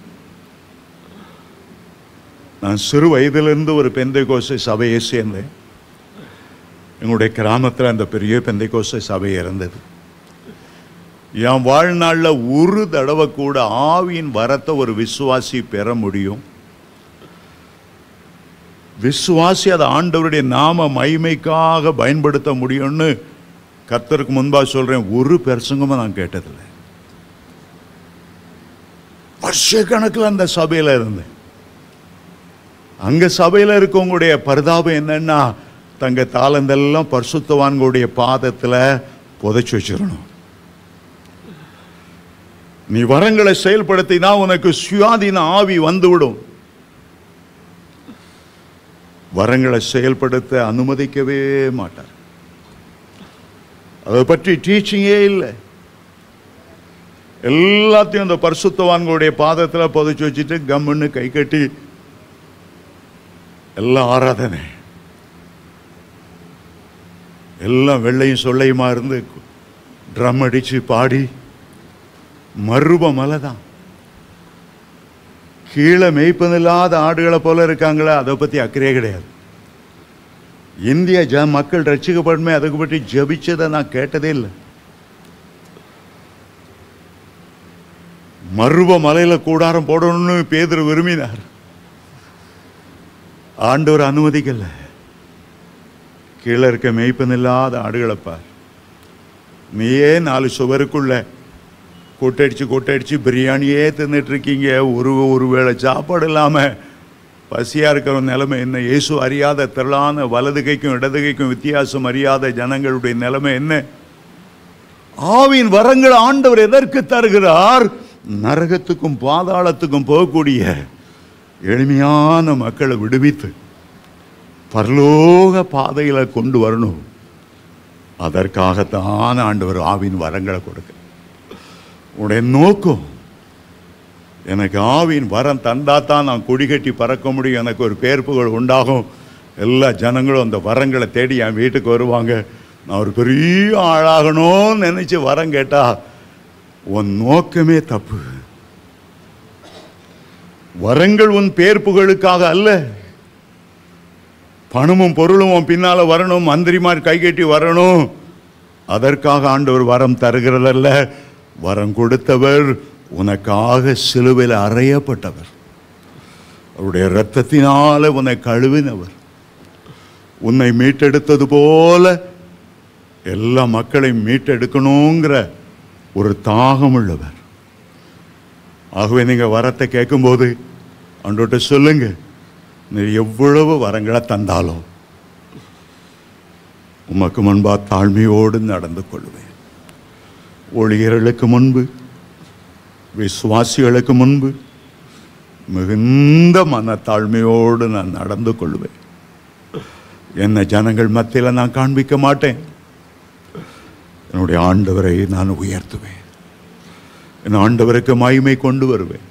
நான் சிறு வயதிலிருந்து ஒரு பெந்தை கோசை சபையை சேர்ந்தேன் எங்களுடைய கிராமத்தில் அந்த பெரிய பெந்தை கோசை சபை இருந்தது என் வாழ்நாளில் ஒரு தடவை கூட ஆவியின் வரத்தை ஒரு விசுவாசி பெற முடியும் விசுவாசி அதை ஆண்டவருடைய நாம மகிமைக்காக பயன்படுத்த முடியும்னு கர்த்தருக்கு முன்பாக சொல்றேன் ஒரு பிரசங்கமும் நான் கேட்டதில்லை வருஷக்கணக்கில் அந்த சபையில் இருந்தேன் அங்க சபையில் இருக்கவங்களுடைய பரிதாபம் என்னன்னா தங்க தாளந்தெல்லாம் பரிசுத்தவான்களுடைய பாதத்தில் புதைச்சு வச்சிடணும் நீ வரங்களை செயல்படுத்தினா உனக்கு சுயாதீன ஆவி வந்துவிடும் வரங்களை செயல்படுத்த அனுமதிக்கவே மாட்டார் அதை பற்றி டீச்சிங்கே இல்லை எல்லாத்தையும் அந்த பரிசுத்தவான்களுடைய பாதத்தில் புதைச்சு வச்சுட்டு கம்முன்னு கை கட்டி எல்லாம் ஆராதனை எல்லாம் வெள்ளையும் சொல்லையுமா இருந்து ட்ரம் அடிச்சு பாடி மறுப மலை தான் கீழே மேய்ப்பதில்லாத ஆடுகளை போல இருக்காங்களே அதை பத்தி அக்கறையே கிடையாது இந்திய ஜ மக்கள் ரட்சிக்கப்படணுமே அதுக்கு பற்றி ஜபிச்சதை நான் கேட்டதே இல்லை மருவ மலையில கூடாரம் போடணும்னு பேதர் விரும்பினார் ஆண்டவர் அனுமதிக்கல கீழே இருக்க மேய்ப்பன் இல்லாத ஆடுகளப்பார் நீயே நாலு சுவருக்குள்ள கொட்டடிச்சு கொட்டடிச்சு பிரியாணியே தின்னுட்டு இருக்கீங்க ஒரு ஒரு வேளை சாப்பாடு இல்லாம பசியா இருக்கிற நிலைமை என்ன இயேசு அறியாத திரளான வலது கைக்கும் இடது கைக்கும் வித்தியாசம் அறியாத ஜனங்களுடைய நிலைமை என்ன ஆவின் வரங்கள் ஆண்டவர் எதற்கு தருகிறார் நரகத்துக்கும் பாதாளத்துக்கும் போகக்கூடிய எளிமையான மக்களை விடுவித்து பரலோக பாதையில கொண்டு வரணும் அதற்காகத்தான் ஆண்டவர் ஆவின் வரங்களை கொடுக்க உடைய நோக்கம் எனக்கு ஆவின் வரம் தந்தா தான் நான் கொடி கட்டி பறக்க முடியும் எனக்கு ஒரு பேர்ப்புகள் உண்டாகும் எல்லா ஜனங்களும் அந்த வரங்களை தேடி என் வீட்டுக்கு வருவாங்க நான் ஒரு பெரிய ஆளாகணும்னு நினைச்சு வரம் கேட்டா உன் நோக்கமே தப்பு வரங்கள் உன் பேர் புகழுக்காக அல்ல பணமும் பொருளும் உன் பின்னால வரணும் மந்திரிமார் கைகட்டி வரணும் அதற்காக ஆண்டவர் வரம் தருகிறதல்ல வரம் கொடுத்தவர் உனக்காக சிலுவையில் அறையப்பட்டவர் அவருடைய இரத்தத்தினால உன்னை கழுவினவர் உன்னை மீட்டெடுத்தது போல எல்லா மக்களையும் மீட்டெடுக்கணுங்கிற ஒரு தாகம் உள்ளவர் ஆகவே நீங்க வரத்தை கேட்கும்போது அன்றோட்ட சொல்லுங்க நீ எவ்வளவு வரங்களை தந்தாலும் உமக்கு முன்பா தாழ்மையோடு நடந்து கொள்வேன் ஒளியர்களுக்கு முன்பு விசுவாசிகளுக்கு முன்பு மிகுந்த மனத்தாழ்மையோடு நான் நடந்து கொள்வேன் என்ன ஜனங்கள் மத்தியில் நான் காண்பிக்க மாட்டேன் என்னுடைய ஆண்டவரை நான் உயர்த்துவேன் என் ஆண்டவருக்கு மகிமை கொண்டு வருவேன்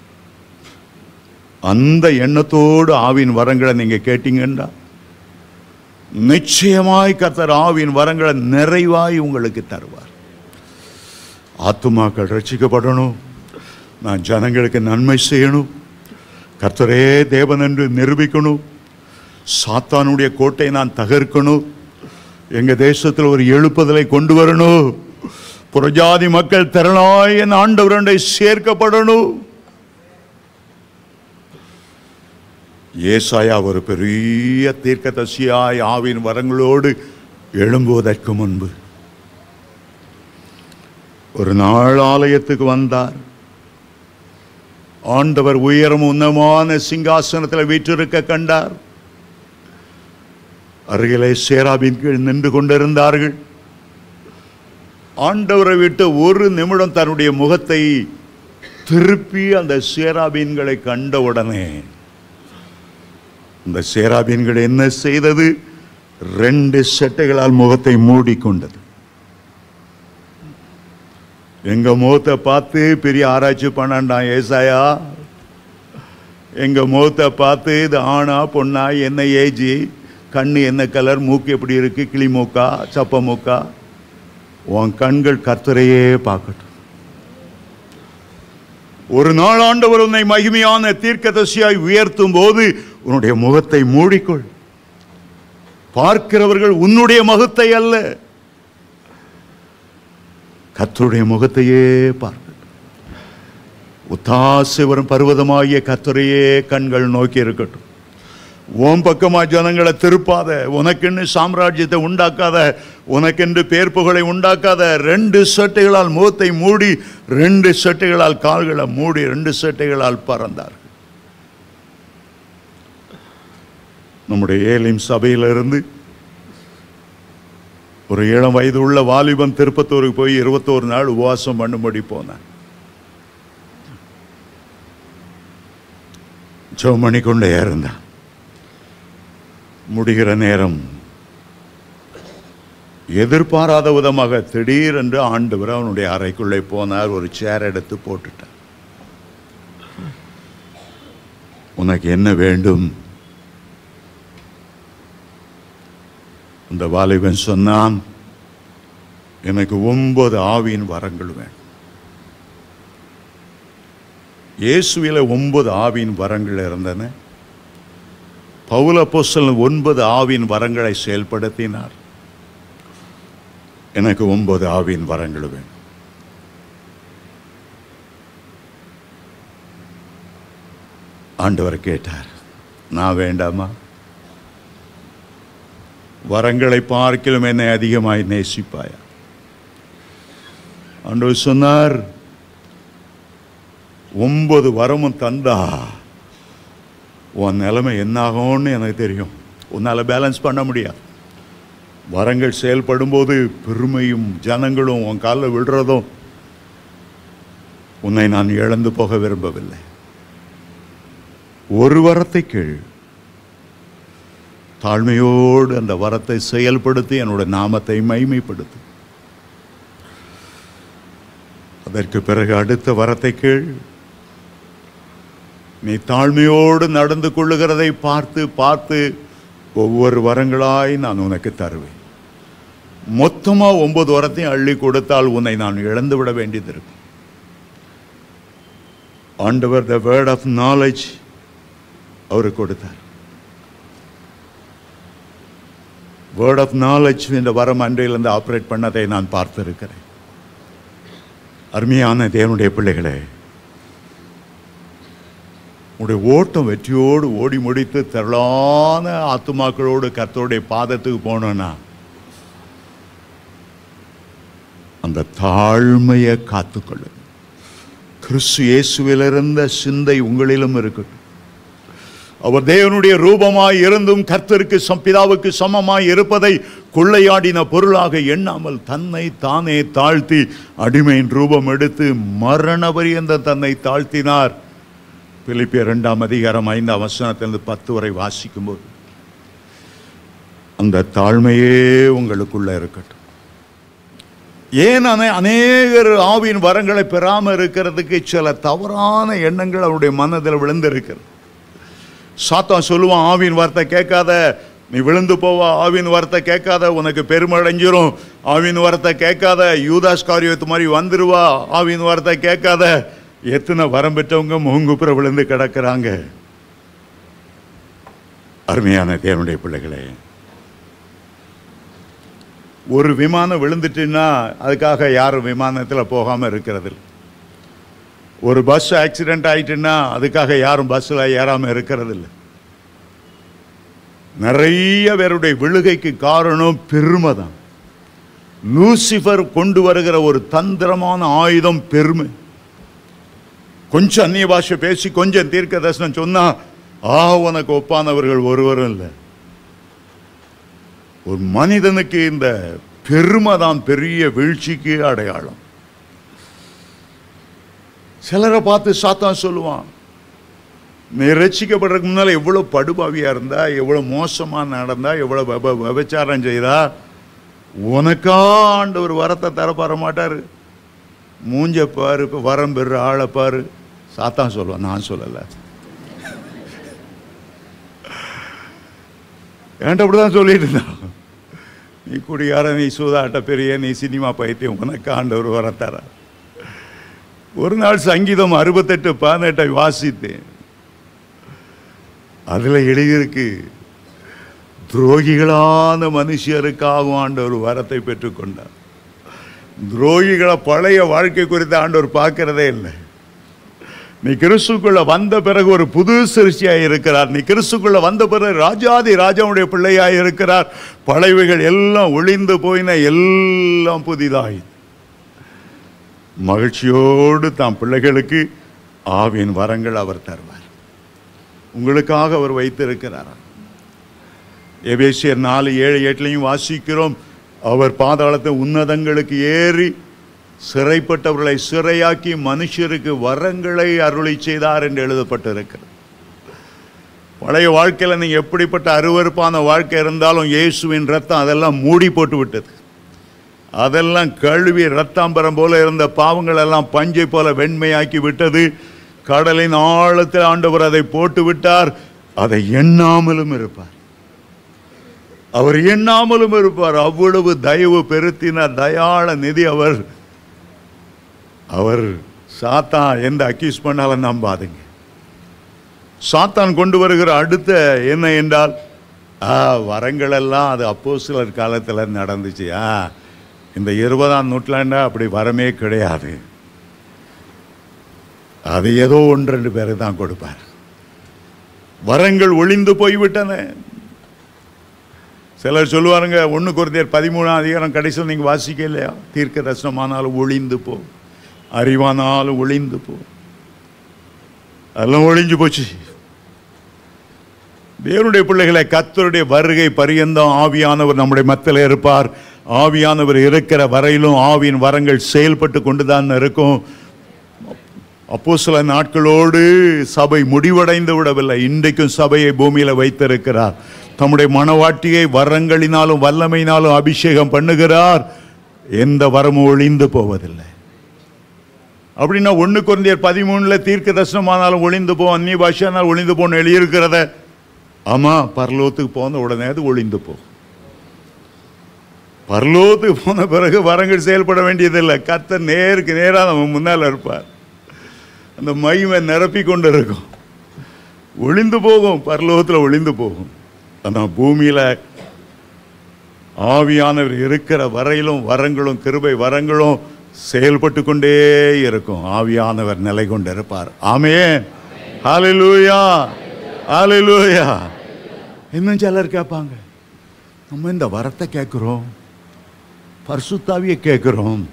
அந்த எண்ணத்தோடு ஆவின் வரங்களை நீங்க கேட்டீங்கன்னா நிச்சயமாய் கர்த்தர் ஆவின் வரங்களை நிறைவாய் உங்களுக்கு தருவார் ஆத்துமாக்கள் ரட்சிக்கப்படணும் நான் ஜனங்களுக்கு நன்மை செய்யணும் கர்த்தரே தேவன் என்று நிரூபிக்கணும் சாத்தானுடைய கோட்டை நான் தகர்க்கணும் எங்க தேசத்தில் ஒரு எழுப்புதலை கொண்டு வரணும் புறஜாதி மக்கள் திரளாய் என் ஆண்டவரண்டை சேர்க்கப்படணும் ஏசாயா ஒரு பெரிய தீர்க்கதரிசியாய் ஆவின் வரங்களோடு எழும்புவதற்கு முன்பு ஒரு நாள் ஆலயத்துக்கு வந்தார் ஆண்டவர் உயரம் உன்னமான சிங்காசனத்தில் வீற்றிருக்க கண்டார் அருகிலே சேராபின் கீழ் நின்று கொண்டிருந்தார்கள் ஆண்டவரை விட்டு ஒரு நிமிடம் தன்னுடைய முகத்தை திருப்பி அந்த சேராபீன்களை கண்டவுடனே இந்த சேராபீன்கள் என்ன செய்தது ரெண்டு செட்டைகளால் முகத்தை மூடிக்கொண்டது எங்க முகத்தை பார்த்து பெரிய ஆராய்ச்சி பண்ணாண்டான் ஏசாயா எங்க முகத்தை பார்த்து இது ஆணா பொண்ணா என்ன ஏஜ் கண்ணு என்ன கலர் மூக்கு எப்படி இருக்கு கிளி மூக்கா சப்ப மூக்கா உன் கண்கள் கர்த்தரையே பார்க்கட்டும் ஒரு நாள் ஆண்டவர் உன்னை மகிமையான தீர்க்கதரிசியாய் உயர்த்தும் போது உன்னுடைய முகத்தை மூடிக்கொள் பார்க்கிறவர்கள் உன்னுடைய முகத்தை அல்ல கர்த்தருடைய முகத்தையே பார்க்கட்டும் உத்தாசை வரும் பர்வதமாகிய கர்த்தரையே கண்கள் நோக்கி இருக்கட்டும் உன் பக்கமா ஜனங்களை திருப்பாத உனக்கென்று சாம்ராஜ்யத்தை உண்டாக்காத உனக்கென்று பேர் புகழை உண்டாக்காத ரெண்டு சட்டைகளால் முகத்தை மூடி ரெண்டு சட்டைகளால் கால்களை மூடி ரெண்டு சட்டைகளால் பறந்தார் நம்முடைய ஏலிம் சபையிலிருந்து ஒரு இளம் வயது உள்ள வாலிபன் திருப்பத்தூருக்கு போய் இருபத்தோரு நாள் உபவாசம் பண்ணும்படி போனான் ஜெபம் பண்ணிக்கொண்டே இருந்தான் முடிகிற நேரம் எதிர்பாராத விதமாக திடீரென்று ஆண்டவர் அவனுடைய அறைக்குள்ளே போனார் ஒரு சேர் எடுத்து போட்டுட்டார் உனக்கு என்ன வேண்டும் அந்த வாலிபன் சொன்னான் எனக்கு ஒன்பது ஆவியின் வரங்கள் வேண்டும் இயேசுவில ஒன்பது ஆவியின் வரங்கள் இருந்தன பவுல அப்போஸ்தலன் ஒன்பது ஆவின் வரங்களை செயல்படுத்தினார் எனக்கு ஒன்பது ஆவின் வரங்கள் வேணும் ஆண்டவர் கேட்டார் நான் வேண்டாமா வரங்களை பார்க்கிலும் என்னை அதிகமாய் நேசிப்பாயா ஆண்டவர் சொன்னார் ஒன்பது வரமும் தந்தா உன் நிலைமை என்னாகும்னு எனக்கு தெரியும் உன்னால் பேலன்ஸ் பண்ண முடியாது வரங்கள் செயல்படும்போது பெருமையும் ஜனங்களும் உன் காலில் விடுறதும் உன்னை நான் இழந்து போக விரும்பவில்லை ஒரு வரத்தை கேள் தாழ்மையோடு அந்த வரத்தை செயல்படுத்தி என்னோட நாமத்தை மைமைப்படுத்து அதற்கு பிறகு அடுத்த வரத்தை கேள் நீ தாழ்மையோடு நடந்து கொள்ளுகிறதை பார்த்து பார்த்து ஒவ்வொரு வரங்களாய் நான் உனக்கு தருவேன் மொத்தமா ஒன்பது வரத்தையும் அள்ளி கொடுத்தால் உன்னை நான் இழந்து விட வேண்டியது இருக்கும் ஆண்டவர் த வேர்ட் ஆஃப் நாலேஜ் அவருக்கு கொடுத்தார் வேர்ட் ஆஃப் நாலேஜ் என்ற வரம் அன்றையிலிருந்து ஆப்ரேட் பண்ணதை நான் பார்த்திருக்கிறேன் அருமையான தேவனுடைய பிள்ளைகளே உடைய ஓட்டம் வெற்றியோடு ஓடி முடித்து திரளான ஆத்துமாக்களோடு கர்த்தருடைய பாதத்துக்கு போனோன்னா அந்த தாழ்மையை காத்துக்கொள்ளுங்க கிறிஸ்து இயேசுவிலிருந்த சிந்தை உங்களிலும் இருக்கட்டும் அவர் தேவனுடைய ரூபமாய் இருந்தும் கர்த்தருக்கு சம் பிதாவுக்கு சமமாய் இருப்பதை கொள்ளையாடின பொருளாக எண்ணாமல் தன்னை தானே தாழ்த்தி அடிமையின் ரூபம் எடுத்து மரண பரியந்த தன்னை தாழ்த்தினார் பிலிப்பிய இரண்டாம் அதிகாரம் ஐந்தாம் வசனத்திலிருந்து பத்து வரை வாசிக்கும்போது அந்த தாழ்மையே உங்களுக்குள்ள இருக்கட்டும் ஏன் அனே அநேகர் ஆவின் வரங்களை பெறாமல் இருக்கிறதுக்கு சில தவறான எண்ணங்கள் அவருடைய மனதில் விழுந்திருக்கிறது சாத்தான் சொல்லுவான் ஆவின் வார்த்தை கேட்காத நீ விழுந்து போவா ஆவின் வார்த்தை கேட்காத உனக்கு பெருமை அடைஞ்சிரும் ஆவின் வார்த்தை கேட்காத யூதாஸ் காரியத்து மாதிரி வந்துருவா ஆவின் வார்த்தை கேட்காத எத்தனை வரம் பெற்றவங்க முகங்குப்புற விழுந்து கிடக்குறாங்க அருமையான தேவனுடைய பிள்ளைகளே ஒரு விமானம் விழுந்துட்டுன்னா அதுக்காக யாரும் விமானத்தில் போகாமல் இருக்கிறது இல்ல. ஒரு பஸ் ஆக்சிடென்ட் ஆயிட்டுன்னா அதுக்காக யாரும் பஸ்ஸில் ஏறாமல் இருக்கிறது இல்லை நிறைய பேருடைய விழுகைக்கு காரணம் பெருமை தான் லூசிஃபர் கொண்டு வருகிற ஒரு தந்திரமான ஆயுதம் பெருமை கொஞ்சம் அந்நிய பாஷை பேசி கொஞ்சம் தீர்க்க தரிசனம் சொன்னா ஆ உனக்கு ஒப்பானவர்கள் ஒருவரும் இல்லை ஒரு மனிதனுக்கு இந்த பெருமை தான் பெரிய வீழ்ச்சிக்கு அடையாளம் சிலரை பார்த்து சாத்தான் சொல்லுவான் நீ ரட்சிக்கப்படுறதுக்கு முன்னால் எவ்வளோ படுபாவியா இருந்தா எவ்வளோ மோசமா நடந்தா எவ்வளோ விப- விபச்சாரம் செய்தா உனக்கா ஆண்டவர் வரத்தை தரப்பார மாட்டாரு மூஞ்ச பாரு இப்போ வரம் பெற ஆளை பாரு சாத்தான் சொல்லுவான் நான் சொல்லலை என்கிட்ட அப்படிதான் சொல்லிட்டு இருந்தான் நீ குடியார நீ சூதாட்ட பெரிய நீ சினிமா பைத்தியம் உனக்கு ஆண்டவர் வரத்தார ஒரு நாள் சங்கீதம் அறுபத்தெட்டு பதினெட்டை வாசித்தேன் அதுல எழுதியிருக்கு துரோகிகளான மனுஷருக்காகவும் ஆண்டவர் வரத்தை பெற்றுக்கொண்டார் துரோகிகளை பழைய வாழ்க்கை குறித்து ஆண்டவர் பார்க்கிறதே இல்லை நீ கிறிஸ்துக்குள்ள வந்த பிறகு ஒரு புது சிருஷ்டியாய் இருக்கிறார் நீ கிறிஸ்துக்குள்ள வந்த பிறகு ராஜாதி ராஜாவுடைய பிள்ளையாய் இருக்கிறார் பழையவைகள் எல்லாம் ஒளிந்து போயின எல்லாம் புதிதாய் மகிழ்ச்சியோடு தாம் பிள்ளைகளுக்கு ஆவின் வரங்கள் அவர் தருவார் உங்களுக்காக அவர் வைத்திருக்கிறார் எபேசியர் நாலு ஏழு எட்டுலையும் வாசிக்கிறோம் அவர் பாதாளத்தை உன்னதங்களுக்கு ஏறி சிறைப்பட்டவர்களை சிறையாக்கி மனுஷருக்கு வரங்களை அருளி செய்தார் என்று எழுதப்பட்டிருக்கிறது பழைய வாழ்க்கையில் நீங்க எப்படிப்பட்ட அருவருப்பான வாழ்க்கை இருந்தாலும் இயேசுவின் ரத்தம் அதெல்லாம் மூடி போட்டு விட்டது அதெல்லாம் கழுவி ரத்தாம்பரம் போல இருந்த பாவங்கள் எல்லாம் பஞ்சை போல வெண்மையாக்கி விட்டது கடலின் ஆழத்தில் ஆண்டவர் அதை போட்டு விட்டார் அதை எண்ணாமலும் இருப்பார் அவர் எண்ணாமலும் இருப்பார் அவ்வளவு தயவு பெருத்தின தயாள நிதி அவர் அவர் சாத்தான் எந்த அக்யூஸ் பண்ணாலும் நம்பாதுங்க சாத்தான் கொண்டு வருகிற அடுத்த என்ன என்றால் ஆ வரங்கள் எல்லாம் அது அப்போ சிலர் காலத்தில் நடந்துச்சு ஆ இந்த இருபதாம் நூற்றாண்டா அப்படி வரமே கிடையாது அது ஏதோ ஒன்று ரெண்டு பேருக்கு தான் கொடுப்பார் வரங்கள் ஒளிந்து போய்விட்டன சிலர் சொல்லுவாருங்க ஒன்று குருந்தியர் பதிமூணாம் அதிகாரம் கடைசியில் நீங்கள் வாசிக்க இல்லையா தீர்க்க தரிசனமானாலும் ஒளிந்து போ அறிவானாலும் ஒளிந்து போ அதெல்லாம் ஒளிஞ்சு போச்சு தேவனுடைய பிள்ளைகளை கர்த்தருடைய வருகை பரியந்தம் ஆவியானவர் நம்முடைய மத்தியில் இருப்பார் ஆவியானவர் இருக்கிற வரையிலும் ஆவியின் வரங்கள் செயல்பட்டு கொண்டுதான் இருக்கும் அப்போ சில நாட்களோடு சபை முடிவடைந்து விடவில்லை இன்றைக்கும் சபையை பூமியில வைத்திருக்கிறார் தம்முடைய மனவாட்டியை வரங்களினாலும் வல்லமையினாலும் அபிஷேகம் பண்ணுகிறார் எந்த வரமும் ஒளிந்து போவதில்லை அப்படின்னா ஒண்ணு குழந்தையர் பதிமூணுல தீர்க்க தரிசனமானாலும் ஒளிந்து போ அந்நிய பாஷானால் ஒளிந்து போன்னு எழுதியிருக்கிறத ஆமா பரலோகத்துக்கு போன உடனே அது ஒளிந்து போ பரலோகத்துக்கு போன பிறகு வரங்கள் செயல்பட வேண்டியதில்லை கர்த்தர் நேருக்கு நேராக நம்ம முன்னால் இருப்பார் அந்த மகிமை நிரப்பி கொண்டு இருக்கும் ஒளிந்து போகும் பரலோகத்தில் ஒளிந்து போகும் ஆனால் பூமியில் ஆவியானவர் இருக்கிற வரையிலும் வரங்களும் கிருபை வரங்களும் செயல்பட்டு கொண்டே இருக்கும் ஆவியானவர் நிலை கொண்டு இருப்பார் ஆமே ஹalleluya ஹalleluya இன்னும் சிலர் கேட்பாங்க நம்ம இந்த வரத்தை கேட்குறோம் பரிசுத்தாவியை கேட்குறோம்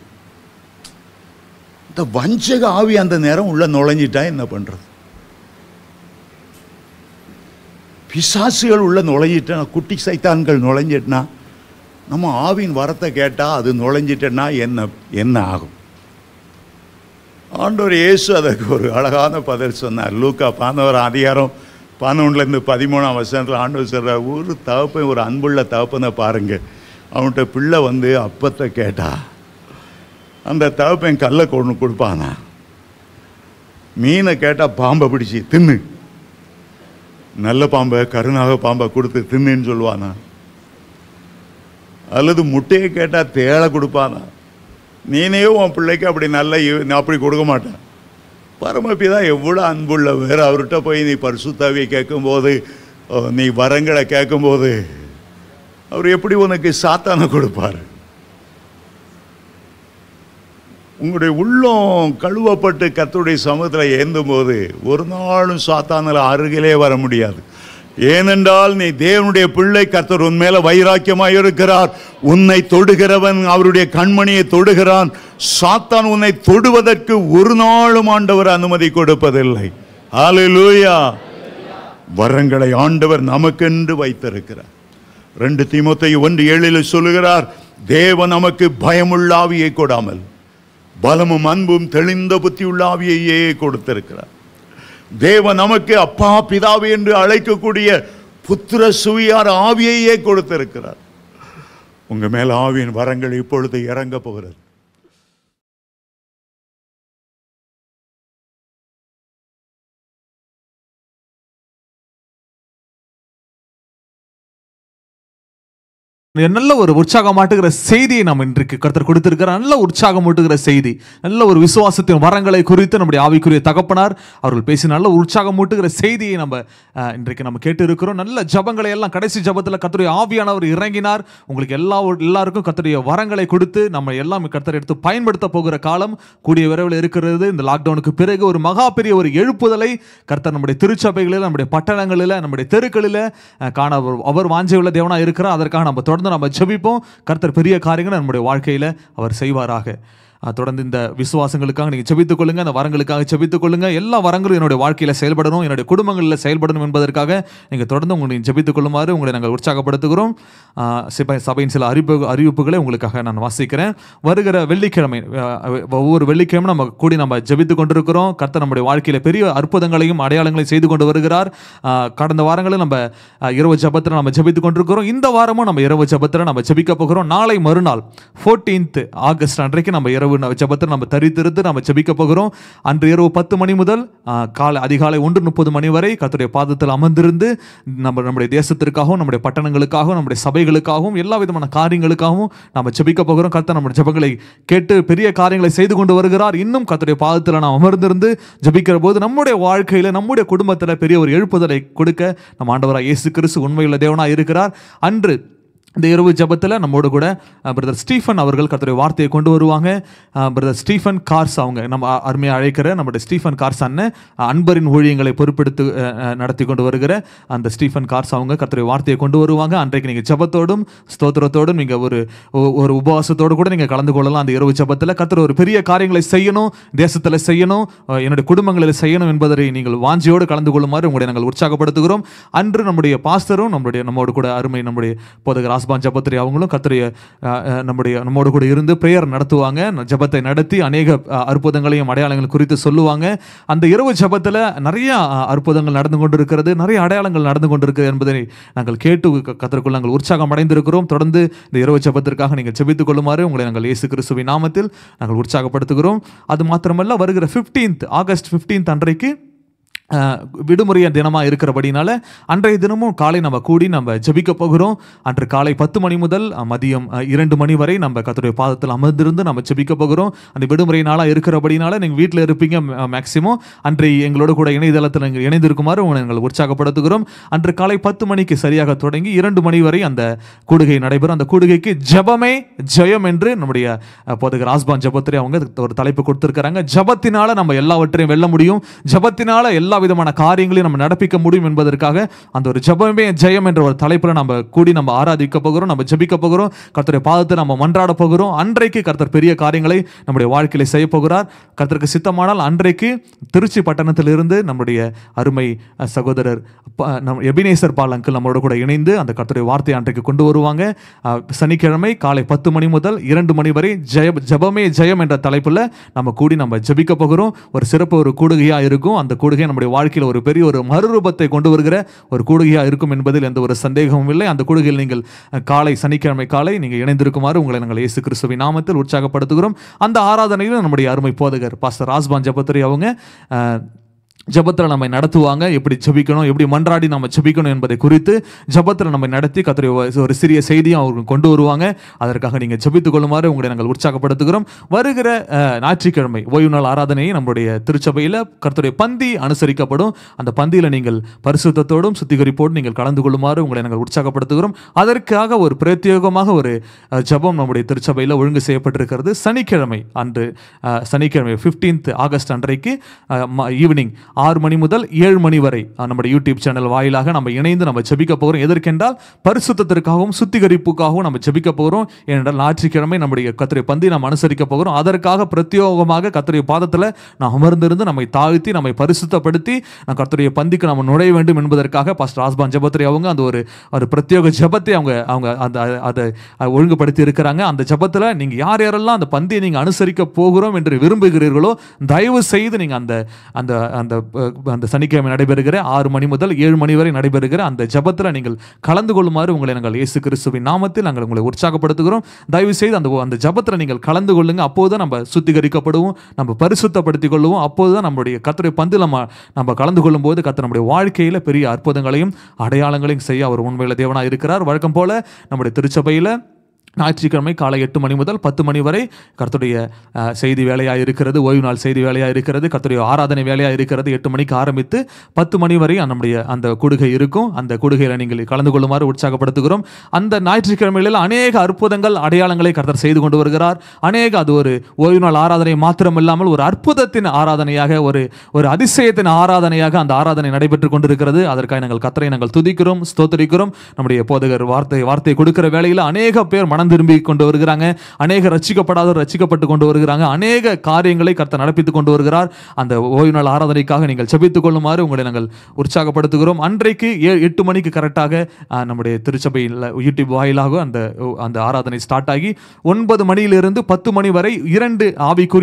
இந்த வஞ்சக ஆவி அந்த நேரம் உள்ள நுழைஞ்சிட்டா என்ன பண்றது பிசாசுகள் உள்ள நுழைஞ்சிட்டா குட்டி சைத்தான்கள் நுழைஞ்சிட்டுனா நம்ம ஆவின் வரத்தை கேட்டால் அது நுழைஞ்சிட்டேன்னா என்ன என்ன ஆகும் ஆண்டவர் இயேசு அதற்கு ஒரு அழகான பதில் சொன்னார் லூக்கா பதினோரு அதிகாரம் பதினொன்றுலேருந்து பதிமூணாம் வருஷத்தில் ஆண்டவர் சொல்கிறார் ஒரு தகப்பன் ஒரு அன்புள்ள தகப்பனை பாருங்க அவன்கிட்ட பிள்ளை வந்து அப்பத்தை கேட்டா அந்த தகப்பன் கல்லை கொண்டு கொடுப்பானா மீனை கேட்டால் பாம்பை பிடிச்சி தின்னு நல்ல பாம்பை கருணாக பாம்பை கொடுத்து தின்னுன்னு சொல்லுவானா அல்லது முட்டையை கேட்டால் தேளை கொடுப்பானா நீனே உன் பிள்ளைக்கு அப்படி நல்ல இ- நான் அப்படி கொடுக்க மாட்டேன் பரமபிதா எவ்வளோ அன்புள்ள வேறு அவர்கிட்ட போய் நீ பரிசுத்தாவியை கேட்கும்போது ஓ, நீ வரங்களை கேட்கும்போது அவர் எப்படி உனக்கு சாத்தானை கொடுப்பார் உங்களுடைய உள்ளம் கழுவப்பட்டு கர்த்தருடைய சமூகத்தில் ஏந்தும் போது ஒரு நாளும் சாத்தானில் அருகிலே வர முடியாது ஏனென்றால் நீ தேவனுடைய பிள்ளை கர்த்தர் உன் மேல வைராக்கியமாய் இருக்கிறார் உன்னை தொடுகிறவன் அவருடைய கண்மணியை தொடுகிறான் சாத்தான் உன்னை தொடுவதற்கு ஒரு நாளும் ஆண்டவர் அனுமதி கொடுப்பதில்லை ஹalleluya வரங்களை ஆண்டவர் நமக்கென்று வைத்திருக்கிறார் ரெண்டு தீமோத்தை ஒன்று ஏழில் சொல்லுகிறார் தேவன் நமக்கு பயமுள்ள ஆவியை கொடாமல் பலமும் அன்பும் தெளிந்த புத்தியுள்ள ஆவியையே கொடுத்திருக்கிறார் தேவன் நமக்கு அப்பா பிதாவே என்று அழைக்கக்கூடிய புத்திர சுவியார் ஆவியையே கொடுத்திருக்கிறார் உங்க மேல ஆவியின் வரங்கள் இப்பொழுது இறங்க போகிறது நல்ல ஒரு உற்சாகமாட்டுகிற செய்தியை நாம் இன்றைக்கு கருத்தர் கொடுத்திருக்கிறார் நல்ல உற்சாகமூட்டுகிற செய்தி நல்ல ஒரு விசுவாசத்தின் வரங்களை குறித்து நம்முடைய ஆவிக்குரிய தகப்பனார் அவர்கள் பேசி நல்ல உற்சாகமூட்டுகிற செய்தியை நம்ம அஹ், இன்றைக்கு நம்ம கேட்டு இருக்கிறோம் நல்ல ஜபங்களை எல்லாம் கடைசி ஜபத்தில் கர்த்தருடைய ஆவியானவர் இறங்கினார் உங்களுக்கு எல்லா எல்லாருக்கும் கர்த்தருடைய வரங்களை கொடுத்து நம்ம எல்லாம் கர்த்தர் எடுத்து பயன்படுத்த போகிற காலம் கூடிய விரைவில் இருக்கிறது இந்த லாக்டவுனுக்கு பிறகு ஒரு மகா பெரிய ஒரு எழுப்புதலை கர்த்தர் நம்முடைய திருச்சபைகளில் நம்முடைய பட்டணங்களில் நம்முடைய தெருக்களில் அஹ், காண அவர்- அவர் வாஞ்சையுள்ள தேவனாக இருக்கிறார் அதற்காக நம்ம தொடர்ந்து நம்ம ஜெபிப்போம் கர்த்தர் பெரிய காரியங்களை நம்முடைய வாழ்க்கையில் அவர் செய்வாராக அஹ், தொடர்ந்து இந்த விசுவாசங்களுக்காக நீங்கள் ஜெபித்துக் கொள்ளுங்க அந்த வரங்களுக்காக ஜெபித்துக் கொள்ளுங்க எல்லா வரங்களும் என்னுடைய வாழ்க்கையில் செயல்படணும் என்னுடைய குடும்பங்களில் செயல்படணும் என்பதற்காக நீங்கள் தொடர்ந்து உங்களை ஜெபித்துக் கொள்ளுமாறு உங்களை நாங்கள் உற்சாகப்படுத்துகிறோம் அஹ், சிப- சபையின் சில அறிவிப்பு அறிவிப்புகளை உங்களுக்காக நான் வாசிக்கிறேன் வருகிற வெள்ளிக்கிழமை அஹ், ஒவ்வொரு வெள்ளிக்கிழமை நம்ம கூடி நம்ம ஜெபித்துக் கொண்டிருக்கிறோம் கர்த்தர் நம்முடைய வாழ்க்கையில் பெரிய அற்புதங்களையும் அடையாளங்களையும் செய்து கொண்டு வருகிறார் அஹ், கடந்த வாரங்களில் நம்ம அஹ், இரவு ஜபத்தில் நம்ம ஜெபித்துக் கொண்டிருக்கிறோம் இந்த வாரமும் நம்ம இரவு ஜபத்தில் நம்ம ஜெபிக்க போகிறோம் நாளை மறுநாள் 14th ஆகஸ்ட் அன்றைக்கு நம்ம இரவு இரவு ந- ஜெபத்தில் நம்ம தரித்திருந்து நம்ம ஜெபிக்க போகிறோம் அன்று இரவு பத்து மணி முதல் ஆ, காலை அதிகாலை ஒன்று முப்பது மணி வரை கர்த்தருடைய பாதத்தில் அமர்ந்திருந்து நம்ம நம்முடைய தேசத்திற்காகவும் நம்முடைய பட்டணங்களுக்காகவும் நம்முடைய சபைகளுக்காகவும் எல்லா விதமான காரியங்களுக்காகவும் நம்ம ஜெபிக்க போகிறோம் கர்த்தர் நம்முடைய ஜெபங்களை கேட்டு பெரிய காரியங்களை செய்து கொண்டு வருகிறார் இன்னும் கர்த்தருடைய பாதத்தில் நாம் அமர்ந்திருந்து ஜெபிக்கிற போது நம்முடைய வாழ்க்கையில நம்முடைய குடும்பத்தில் பெரிய ஒரு எழுப்புதலை கொடுக்க நம்ம ஆண்டவராக இயேசு கிறிஸ்து உண்மையுள்ள தேவனாக இருக்கிறார் அன்று இந்த இரவு ஜெபத்தில் நம்மோடு கூட பிரதர் ஸ்டீஃபன் அவர்கள் கர்த்தருடைய வார்த்தையை கொண்டு வருவாங்க பிரதர் ஸ்டீஃபன் கார்ஸ் அவங்க நம்ம அ- அருமையா அழைக்கிற நம்முடைய ஸ்டீஃபன் கார்ஸ் அண்ணன் அஹ், அன்பரின் ஊழியங்களை பொறுப்பெடுத்து அஹ், அஹ், நடத்தி கொண்டு வருகிற அந்த ஸ்டீஃபன் கார்ஸ் அவங்க கர்த்தருடைய வார்த்தையை கொண்டு வருவாங்க அன்றைக்கு நீங்கள் ஜெபத்தோடும் ஸ்தோத்திரத்தோடும் நீங்கள் ஒரு ஒ- ஒரு உபவாசத்தோடு கூட நீங்கள் கலந்து கொள்ளலாம் அந்த இரவு ஜெபத்தில் கர்த்தர் ஒரு பெரிய காரியங்களை செய்யணும் தேசத்தில் செய்யணும் அஹ், என்னுடைய குடும்பங்களில் செய்யணும் என்பதை நீங்கள் வாஞ்சியோடு கலந்து கொள்ளுமாறு உங்களை நாங்கள் உற்சாகப்படுத்துகிறோம் அன்று நம்முடைய பாஸ்டரும் நம்முடைய நம்மோடு கூட அருமை நம்முடைய போதகர் ஆஸ்பான் ஜபத்திரி அவங்களும் கர்த்தருடைய அஹ், அஹ், நம்முடைய நம்மோடு கூட இருந்து பிரேயர் நடத்துவாங்க ஜபத்தை நடத்தி அநேக அஹ், அற்புதங்களையும் அடையாளங்கள் குறித்து சொல்லுவாங்க அந்த இரவு ஜபத்தில் நிறைய அஹ், அற்புதங்கள் நடந்து கொண்டிருக்கிறது நிறைய அடையாளங்கள் நடந்து கொண்டிருக்கிறது என்பதை நாங்கள் கேட்டு க- கர்த்தருக்குள் நாங்கள் உற்சாகம் அடைந்திருக்கிறோம் தொடர்ந்து இந்த இரவு ஜபத்திற்காக நீங்கள் ஜெபித்துக் கொள்ளுமாறு உங்களை நாங்கள் இயேசு கிறிஸ்துவின் நாமத்தில் நாங்கள் உற்சாகப்படுத்துகிறோம் அது மாத்திரமல்ல வருகிற 15th ஆகஸ்ட் 15th அன்றைக்கு அஹ், விடுமுறை தினமாக இருக்கிறபடினால அன்றைய தினமும் காலை நம்ம கூடி நம்ம ஜெபிக்க போகிறோம் அன்று காலை பத்து மணி முதல் அஹ், மதியம் அஹ், இரண்டு மணி வரை நம்ம கர்த்தருடைய பாதத்தில் அமர்ந்திருந்து நம்ம ஜெபிக்க போகிறோம் அந்த விடுமுறை நாளாக இருக்கிறபடினால நீங்கள் வீட்டில் இருப்பீங்க மேக்சிமம் அன்றை எங்களோட கூட இணையதளத்தில் நீங்கள் இணைந்திருக்குமாறு உங்களை நாங்கள் உற்சாகப்படுத்துகிறோம் அன்று காலை பத்து மணிக்கு சரியாக தொடங்கி இரண்டு மணி வரை அந்த கூடுகை நடைபெறும் அந்த கூடுகைக்கு ஜெபமே ஜெயம் என்று நம்முடைய அஹ், போதகர் ஆஸ்பான் ஜபத்திரி அவங்க அதுக்கு ஒரு தலைப்பு கொடுத்திருக்கிறாங்க ஜபத்தினால நம்ம எல்லாவற்றையும் வெல்ல முடியும் ஜபத்தினால எல்லா விதமான காரியங்களையும் நம்ம நடப்பிக்க முடியும் என்பதற்காக அந்த ஒரு ஜபமே ஜெயம் என்ற ஒரு தலைப்புல நம்ம கூடி நம்ம ஆராதிக்க போகிறோம் நம்ம ஜெபிக்க போகிறோம் கர்த்தருடைய பாதத்தை நம்ம மன்றாட போகிறோம் அன்றைக்கு கர்த்தர் பெரிய காரியங்களை நம்முடைய வாழ்க்கையில செய்ய போகிறார் கர்த்தருக்கு சித்தமானால் அன்றைக்கு திருச்சி பட்டணத்திலிருந்து நம்முடைய அருமை அஹ், சகோதரர் ப- நம் எபினேசர் பால் அங்கிள் நம்மளோட கூட இணைந்து அந்த கர்த்தருடைய வார்த்தையை அன்றைக்கு கொண்டு வருவாங்க அஹ், சனிக்கிழமை காலை பத்து மணி முதல் இரண்டு மணி வரை ஜெய ஜெபமே ஜெயம் என்ற தலைப்புல நம்ம கூடி நம்ம ஜெபிக்க போகிறோம் ஒரு சிறப்பு ஒரு கூடுகையா இருக்கும் அந்த கூடுகை நம்முடைய வாழ்க்கையில் ஒரு பெரிய ஒரு மறுரூபத்தை கொண்டு வருகிற ஒரு கூடுகையா இருக்கும் என்பதில் எந்த ஒரு சந்தேகமும் இல்லை அந்த கூடுகையில் நீங்கள் அஹ், காலை சனிக்கிழமை காலை நீங்கள் இணைந்திருக்குமாறு உங்களை நாங்கள் இயேசு கிறிஸ்துவின் நாமத்தில் உற்சாகப்படுத்துகிறோம் அந்த ஆராதனையில் நம்முடைய அருமை போதகர் பாஸ்டர் ராஸ்பான் ஜபத்திரி அவங்க அஹ், ஜபத்தில் நம்மை நடத்துவாங்க எப்படி ஜெபிக்கணும் எப்படி மன்றாடி நம்ம ஜெபிக்கணும் என்பதை குறித்து ஜபத்தில் நம்மை நடத்தி கத்திரி ஒரு சிறிய செய்தியும் அவங்க கொண்டு வருவாங்க அதற்காக நீங்கள் ஜெபித்துக் கொள்ளுமாறு உங்களை நாங்கள் உற்சாகப்படுத்துகிறோம் வருகிற அஹ், ஞாயிற்றுக்கிழமை ஓய்வு நாள் ஆராதனையை நம்முடைய திருச்சபையில் கர்த்தருடைய பந்தி அனுசரிக்கப்படும் அந்த பந்தியில் நீங்கள் பரிசுத்தத்தோடும் சுத்திகரிப்போடும் நீங்கள் கலந்து கொள்ளுமாறு உங்களை நாங்கள் உற்சாகப்படுத்துகிறோம் அதற்காக ஒரு பிரத்யேகமாக ஒரு அஹ், ஜெபம் நம்முடைய திருச்சபையில் ஒழுங்கு செய்யப்பட்டிருக்கிறது சனிக்கிழமை அன்று அஹ், சனிக்கிழமை 15th ஆகஸ்ட் அன்றைக்கு ஈவினிங் ஆறு மணி முதல் ஏழு மணி வரை அஹ், நம்முடைய யூடியூப் சேனல் வாயிலாக நம்ம இணைந்து நம்ம ஜெபிக்க போகிறோம் எதற்கென்றால் பரிசுத்தத்திற்காகவும் சுத்திகரிப்புக்காகவும் நம்ம ஜெபிக்க போகிறோம் ஏனென்றால் ஞாயிற்றுக்கிழமை நம்முடைய கத்திரை பந்தி நாம் அனுசரிக்க போகிறோம் அதற்காக பிரத்யேகமாக கத்திரை பாதத்தில் நாம் அமர்ந்திருந்து நம்மை தாழ்த்தி நம்மை பரிசுத்தப்படுத்தி நான் கர்த்தருடைய பந்திக்கு நம்ம நுழைய வேண்டும் என்பதற்காக பாஸ்டர் ஆஸ்பான் ஜெபத்திரி அவங்க அந்த ஒரு ஒரு பிரத்யேக ஜெபத்தை அவங்க அவங்க அந்த அதை ஒழுங்குபடுத்தி இருக்கிறாங்க அந்த ஜெபத்தில் நீங்கள் யார் யாரெல்லாம் அந்த பந்தியை நீங்கள் அனுசரிக்க போகிறோம் என்று விரும்புகிறீர்களோ தயவு செய்து நீங்கள் அந்த அந்த அந்த அஹ், அந்த சனிக்கிழமை நடைபெறுகிற ஆறு மணி முதல் ஏழு மணி வரை நடைபெறுகிற அந்த ஜெபத்தில் நீங்கள் கலந்து கொள்ளுமாறு உங்களை நாங்கள் இயேசு கிறிஸ்துவின் நாமத்தில் நாங்கள் உங்களை உற்சாகப்படுத்துகிறோம் தயவு செய்து அந்த அந்த ஜெபத்தில் நீங்கள் கலந்து கொள்ளுங்க அப்போது தான் நம்ம சுத்திகரிக்கப்படுவோம் நம்ம பரிசுத்தப்படுத்திக் கொள்வோம் அப்போது தான் நம்முடைய கத்தருடைய பந்து நம்ம நம்ம கலந்து கொள்ளும்போது கத்தர் நம்முடைய வாழ்க்கையில் பெரிய அற்புதங்களையும் அடையாளங்களையும் செய்ய அவர் உண்மையில தேவனாக இருக்கிறார் வழக்கம் போல நம்முடைய திருச்சபையில் ஞாயிற்றுக்கிழமை காலை எட்டு மணி முதல் பத்து மணி வரை கர்த்தருடைய அஹ், செய்தி வேலையாக இருக்கிறது ஓய்வு நாள் செய்தி வேலையாக இருக்கிறது கர்த்தருடைய ஆராதனை வேலையாக இருக்கிறது எட்டு மணிக்கு ஆரம்பித்து பத்து மணி வரை நம்முடைய அந்த கூடுகை இருக்கும் அந்த கூடுகையில் நீங்கள் கலந்து கொள்ளுமாறு உற்சாகப்படுத்துகிறோம் அந்த ஞாயிற்றுக்கிழமைகளில் அநேக அற்புதங்கள் அடையாளங்களை கர்த்தர் செய்து கொண்டு வருகிறார் அநேக அது ஒரு ஓய்வு நாள் ஆராதனை மாத்திரம் இல்லாமல் ஒரு அற்புதத்தின் ஆராதனையாக ஒரு ஒரு அதிசயத்தின் ஆராதனையாக அந்த ஆராதனை நடைபெற்று கொண்டிருக்கிறது அதற்காக நாங்கள் கத்தரை நாங்கள் துதிக்கிறோம் ஸ்தோத்தரிக்கிறோம் நம்முடைய போதகர் வார்த்தை வார்த்தை கொடுக்கிற வேளையில் அநேக பேர் மனம் திரும்பி கொண்டு வருகிறாங்க அநேக ரட்சிக்கப்படாதோர் ரட்சிக்கப்பட்டு கொண்டு வருகிறாங்க அநேக காரியங்களை கர்த்தர் நடப்பித்து கொண்டு வருகிறார் அந்த ஓய்வு நாள் ஆராதனைக்காக நீங்கள் செபித்துக் கொள்ளுமாறு உங்களை நாங்கள் உற்சாகப்படுத்துகிறோம் அன்றைக்கு ஏ எட்டு மணிக்கு கரெக்டாக ஆஹ், நம்முடைய திருச்சபையில் யூடியூப் வாயிலாக அந்த அந்த ஆராதனை ஸ்டார்ட் ஆகி ஒன்பது மணியிலிருந்து பத்து மணி வரை இரண்டு ஆவிக்குரிய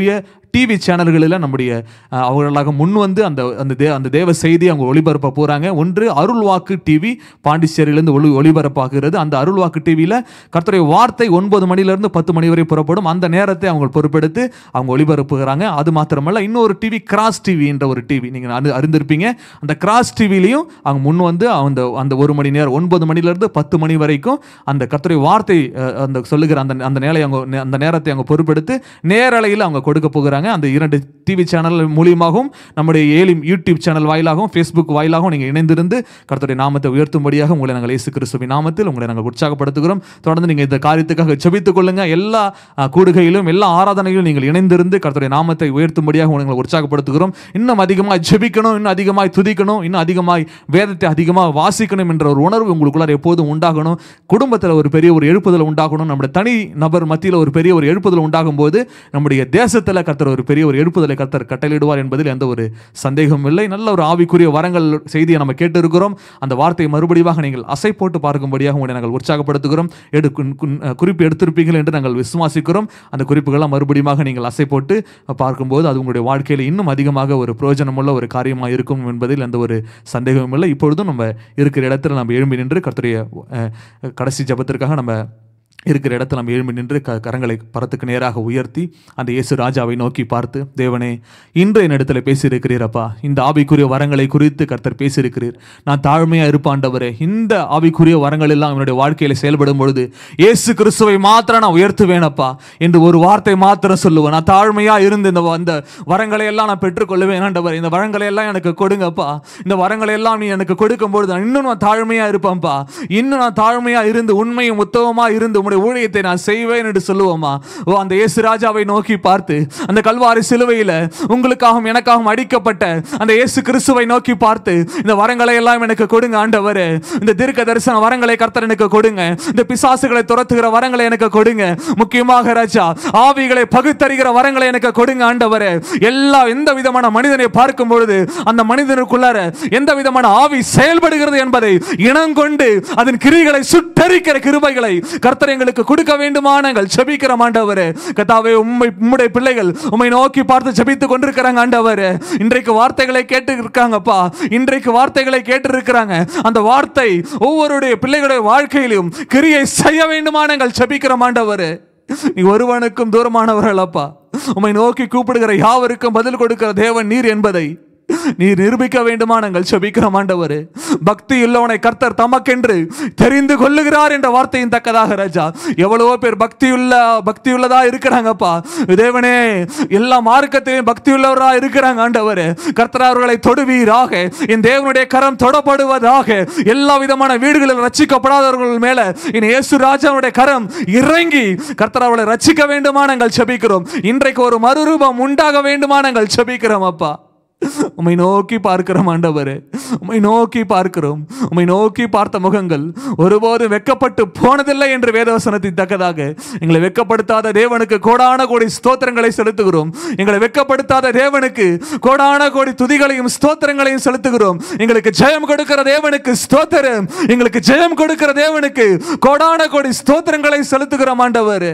டிவி சேனல்களில் நம்முடைய அஹ், அவர்களாக முன் வந்து அந்த அந்த தே அந்த தேவ செய்தி அவங்க ஒளிபரப்ப போகிறாங்க ஒன்று அருள்வாக்கு டிவி பாண்டிச்சேரியிலேருந்து ஒளி ஒளிபரப்பாகிறது அந்த அருள்வாக்கு டிவியில் கர்த்தருடைய வார்த்தை ஒன்பது மணிலேருந்து பத்து மணி வரை புறப்படும் அந்த நேரத்தை அவங்க பொறுப்பெடுத்து அவங்க ஒளிபரப்புகிறாங்க அது மாத்திரமல்ல இன்னொரு டிவி கிராஸ் டிவி என்ற ஒரு டிவி நீங்கள் அறி அறிந்திருப்பீங்க அந்த கிராஸ் டிவிலையும் அவங்க முன் வந்து அந்த அந்த ஒரு மணி நேரம் ஒன்பது மணிலேருந்து பத்து மணி வரைக்கும் அந்த கர்த்தருடைய வார்த்தை அஹ், அந்த சொல்லுகிற அந்த அந்த நேலை அவங்க நே- அந்த நேரத்தை அவங்க பொறுப்பெடுத்து நேரலையில் அவங்க கொடுக்க போகிறாங்க அந்த இரண்டு டிவி சேனல் மூலியமாகவும் நம்முடைய ஏலிம் யூடியூப் சேனல் வாயிலாகவும் ஃபேஸ்புக் வாயிலாகவும் நீங்கள் இணைந்திருந்து கர்த்தருடைய நாமத்தை உயர்த்தும்படியாக உங்களை நாங்கள் இயேசு கிறிஸ்துவின் நாமத்தில் உங்களை நாங்கள் உற்சாகப்படுத்துகிறோம் தொடர்ந்து நீங்கள் இந்த காரியத்துக்காக ஜெபித்துக் கொள்ளுங்க எல்லா அஹ், கூடுகையிலும் எல்லா ஆராதனையிலும் நீங்கள் இணைந்திருந்து கர்த்தருடைய நாமத்தை உயர்த்தும்படியாக உங்களை உற்சாகப்படுத்துகிறோம் இன்னும் அதிகமாக ஜெபிக்கணும் இன்னும் அதிகமாக துதிக்கணும் இன்னும் அதிகமாக வேதத்தை அதிகமாக வாசிக்கணும் என்ற ஒரு உணர்வு உங்களுக்குள்ளார எப்போதும் உண்டாகணும் குடும்பத்தில் ஒரு பெரிய ஒரு எழுப்புதல் உண்டாகணும் நம்முடைய தனி நபர் மத்தியில் ஒரு பெரிய ஒரு எழுப்புதல் உண்டாகும் போது நம்முடைய தேசத்தில் கர்த்தர் ஒரு பெரிய ஒரு எழுப்புதலை கர்த்தர் கட்டளையிடுவார் என்பதில் எந்த ஒரு சந்தேகமும் இல்லை நல்ல ஒரு ஆவிக்குரிய வரங்கள் செய்தியை நம்ம கேட்டு இருக்கிறோம் அந்த வார்த்தையை மறுபடியாக நீங்கள் அசை போட்டு பார்க்கும்படியாக உங்களை நாங்கள் உற்சாகப்படுத்துகிறோம் எடு குன்- குன்- குறிப்பு எடுத்திருப்பீர்கள் என்று நாங்கள் விசுவாசிக்கிறோம் அந்த குறிப்புகள்லாம் மறுபடியாக நீங்கள் அசை போட்டு பார்க்கும்போது அது உங்களுடைய வாழ்க்கையில் இன்னும் அதிகமாக ஒரு பிரயோஜனமுள்ள ஒரு காரியமாக இருக்கும் என்பதில் எந்த ஒரு சந்தேகமும் இல்லை இப்பொழுதும் நம்ம இருக்கிற இடத்துல நம்ம எழும்பி நின்று கர்த்தருடைய அஹ், கடைசி ஜெபத்திற்காக நம்ம இருக்கிற இடத்துல நம்ம எழும்பி நின்று க கரங்களை பரத்துக்கு நேராக உயர்த்தி அந்த இயேசு ராஜாவை நோக்கி பார்த்து தேவனே இன்று என்னிடத்தில் பேசியிருக்கிறீரப்பா இந்த ஆவிக்குரிய வரங்களை குறித்து கர்த்தர் பேசியிருக்கிறீர் நான் தாழ்மையாக இருப்பாண்டவரே இந்த ஆவிக்குரிய வரங்கள் எல்லாம் என்னுடைய வாழ்க்கையில் செயல்படும் பொழுது இயேசு கிறிஸ்துவை மாத்திரம் நான் உயர்த்துவேனப்பா என்று ஒரு வார்த்தை மாத்திரம் சொல்லுவேன் நான் தாழ்மையாக இருந்து இந்த வ- இந்த வரங்களை எல்லாம் நான் பெற்றுக்கொள்ளுவேன் ஆண்டவர் இந்த வரங்களை எல்லாம் எனக்கு கொடுங்கப்பா இந்த வரங்களை எல்லாம் நீ எனக்கு கொடுக்கும் பொழுது நான் இன்னும் நான் தாழ்மையாக இருப்பேன்ப்பா இன்னும் நான் தாழ்மையாக இருந்து உண்மையும் உத்தவமாக இருந்து உம்முடைய ஊழியத்தை நான் செய்வேன் என்று சொல்லுவோமா ஓ அந்த இயேசு ராஜாவை நோக்கி பார்த்து அந்த கல்வாரி சிலுவையில் உங்களுக்காகவும் எனக்காகவும் அடிக்கப்பட்ட அந்த இயேசு கிறிஸ்துவை நோக்கி பார்த்து இந்த வரங்களை எல்லாம் எனக்கு கொடுங்க ஆண்டவரே இந்த தீர்க்க தரிசன வரங்களை கர்த்தர் எனக்கு கொடுங்க இந்த பிசாசுகளை துரத்துகிற வரங்களை எனக்கு கொடுங்க முக்கியமாக ராஜா ஆவிகளை பகுத்தறிகிற வரங்களை எனக்கு கொடுங்க ஆண்டவரே எல்லா எந்த விதமான மனிதனை பார்க்கும் பொழுது அந்த மனிதனுக்குள்ளார எந்த விதமான ஆவி செயல்படுகிறது என்பதை இனங்கொண்டு அதன் கிரிகளை சுட்டரிக்கிற கிருபைகளை கர்த்தர் எங்களுக்கு கொடுக்க வேண்டுமா நாங்கள் ஜெபிக்கிற ஆண்டவரே கத்தாவே உம்மை உம்முடைய பிள்ளைகள் உம்மை நோக்கி பார்த்து ஜெபித்துக் கொண்டிருக்கிறாங்க ஆண்டவரே இன்றைக்கு வார்த்தைகளை கேட்டு இருக்காங்கப்பா இன்றைக்கு வார்த்தைகளை கேட்டு இருக்கிறாங்க அந்த வார்த்தை ஒவ்வொருடைய பிள்ளைகளுடைய வாழ்க்கையிலும் கிரியை செய்ய வேண்டுமா நாங்கள் ஜெபிக்கிற ஆண்டவரே நீ ஒருவனுக்கும் தூரமானவர்கள் அப்பா உம்மை நோக்கி கூப்பிடுகிற யாவருக்கும் பதில் கொடுக்கிற தேவன் நீர் என்பதை நீர் நிரூபிக்க வேண்டுமா நாங்கள் செபிக்கிறோம் ஆண்டவரே பக்தி உள்ளவனை கர்த்தர் தமக்கென்று தெரிந்து கொள்ளுகிறார் என்ற வார்த்தையின் தக்கதாக ராஜா எவ்வளவோ பேர் பக்தி உள்ள பக்தி உள்ளதா இருக்கிறாங்கப்பா தேவனே எல்லா மார்க்கத்திலையும் பக்தி உள்ளவரா இருக்கிறாங்க ஆண்டவரே கர்த்தர் அவர்களை தொடுவீராக என் தேவனுடைய கரம் தொடப்படுவதாக எல்லா விதமான வீடுகளில் ரட்சிக்கப்படாதவர்கள் மேல என் இயேசு ராஜாவுடைய கரம் இறங்கி கர்த்தர் அவளை ரட்சிக்க வேண்டுமா நாங்கள் செபிக்கிறோம் இன்றைக்கு ஒரு மறுரூபம் உண்டாக வேண்டுமா நாங்கள் செபிக்கிறோம் அப்பா உம்மை நோக்கி பார்க்கிறோம் ஆண்டவரே உம்மை நோக்கி பார்க்கிறோம் உம்மை நோக்கி பார்த்த முகங்கள் ஒருபோதும் வெக்கப்பட்டு போனதில்லை என்று வேதவசனத்தின் தக்கதாக எங்களை வெக்கப்படுத்தாத தேவனுக்கு கோடான கோடி ஸ்தோத்திரங்களை செலுத்துகிறோம் எங்களை வெக்கப்படுத்தாத தேவனுக்கு கோடான கோடி துதிகளையும் ஸ்தோத்திரங்களையும் செலுத்துகிறோம் எங்களுக்கு ஜெயம் கொடுக்கிற தேவனுக்கு ஸ்தோத்திரம் எங்களுக்கு ஜெயம் கொடுக்கிற தேவனுக்கு கோடான கோடி ஸ்தோத்திரங்களை செலுத்துகிறோம் ஆண்டவரே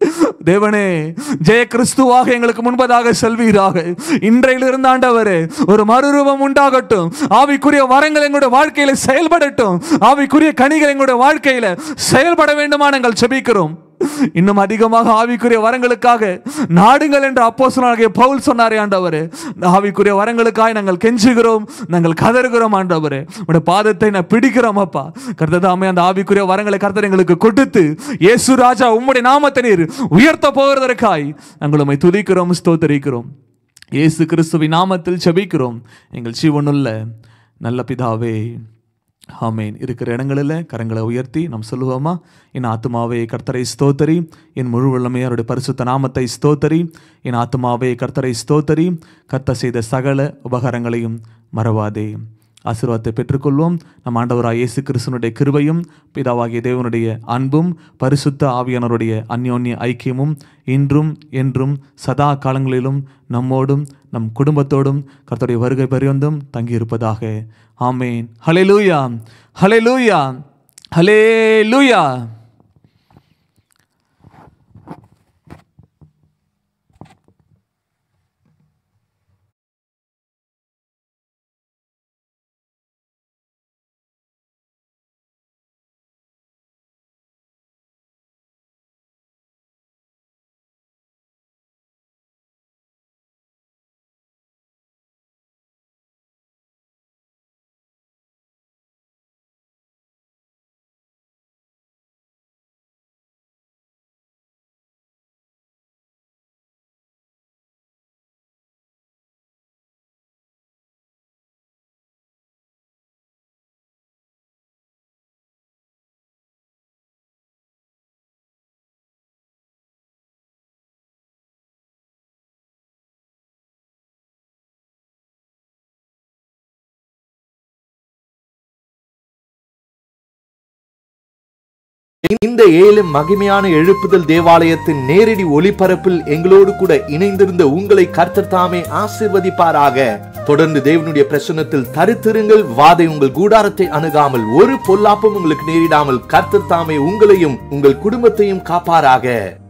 தேவனே ஜெய கிறிஸ்துவாக எங்களுக்கு முன்பதாக செல்வீராக இன்றையிலிருந்து ஆண்டவரே ஒரு மறுரூபம் உண்டாகட்டும் ஆவிக்குரிய வரங்கள் எங்களுடைய வாழ்க்கையில செயல்படட்டும் ஆவிக்குரிய கனிகள் எங்களுடைய வாழ்க்கையில செயல்பட வேண்டுமா நாங்கள் செபிக்கிறோம் இன்னும் அதிகமாக ஆவிக்குரிய வரங்களுக்காக நாடுங்கள் என்று அப்போஸ்தலனாகிய பவுல் சொன்னாரே ஆண்டவரே இந்த ஆவிக்குரிய வரங்களுக்காக நாங்கள் கெஞ்சுகிறோம் நாங்கள் கதறுகிறோம் ஆண்டவரே உடைய பாதத்தை நான் பிடிக்கிறோம் அப்பா கர்த்ததாமே அந்த ஆவிக்குரிய வரங்களை கர்த்தர் எங்களுக்கு கொடுத்து இயேசு ராஜா உம்முடைய நாமத்தை நீர் உயர்த்த போகிறதற்காய் நாங்கள் உம்மை துதிக்கிறோம் ஸ்தோத்தரிக்கிறோம் இயேசு கிறிஸ்துவின் நாமத்தில் செபிக்கிறோம் எங்கள் ஜீவனுள்ள நல்ல பிதாவே ஆமேன் இருக்கிற இடங்களில் கரங்களை உயர்த்தி நாம் சொல்லுவோமா என் ஆத்மாவே கர்த்தரை ஸ்தோத்தரி என் முழு வல்லமை அவருடைய பரிசுத்த நாமத்தை ஸ்தோத்தரி என் ஆத்மாவே கர்த்தரை ஸ்தோத்தரி கர்த்தர் செய்த சகல உபகாரங்களையும் மறவாதே ஆசீர்வாதத்தை பெற்றுக்கொள்வோம் நம் ஆண்டவராக இயேசு கிறிஸ்துனுடைய கிருபையும் பிதாவாகிய தேவனுடைய அன்பும் பரிசுத்த ஆவியானவருடைய அந்யோன்ய ஐக்கியமும் இன்றும் என்றும் சதா காலங்களிலும் நம்மோடும் நம் குடும்பத்தோடும் கர்த்தருடைய வருகை பரியந்தும் தங்கியிருப்பதாக ஆமேன் ஹalleluya ஹalleluya ஹalleluya இந்த ஏழு மகிமையான எழுப்புதல் தேவாலயத்தின் நேரடி ஒளிபரப்பில் எங்களோடு கூட இணைந்திருந்த உங்களை கர்த்தர் தாமே ஆசிர்வதிப்பாராக தொடர்ந்து தேவனுடைய பிரசன்னத்தில் தரித்திருங்கள் வாதை உங்கள் கூடாரத்தை அணுகாமல் ஒரு பொல்லாப்பும் உங்களுக்கு நேரிடாமல் கர்த்தர் தாமே உங்களையும் உங்கள் குடும்பத்தையும் காப்பாராக